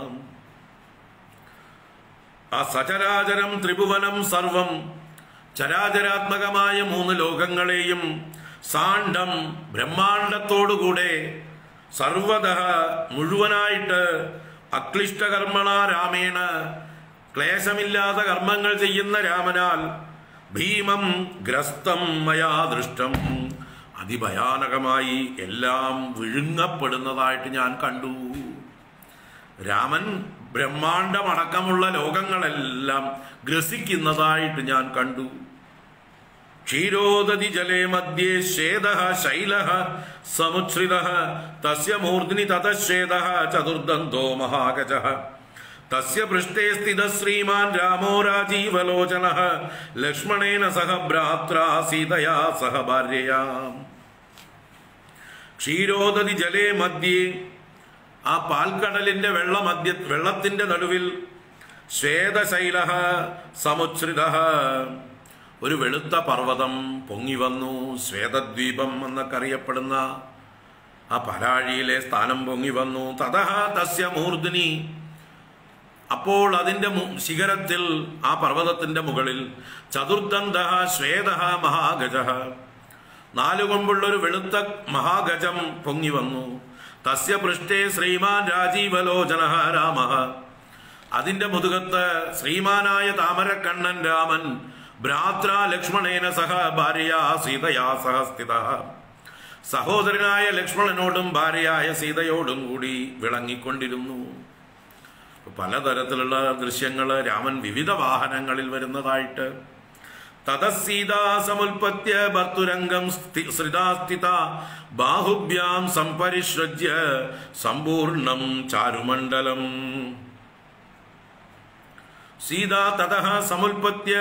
ആ സചരാചരം ത്രിഭുവനം സർവം ചരാചരാത്മകമായ മൂന്ന് ലോകങ്ങളെയും സാണ്ഡം ബ്രഹ്മാണ്ടത്തോടുകൂടെ സർവത മുഴുവനായിട്ട് അക്ലിഷ്ടകർമ്മണ രാമേണ ക്ലേശമില്ലാത്ത കർമ്മങ്ങൾ ചെയ്യുന്ന രാമനാൽ ഭീമം ഗ്രസ്തം മയാ ദൃഷ്ടം അതിഭയാനകമായി എല്ലാം വിഴുങ്ങപ്പെടുന്നതായിട്ട് ഞാൻ കണ്ടു രാമൻ ബ്രഹ്മാണ്ടമടക്കമുള്ള ലോകങ്ങളെല്ലാം ഗ്രസിക്കുന്നതായിട്ട് ഞാൻ കണ്ടു ക്ഷീരോദതി ജലേ മധ്യേ ശ്വേത ശൈല സമുച്ഛ്രിത തസ്യ മൂർധ്നി തതശ്വേത ചതുർദന്തോ മഹാഗജ തസ്യ പൃഷ്ഠേ സ്ഥിത ശ്രീമാൻ രാമോ രാജീവലോചന ലക്ഷ്മണേന സഹ ഭ്രാത്ര സീതയാ സഹ ഭാര്യയാ ക്ഷീരോദതി ജലേ മധ്യേ ആ പാൽക്കടലിന്റെ വെള്ള മധ്യ വെള്ളത്തിന്റെ നടുവിൽ ശ്വേതശൈല സമുച്ഛ്രിത ഒരു വെളുത്ത പർവ്വതം പൊങ്ങി വന്നു ശ്വേതദ്വീപം എന്നൊക്കെ അറിയപ്പെടുന്ന ആ പരാഴിയിലെ സ്ഥാനം പൊങ്ങി വന്നു തതഹ തസ്യ മൂർധിനി അപ്പോൾ അതിന്റെ മു- ശിഖരത്തിൽ ആ പർവ്വതത്തിന്റെ മുകളിൽ ചതുർദന്ത ശ്വേത മഹാഗജ നാലുകൊമ്പുള്ള ഒരു വെളുത്ത മഹാഗജം പൊങ്ങി വന്നു തസ്യ പൃഷ്ഠേ ശ്രീമാൻ രാജീവലോചന രാമ അതിന്റെ മുതുകത്ത് ശ്രീമാനായ താമരക്കണ്ണൻ രാമൻ ഭ്രാത്ര ലക്ഷ്മണേന സഹ ഭാര്യ സീതയാ സഹ സ്ഥിത സഹോദരനായ ലക്ഷ്മണനോടും ഭാര്യയായ സീതയോടും കൂടി വിളങ്ങിക്കൊണ്ടിരുന്നു പലതരത്തിലുള്ള ദൃശ്യങ്ങൾ രാമൻ വിവിധ വാഹനങ്ങളിൽ വരുന്നതായിട്ട് തതസീതാ സമുൽപത്യ ഭർത്തുരംഗം സ്ഥി- ശ്രിതാസ്ഥിത ബാഹുഭ്യാം സംപരിസൃജ്യ സമ്പൂർണം ചാരുമണ്ഡലം സീത തതഃ സമുൽപത്യ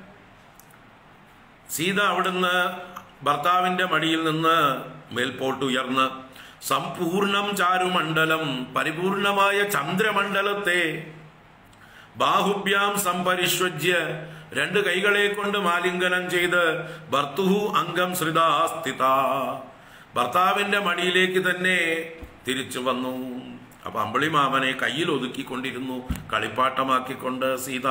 സീത അവിടുന്ന് ഭർത്താവിന്റെ മടിയിൽ നിന്ന് മേൽപോട്ടുയർന്ന് സമ്പൂർണം ചാരുമണ്ഡലം പരിപൂർണമായ ചന്ദ്രമണ്ഡലത്തെ ബാഹുഭ്യാം സംപരിഷ്വജ്യ രണ്ട് കൈകളെ കൊണ്ട് മാലിംഗനം ചെയ്ത് ഭർത്തുഹു അംഗം ശ്രിതാസ്ഥിത ഭർത്താവിന്റെ മടിയിലേക്ക് തന്നെ തിരിച്ചു വന്നു അപ്പൊ അമ്പിളിമാമനെ കയ്യിൽ ഒതുക്കിക്കൊണ്ടിരുന്നു കളിപ്പാട്ടമാക്കിക്കൊണ്ട് സീത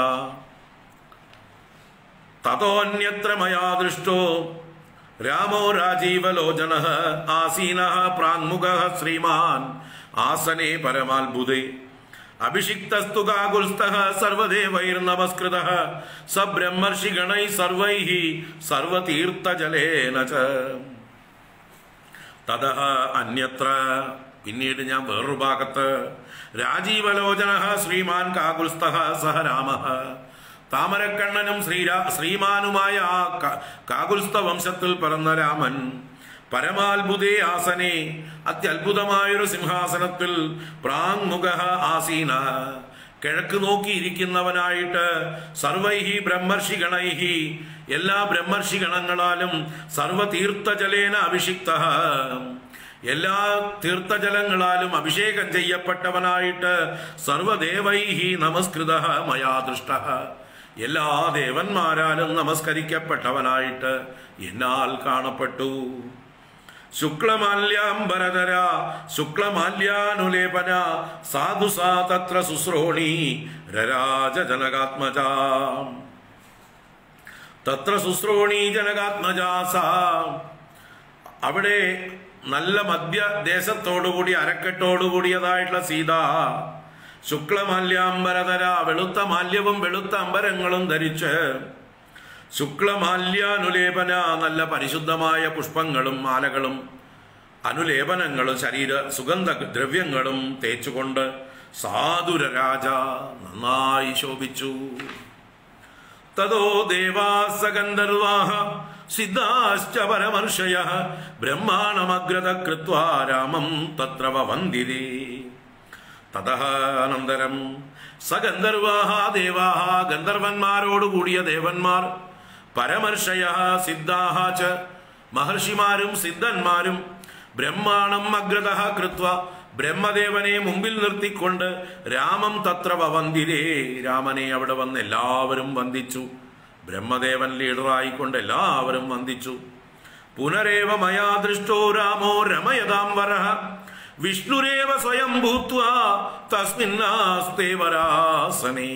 തതോന്യത്ര മയാ ദൃഷ്ടോ രാമോ രാജീവലോചന ആസീന പ്രാങ്മുഖ ശ്രീമാൻ ആസനെ പരമാത്ഭുതേ അഭിഷിക്തസ്തു കാകുൽസ്ഥ സർവദേവൈർനമസ്കൃത സബ്രഹ്മർഷിഗണൈ സർവൈ സർവതീർത്ഥജലേന ച തത അന്യത്ര പിന്നീട് ഞാൻ വേറൊരു ഭാഗത്ത് രാജീവലോചന ശ്രീമാൻ കാകുൽസ്ഥ സഹ രാമ താമരക്കണ്ണനും ശ്രീരാ ശ്രീമാനുമായ ആ ക- കാകുൽസ്ഥ വംശത്തിൽ പിറന്ന രാമൻ പരമാത്ഭുതേ ആസനെ അത്യത്ഭുതമായൊരു സിംഹാസനത്തിൽ പ്രാങ്മുഖ ആസീന കിഴക്ക് നോക്കിയിരിക്കുന്നവനായിട്ട് സർവൈഹി ബ്രഹ്മർഷിഗണൈഹി എല്ലാ ബ്രഹ്മർഷിഗണങ്ങളാലും സർവതീർത്ഥജലേന അഭിഷിക്ത എല്ലാ തീർത്ഥജലങ്ങളാലും അഭിഷേകം ചെയ്യപ്പെട്ടവനായിട്ട് സർവദേവൈഹി നമസ്കൃത മയാ ദൃഷ്ട എല്ലാ ദേവന്മാരാലും നമസ്കരിക്കപ്പെട്ടവനായിട്ട് എന്നാൽ കാണപ്പെട്ടു ശുക്ലമാല്യാംബരധര ശുക്ലമാല്യാനുലേപന സാധു സാ തത്ര ശുശ്രോണി രരാജ ജനകാത്മജ തത്ര ശുശ്രോണി ജനകാത്മജ സാ അവിടെ നല്ല മധ്യദേശത്തോടുകൂടി അരക്കെട്ടോടുകൂടിയതായിട്ടുള്ള സീത ശുക്ലമാല്യാംബരധര വെളുത്ത മാല്യവും വെളുത്ത അമ്പരങ്ങളും ധരിച്ച് ശുക്ലമാല്യാനുലേപന നല്ല പരിശുദ്ധമായ പുഷ്പങ്ങളും മാലകളും അനുലേപനങ്ങളും ശരീര സുഗന്ധ ദ്രവ്യങ്ങളും തേച്ചുകൊണ്ട് സാധുരരാജ നന്നായി ശോഭിച്ചു തതോ ദേവാസഗന്ധർവാഹ സിദ്ധാശ്ച പരമർഷയ ബ്രഹ്മാണമഗ്രത കൃത്വാ രാമം തത്ര വന്ദിരേ തതഃ അനന്തരം സഗന്ധർവാഹ ദേവാഹ ഗന്ധർവന്മാരോടുകൂടിയ ദേവന്മാർ പരമർഷയ സിദ്ധാഹ ച മഹർഷിമാരും സിദ്ധന്മാരും ബ്രഹ്മാണം അഗ്രത കൃത്വ ബ്രഹ്മദേവനെ മുമ്പിൽ നിർത്തിക്കൊണ്ട് രാമം തത്ര വന്ദിരേ രാമനെ അവിടെ വന്ന് എല്ലാവരും വന്ദിച്ചു ബ്രഹ്മദേവൻ ലീഡറായിക്കൊണ്ട് എല്ലാവരും വന്ദിച്ചു പുനരേവ മയാ ദൃഷ്ടോ രാമോ രമയതാം വരഹ വിഷ്ണുരേവ സ്വയം ഭൂത്വാ തസ്മിന്നാസ്തേ വരാസനേ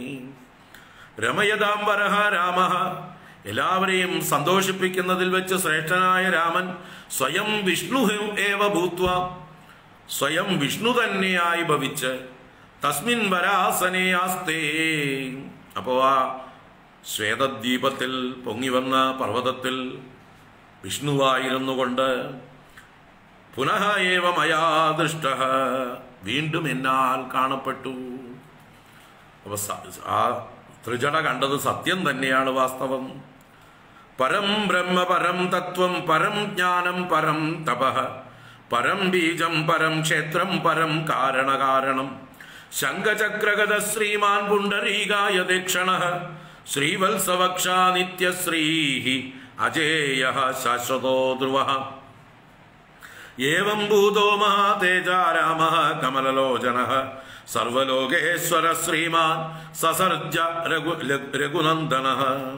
രമയതാം വരഹ രാമ എല്ലാവരെയും സന്തോഷിപ്പിക്കുന്നതിൽ വെച്ച് ശ്രേഷ്ഠനായ രാമൻ സ്വയം വിഷ്ണു ഏവ ഭൂത്വ സ്വയം വിഷ്ണു തന്നെയായി ഭവിച്ച് തസ്മിൻ വരാസനേ ആസ്തേ അപ്പോ ആ ശ്വേതദ്വീപത്തിൽ പൊങ്ങിവന്ന പർവ്വതത്തിൽ വിഷ്ണുവായിരുന്നു കൊണ്ട് പുനഃ ഏവ മയാ ദൃഷ്ട വീണ്ടും എന്നാൽ കാണപ്പെട്ടു അപ്പൊ സ- ആ ത്രിജട കണ്ടത് സത്യം തന്നെയാണ് വാസ്തവം പരം ബ്രഹ്മ പരം തത്വം പരം ജ്ഞാനം പരം തപ പരം ബീജം പരം ക്ഷേത്രം പരം കാരണകാരണം ശംഖചക്രഗത ശ്രീമാൻ പുണ്ടരീകായ ദീക്ഷണ ശ്രീവത്സവക്ഷ നിത്യശ്രീ അജേയ ശാശ്വതോ ധ്രുവ ഏവം ഭൂതോ മഹാതേജ രാമ കമലലോചന സർവലോകേശ്വര ശ്രീമാൻ സസർജ രഘു രഘുനന്ദന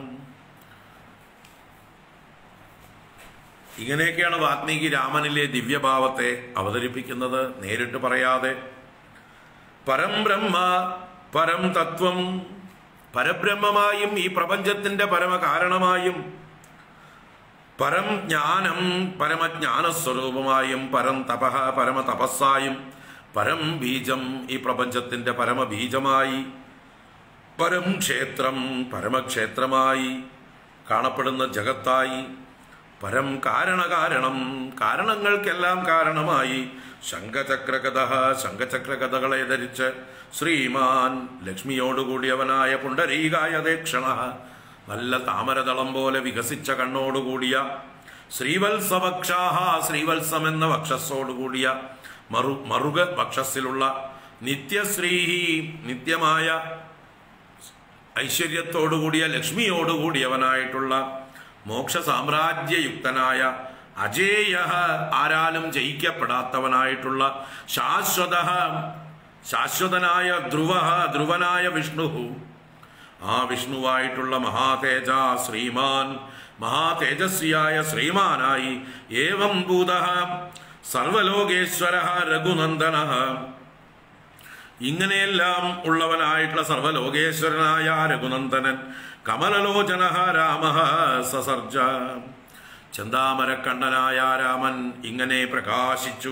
ഇങ്ങനെയൊക്കെയാണ് വാത്മീകി രാമനിലെ ദിവ്യഭാവത്തെ അവതരിപ്പിക്കുന്നത് നേരിട്ട് പറയാതെ പരം ബ്രഹ്മ പരം തത്വം പരബ്രഹ്മമായും ഈ പ്രപഞ്ചത്തിന്റെ പരമകാരണമായും പരം ജ്ഞാനം പരമജ്ഞാനസ്വരൂപമായും പരം തപഹ പരമ തപസ്സായും പരം ബീജം ഈ പ്രപഞ്ചത്തിന്റെ പരമബീജമായി പരം ക്ഷേത്രം പരമക്ഷേത്രമായി കാണപ്പെടുന്ന ജഗത്തായി പരം കാരണകാരണം കാരണങ്ങൾക്കെല്ലാം കാരണമായി ശംഖചക്രകഥ ശംഖചക്രകഥകളെ ധരിച്ച് ശ്രീമാൻ ലക്ഷ്മിയോടുകൂടിയവനായ പുണ്ടരീകായ ദക്ഷണ നല്ല താമരതളം പോലെ വികസിച്ച കണ്ണോടുകൂടിയ ശ്രീവത്സവക്ഷാഹ ശ്രീവത്സം എന്ന വക്ഷസ്സോടുകൂടിയ മറു മറുക വക്ഷസ്സിലുള്ള നിത്യശ്രീഹി നിത്യമായ ഐശ്വര്യത്തോടുകൂടിയ ലക്ഷ്മിയോടുകൂടിയവനായിട്ടുള്ള മോക്ഷ സാമ്രാജ്യയുക്തനായ അജേയ ആരാലും ജയിക്കപ്പെടാത്തവനായിട്ടുള്ള ശാശ്വത ശാശ്വതനായ ധ്രുവ ധ്രുവനായ വിഷ്ണു ആ വിഷ്ണുവായിട്ടുള്ള മഹാതേജ ശ്രീമാൻ മഹാതേജസ്വിയായ ശ്രീമാനായി ഏവം ഭൂത സർവലോകേശ്വര രഘുനന്ദന ഇങ്ങനെയെല്ലാം ഉള്ളവനായിട്ടുള്ള സർവലോകേശ്വരനായ രഘുനന്ദനൻ കമലലോചന രാമ സസർജ ചന്താമരക്കണ്ണനായ രാമൻ ഇങ്ങനെ പ്രകാശിച്ചു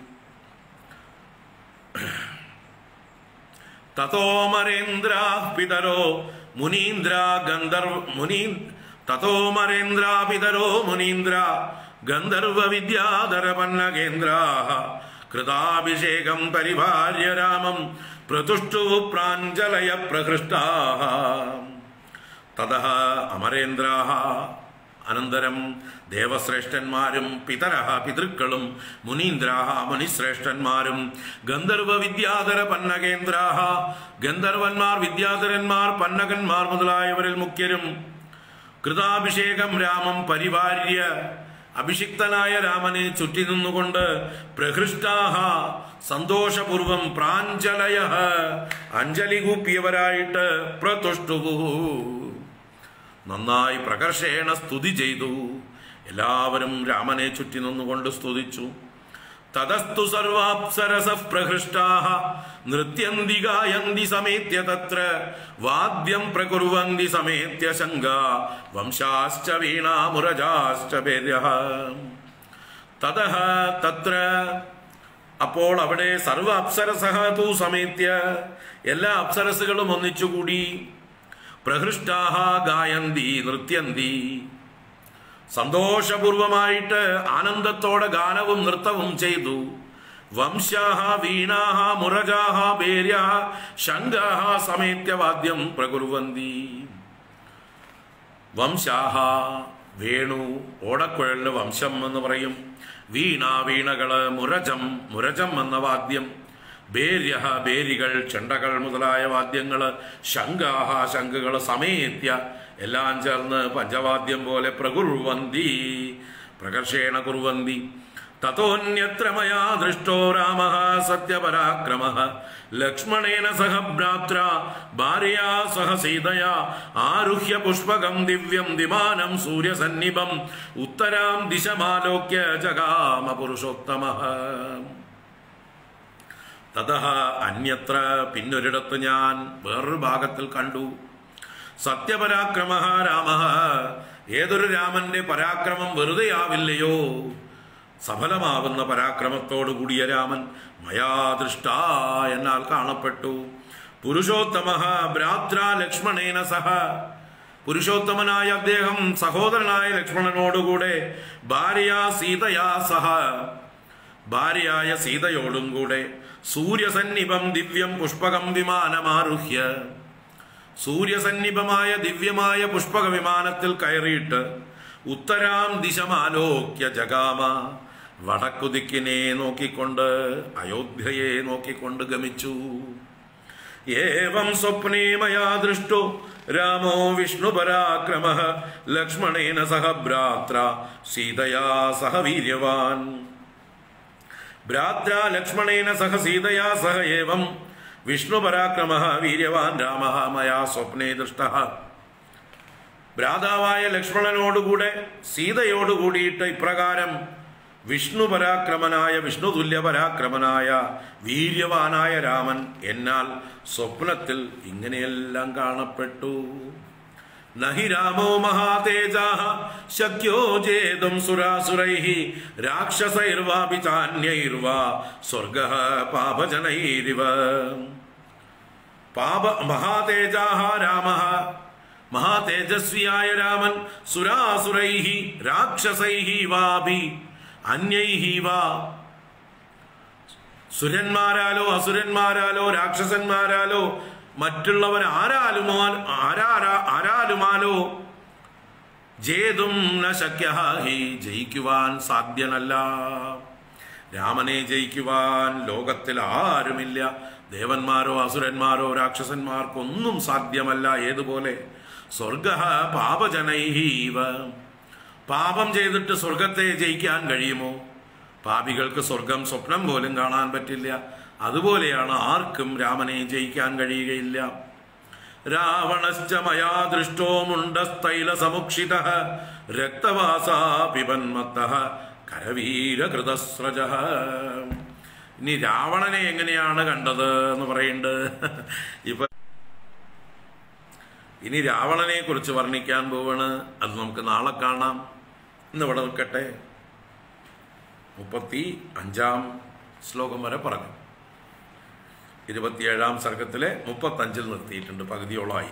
തതോമരേന്ദ്ര പിതരോ മുനീന്ദ്ര ഗന്ധർവ മുനീ തതോമരേന്ദ്ര പിതരോ മുനീന്ദ്ര ഗന്ധർവ വിദ്യാധര പന്നകേന്ദ്രാ കൃതാഭിഷേകം പരിഭാര്യ രാമം പ്രതുഷ്ടു പ്രാഞ്ജലയ പ്രഹൃഷ്ടാ തതഃ അമരേന്ദ്രാഹ അനന്തരം ദേവശ്രേഷ്ഠന്മാരും പിതരഹ പിതൃക്കളും മുനീന്ദ്രാഹ മുനിശ്രേഷ്ഠന്മാരും ഗന്ധർവ വിദ്യാധര പന്നകേന്ദ്രാഹ ഗന്ധർവന്മാർ വിദ്യാധരന്മാർ പന്നകന്മാർ മുതലായവരിൽ മുഖ്യരും കൃതാഭിഷേകം രാമം പരിവാര്യ അഭിഷിക്തനായ രാമനെ ചുറ്റി നിന്നുകൊണ്ട് പ്രഹൃഷ്ടാഹ സന്തോഷപൂർവം പ്രാഞ്ജലയ അഞ്ജലി കൂപ്പിയവരായിട്ട് പ്രതുഷ്ടുവു നന്നായി പ്രകർഷേണ സ്തുതി ചെയ്തു എല്ലാവരും രാമനെ ചുറ്റി നിന്നുകൊണ്ട് സ്തുതിച്ചു തതസ്തു സർവാപ്സരസ പ്രഹൃഷ്ടാഹ നൃത്യന്തി ഗായന്തി സമേത്യ തത്ര വാദ്യം പ്രകുർവന്തി സമേത്യ ശങ്ക വംശാശ്ച വീണാമുരജാശ്ച പേര്യ തതഃ തത്ര അപ്പോൾ അവിടെ സർവ അപ്സരസഹ തു സമേത്യ എല്ലാ അപ്സരസുകളും ഒന്നിച്ചുകൂടി പ്രഹൃഷ്ടാഹ ഗായന്തി നൃത്യന്തി സന്തോഷപൂർവമായിട്ട് ആനന്ദത്തോടെ ഗാനവും നൃത്തവും ചെയ്തു വംശാഹ വീണാഹ മുരജാഹ ഭേര്യ ശങ്കാഹ സമേത്യ വാദ്യം പ്രകുർവന്തി വംശാഹ വേണു ഓടക്കുഴലിന് വംശം എന്ന് പറയും വീണ വീണകള് മുരജം മുരജം എന്ന വാദ്യം ബേര്യ ബേരികൾ ചെണ്ടകൾ മുതലായ വാദ്യങ്ങള് ശങ്കാഹ ശംഖുകൾ സമേത്യ എല്ലാം ചേർന്ന് പഞ്ചവാദ്യം പോലെ പ്രകുർവന്തി പ്രകർഷേണ കുർവന്തി തതോന്യത്ര മയാ ദൃഷ്ടോ രാമ സത്യപരാക്രമ ലക്ഷ്മണേന സഹ ഭ്രാത്ര ഭാര്യയാ സഹ സീതയാ ആരുഹ്യ പുഷ്പകം ദിവ്യം ദിമാനം സൂര്യസന്നിഭം ഉത്തരാം ദിശമാലോക്യ ജഗാമ പുരുഷോത്തമ തതഃ അന്യത്ര പിന്നൊരിടത്ത് ഞാൻ വേറൊരു ഭാഗത്തിൽ കണ്ടു സത്യപരാക്രമ രാമ ഏതൊരു രാമന്റെ പരാക്രമം വെറുതെയാവില്ലയോ സഫലമാകുന്ന പരാക്രമത്തോടു കൂടിയ രാമൻ മയാ ദൃഷ്ട എന്നാൽ കാണപ്പെട്ടു പുരുഷോത്തമ ഭ്രാത്ര ലക്ഷ്മണേന സഹ പുരുഷോത്തമനായ അദ്ദേഹം സഹോദരനായ ലക്ഷ്മണനോടുകൂടെ ഭാര്യ സീതയാ സഹ ഭാര്യയായ സീതയോടും കൂടെ സൂര്യസന്നിഭം ദിവ്യം പുഷ്പകം വിമാനമാരുഹ്യ സൂര്യസന്നിഭമായ ദിവ്യമായ പുഷ്പക വിമാനത്തിൽ കയറിയിട്ട് ഉത്തരാം ദിശമാലോക്യ ജഗാമ വടക്കുദിക്കിനെ നോക്കിക്കൊണ്ട് അയോധ്യയെ നോക്കിക്കൊണ്ട് ഗമിച്ചു ഏവം സ്വപ്നേ മയാ ദൃഷ്ടോ രാമോ വിഷ്ണു പരാക്രമ ലക്ഷ്മണേന സഹ ഭ്രാത്ര സീതയാ സഹ വീര്യവാൻ ഭ്രാത്ര ലക്ഷ്മണേന സഹ സീതയാ സഹ ഏവം വിഷ്ണു പരാക്രമ വീര്യവാൻ രാമ മയാ സ്വപ്നേ ദൃഷ്ട ഭ്രാതാവായ ലക്ഷ്മണനോടുകൂടെ സീതയോടുകൂടിയിട്ട് ഇപ്രകാരം വിഷ്ണു പരാക്രമനായ വിഷ്ണു തുല്യ പരാക്രമനായ വീര്യവാനായ രാമൻ എന്നാൽ സ്വപ്നത്തിൽ ഇങ്ങനെയെല്ലാം കാണപ്പെട്ടു നഹി രാമോ മഹാതേജ ശക്യോ ജേതും സുരാസുരൈ രാക്ഷസൈർവാപി ചാന്യൈർവാ സ്വർഗ പാപജനൈരിവ പാപ മഹാതേജാ രാമ മഹാതേജസ്വിയായ രാമൻ സുരാസുരൈ രാക്ഷസൈ വാപി അന്യൈ വാ സുരന്മാരാലോ അസുരന്മാരാലോ രാക്ഷസന്മാരാലോ മറ്റുള്ളവർ ആരാലുമോ ആരാരാ ആരാലുമാലോ ജേതും ന ശക്യ ഹി ജയിക്കുവാൻ സാധ്യനല്ല രാമനെ ജയിക്കുവാൻ ലോകത്തിൽ ആരുമില്ല ദേവന്മാരോ അസുരന്മാരോ രാക്ഷസന്മാർക്കൊന്നും സാധ്യമല്ല ഏതുപോലെ സ്വർഗ പാപജനൈഹീവ പാപം ചെയ്തിട്ട് സ്വർഗത്തെ ജയിക്കാൻ കഴിയുമോ പാപികൾക്ക് സ്വർഗം സ്വപ്നം പോലും കാണാൻ പറ്റില്ല അതുപോലെയാണ് ആർക്കും രാമനെ ജയിക്കാൻ കഴിയുകയില്ല രാവണശ്ച മയാ ദൃഷ്ടോ മുണ്ടസ്ഥൈല സമുക്ഷിത രക്തവാസാ പിബന്മത്ത കരവീരകൃതസ്രജ ഇനി രാവണനെ എങ്ങനെയാണ് കണ്ടത് എന്ന് പറയുന്നുണ്ട് ഇപ്പൊ ഇനി രാവണനെ കുറിച്ച് വർണ്ണിക്കാൻ പോവാണ് അത് നമുക്ക് നാളെ കാണാം ഇന്ന് ഇവിടെ നിൽക്കട്ടെ മുപ്പത്തി അഞ്ചാം ശ്ലോകം വരെ പറഞ്ഞു ഇരുപത്തിയേഴാം സർഗത്തിലെ മുപ്പത്തഞ്ചിൽ നിർത്തിയിട്ടുണ്ട് പകുതിയോളമായി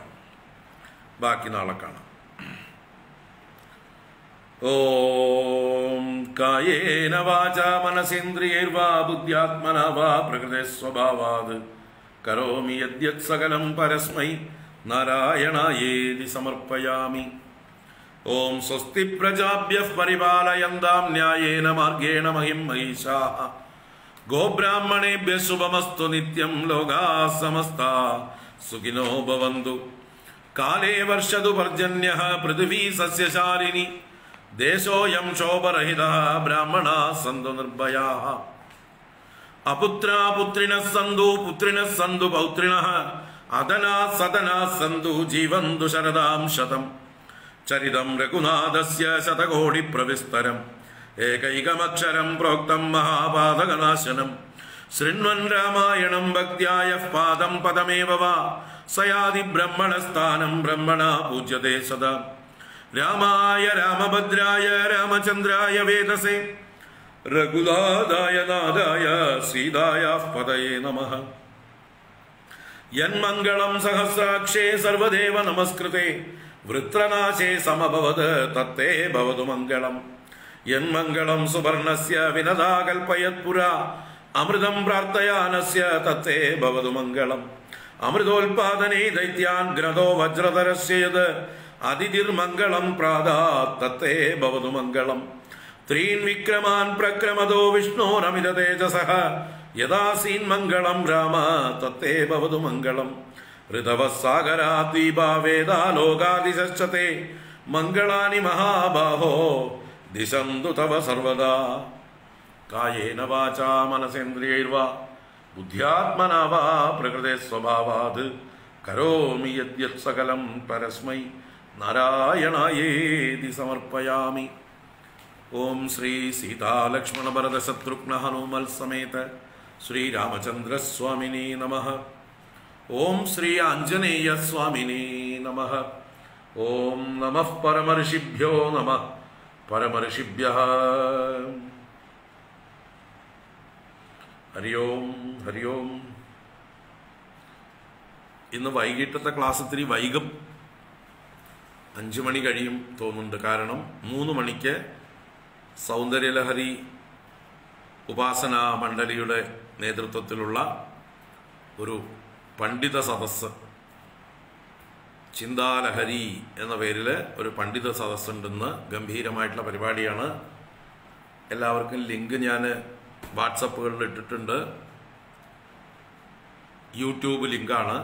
ബാക്കി നാളെ കാണാം ഓം കായേന വാച മനസേന്ദ്രിയൈർവാ ബുദ്ധ്യാത്മന വാ പ്രകൃതി സ്വഭാവാത് കരോമി യദ്യത് സകലം പരസ്മൈ നാരായണായേതി സമർപ്പയാമി ഓം സ്വസ്തി പ്രജാഭ്യ പരിപാലയന്താം ന്യായേന മാർഗേണ മഹിം മഹിഷാः ഗോബ്രാഹ്മണേഭ്യ ശുഭമസ്തു നിത്യം ലോകാ സമസ്ത സുഖിനോ ഭവന്തു കാലേ വർഷതു പർജന്യ പൃഥിവീ സസ്യശാലിനി ദേശോയം ശോഭരഹിത ബ്രാഹ്മണാ സന്തു നിർഭയാ അപുത്രാ പുത്രിണ സന്തു പുത്രിണ സന്തു പൗത്രിണ അദനാ സദനാ സന്തു ജീവന്തു ശരദാം ശതം ചരിതം രഘുനാഥസ്യ ശതകോടി പ്രവിസ്തരം ഏകൈകമക്ഷരം പ്രോക്തം മഹാപാതകനാശനം ശൃണ്വൻ രാമായണം ഭക്തിയായ പാദം പദമേവ വാ സയാതി ബ്രഹ്മണസ്ഥാനം ബ്രഹ്മണ പൂജ്യതേ സദാ രാമായ രാമഭദ്രായ രാമചന്ദ്രായ വേദസേ രഘുനാഥായ നാഥായ സീതായ പദയേ നമഃ യന്മംഗളം സഹസ്രാക്ഷേ സർവദേവ നമസ്കൃതേ വൃത്രനാശേ സമഭവത് തത്തേ ഭവതു മംഗളം യന്മംഗളം സുവർണസ്യ വിനതാ കൽപ്പയത്പുര അമൃതം പ്രാർത്ഥയാനസ്യ തത്തേ ഭവതു മംഗളം അമൃതോൽപാദനേ ദൈത്യാൻ ഗ്രതോ വജ്രധരസ്യ യത് അതിഥിർമംഗളം പ്രാതാ തത്തേ ഭവതു മംഗളം ത്രീൻ വിക്രമാൻ പ്രക്രമതോ വിഷ്ണോരമിത തേജസഃ യഥാസീൻ മംഗളം രാമ തത്തേ ഭവതു മംഗളം ഋതവസാഗരാ ദീപാ വേദാ ലോകാദിശത്തെ മംഗളാനി മഹാബാഹോ ദിശന്തു തവ സർവദാ കായേന വാചാ മനസേന്ദ്രിയൈർവാ ബുദ്ധ്യാത്മനാ വാ പ്രകൃതേ സ്വഭാവാത് കരോമി യദ്യത് സകലം പരസ്മൈ നാരായണായേതി സമർപ്പയാമി ഓം ശ്രീ സീതാലക്ഷ്മണ ഭരത ശത്രുഘ്ന ഹനുമൽ സമേത ശ്രീരാമചന്ദ്ര സ്വാമിനി നമ ഓം ശ്രീ ആഞ്ജനേയ സ്വാമിനി നമ ഓം നമ പരമർഷിഭ്യോ നമ പരമർഷിഭ്യ ഹരി ഓം ഹരി ഓം ഇന്ന് വൈകിട്ടത്തെ ക്ലാസ് ഇത്തിരി വൈകും അഞ്ചു മണി കഴിയും തോന്നുന്നുണ്ട് കാരണം മൂന്ന് മണിക്ക് സൗന്ദര്യലഹരി ഉപാസന മണ്ഡലിയുടെ നേതൃത്വത്തിലുള്ള ഒരു പണ്ഡിത സദസ്സ് ചിന്താലഹരി എന്ന പേരിൽ ഒരു പണ്ഡിത സദസ്സുണ്ടെന്ന് ഗംഭീരമായിട്ടുള്ള പരിപാടിയാണ് എല്ലാവർക്കും ലിങ്ക് ഞാൻ വാട്സപ്പുകളിൽ ഇട്ടിട്ടുണ്ട് യൂട്യൂബ് ലിങ്കാണ്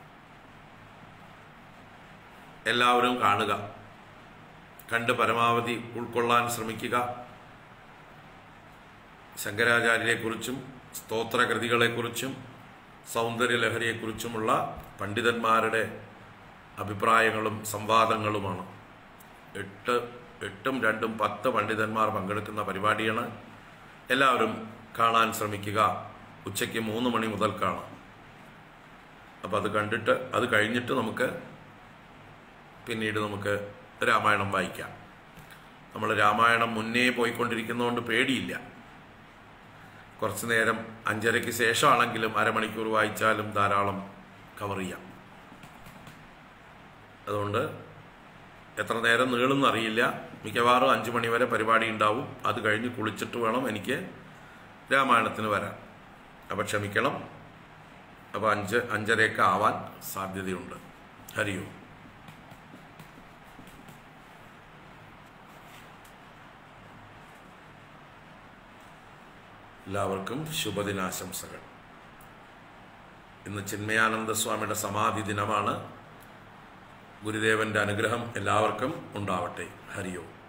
എല്ലാവരും കാണുക കണ്ട് പരമാവധി ഉൾക്കൊള്ളാൻ ശ്രമിക്കുക ശങ്കരാചാര്യരെക്കുറിച്ചും സ്തോത്രകൃതികളെക്കുറിച്ചും സൗന്ദര്യലഹരിയെക്കുറിച്ചുമുള്ള പണ്ഡിതന്മാരുടെ അഭിപ്രായങ്ങളും സംവാദങ്ങളുമാണ് എട്ട് എട്ടും രണ്ടും പത്ത് പണ്ഡിതന്മാർ പങ്കെടുക്കുന്ന പരിപാടിയാണ് എല്ലാവരും കാണാൻ ശ്രമിക്കുക ഉച്ചയ്ക്ക് മൂന്ന് മണി മുതൽ കാണാം അപ്പം അത് കണ്ടിട്ട് അത് കഴിഞ്ഞിട്ട് നമുക്ക് പിന്നീട് നമുക്ക് രാമായണം വായിക്കാം നമ്മൾ രാമായണം മുന്നേ പോയിക്കൊണ്ടിരിക്കുന്നതുകൊണ്ട് പേടിയില്ല കുറച്ച് നേരം അഞ്ചരയ്ക്ക് ശേഷമാണെങ്കിലും അരമണിക്കൂർ വായിച്ചാലും ധാരാളം കവർ ചെയ്യാം അതുകൊണ്ട് എത്ര നേരം നീളുമെന്ന് അറിയില്ല മിക്കവാറും അഞ്ച് മണി വരെ പരിപാടി ഉണ്ടാവും അത് കഴിഞ്ഞ് കുളിച്ചിട്ട് വേണം എനിക്ക് രാമായണത്തിന് വരാൻ അപ്പം ക്ഷമിക്കണം അപ്പോൾ അഞ്ച് അഞ്ചരയൊക്കെ ആവാൻ സാധ്യതയുണ്ട് ഹരിയോ എല്ലാവർക്കും ശുഭദിനാശംസകൾ ഇന്ന് ചിന്മയാനന്ദ സ്വാമിയുടെ സമാധി ദിനമാണ് ഗുരുദേവന്റെ അനുഗ്രഹം എല്ലാവർക്കും ഉണ്ടാവട്ടെ ഹരിയോ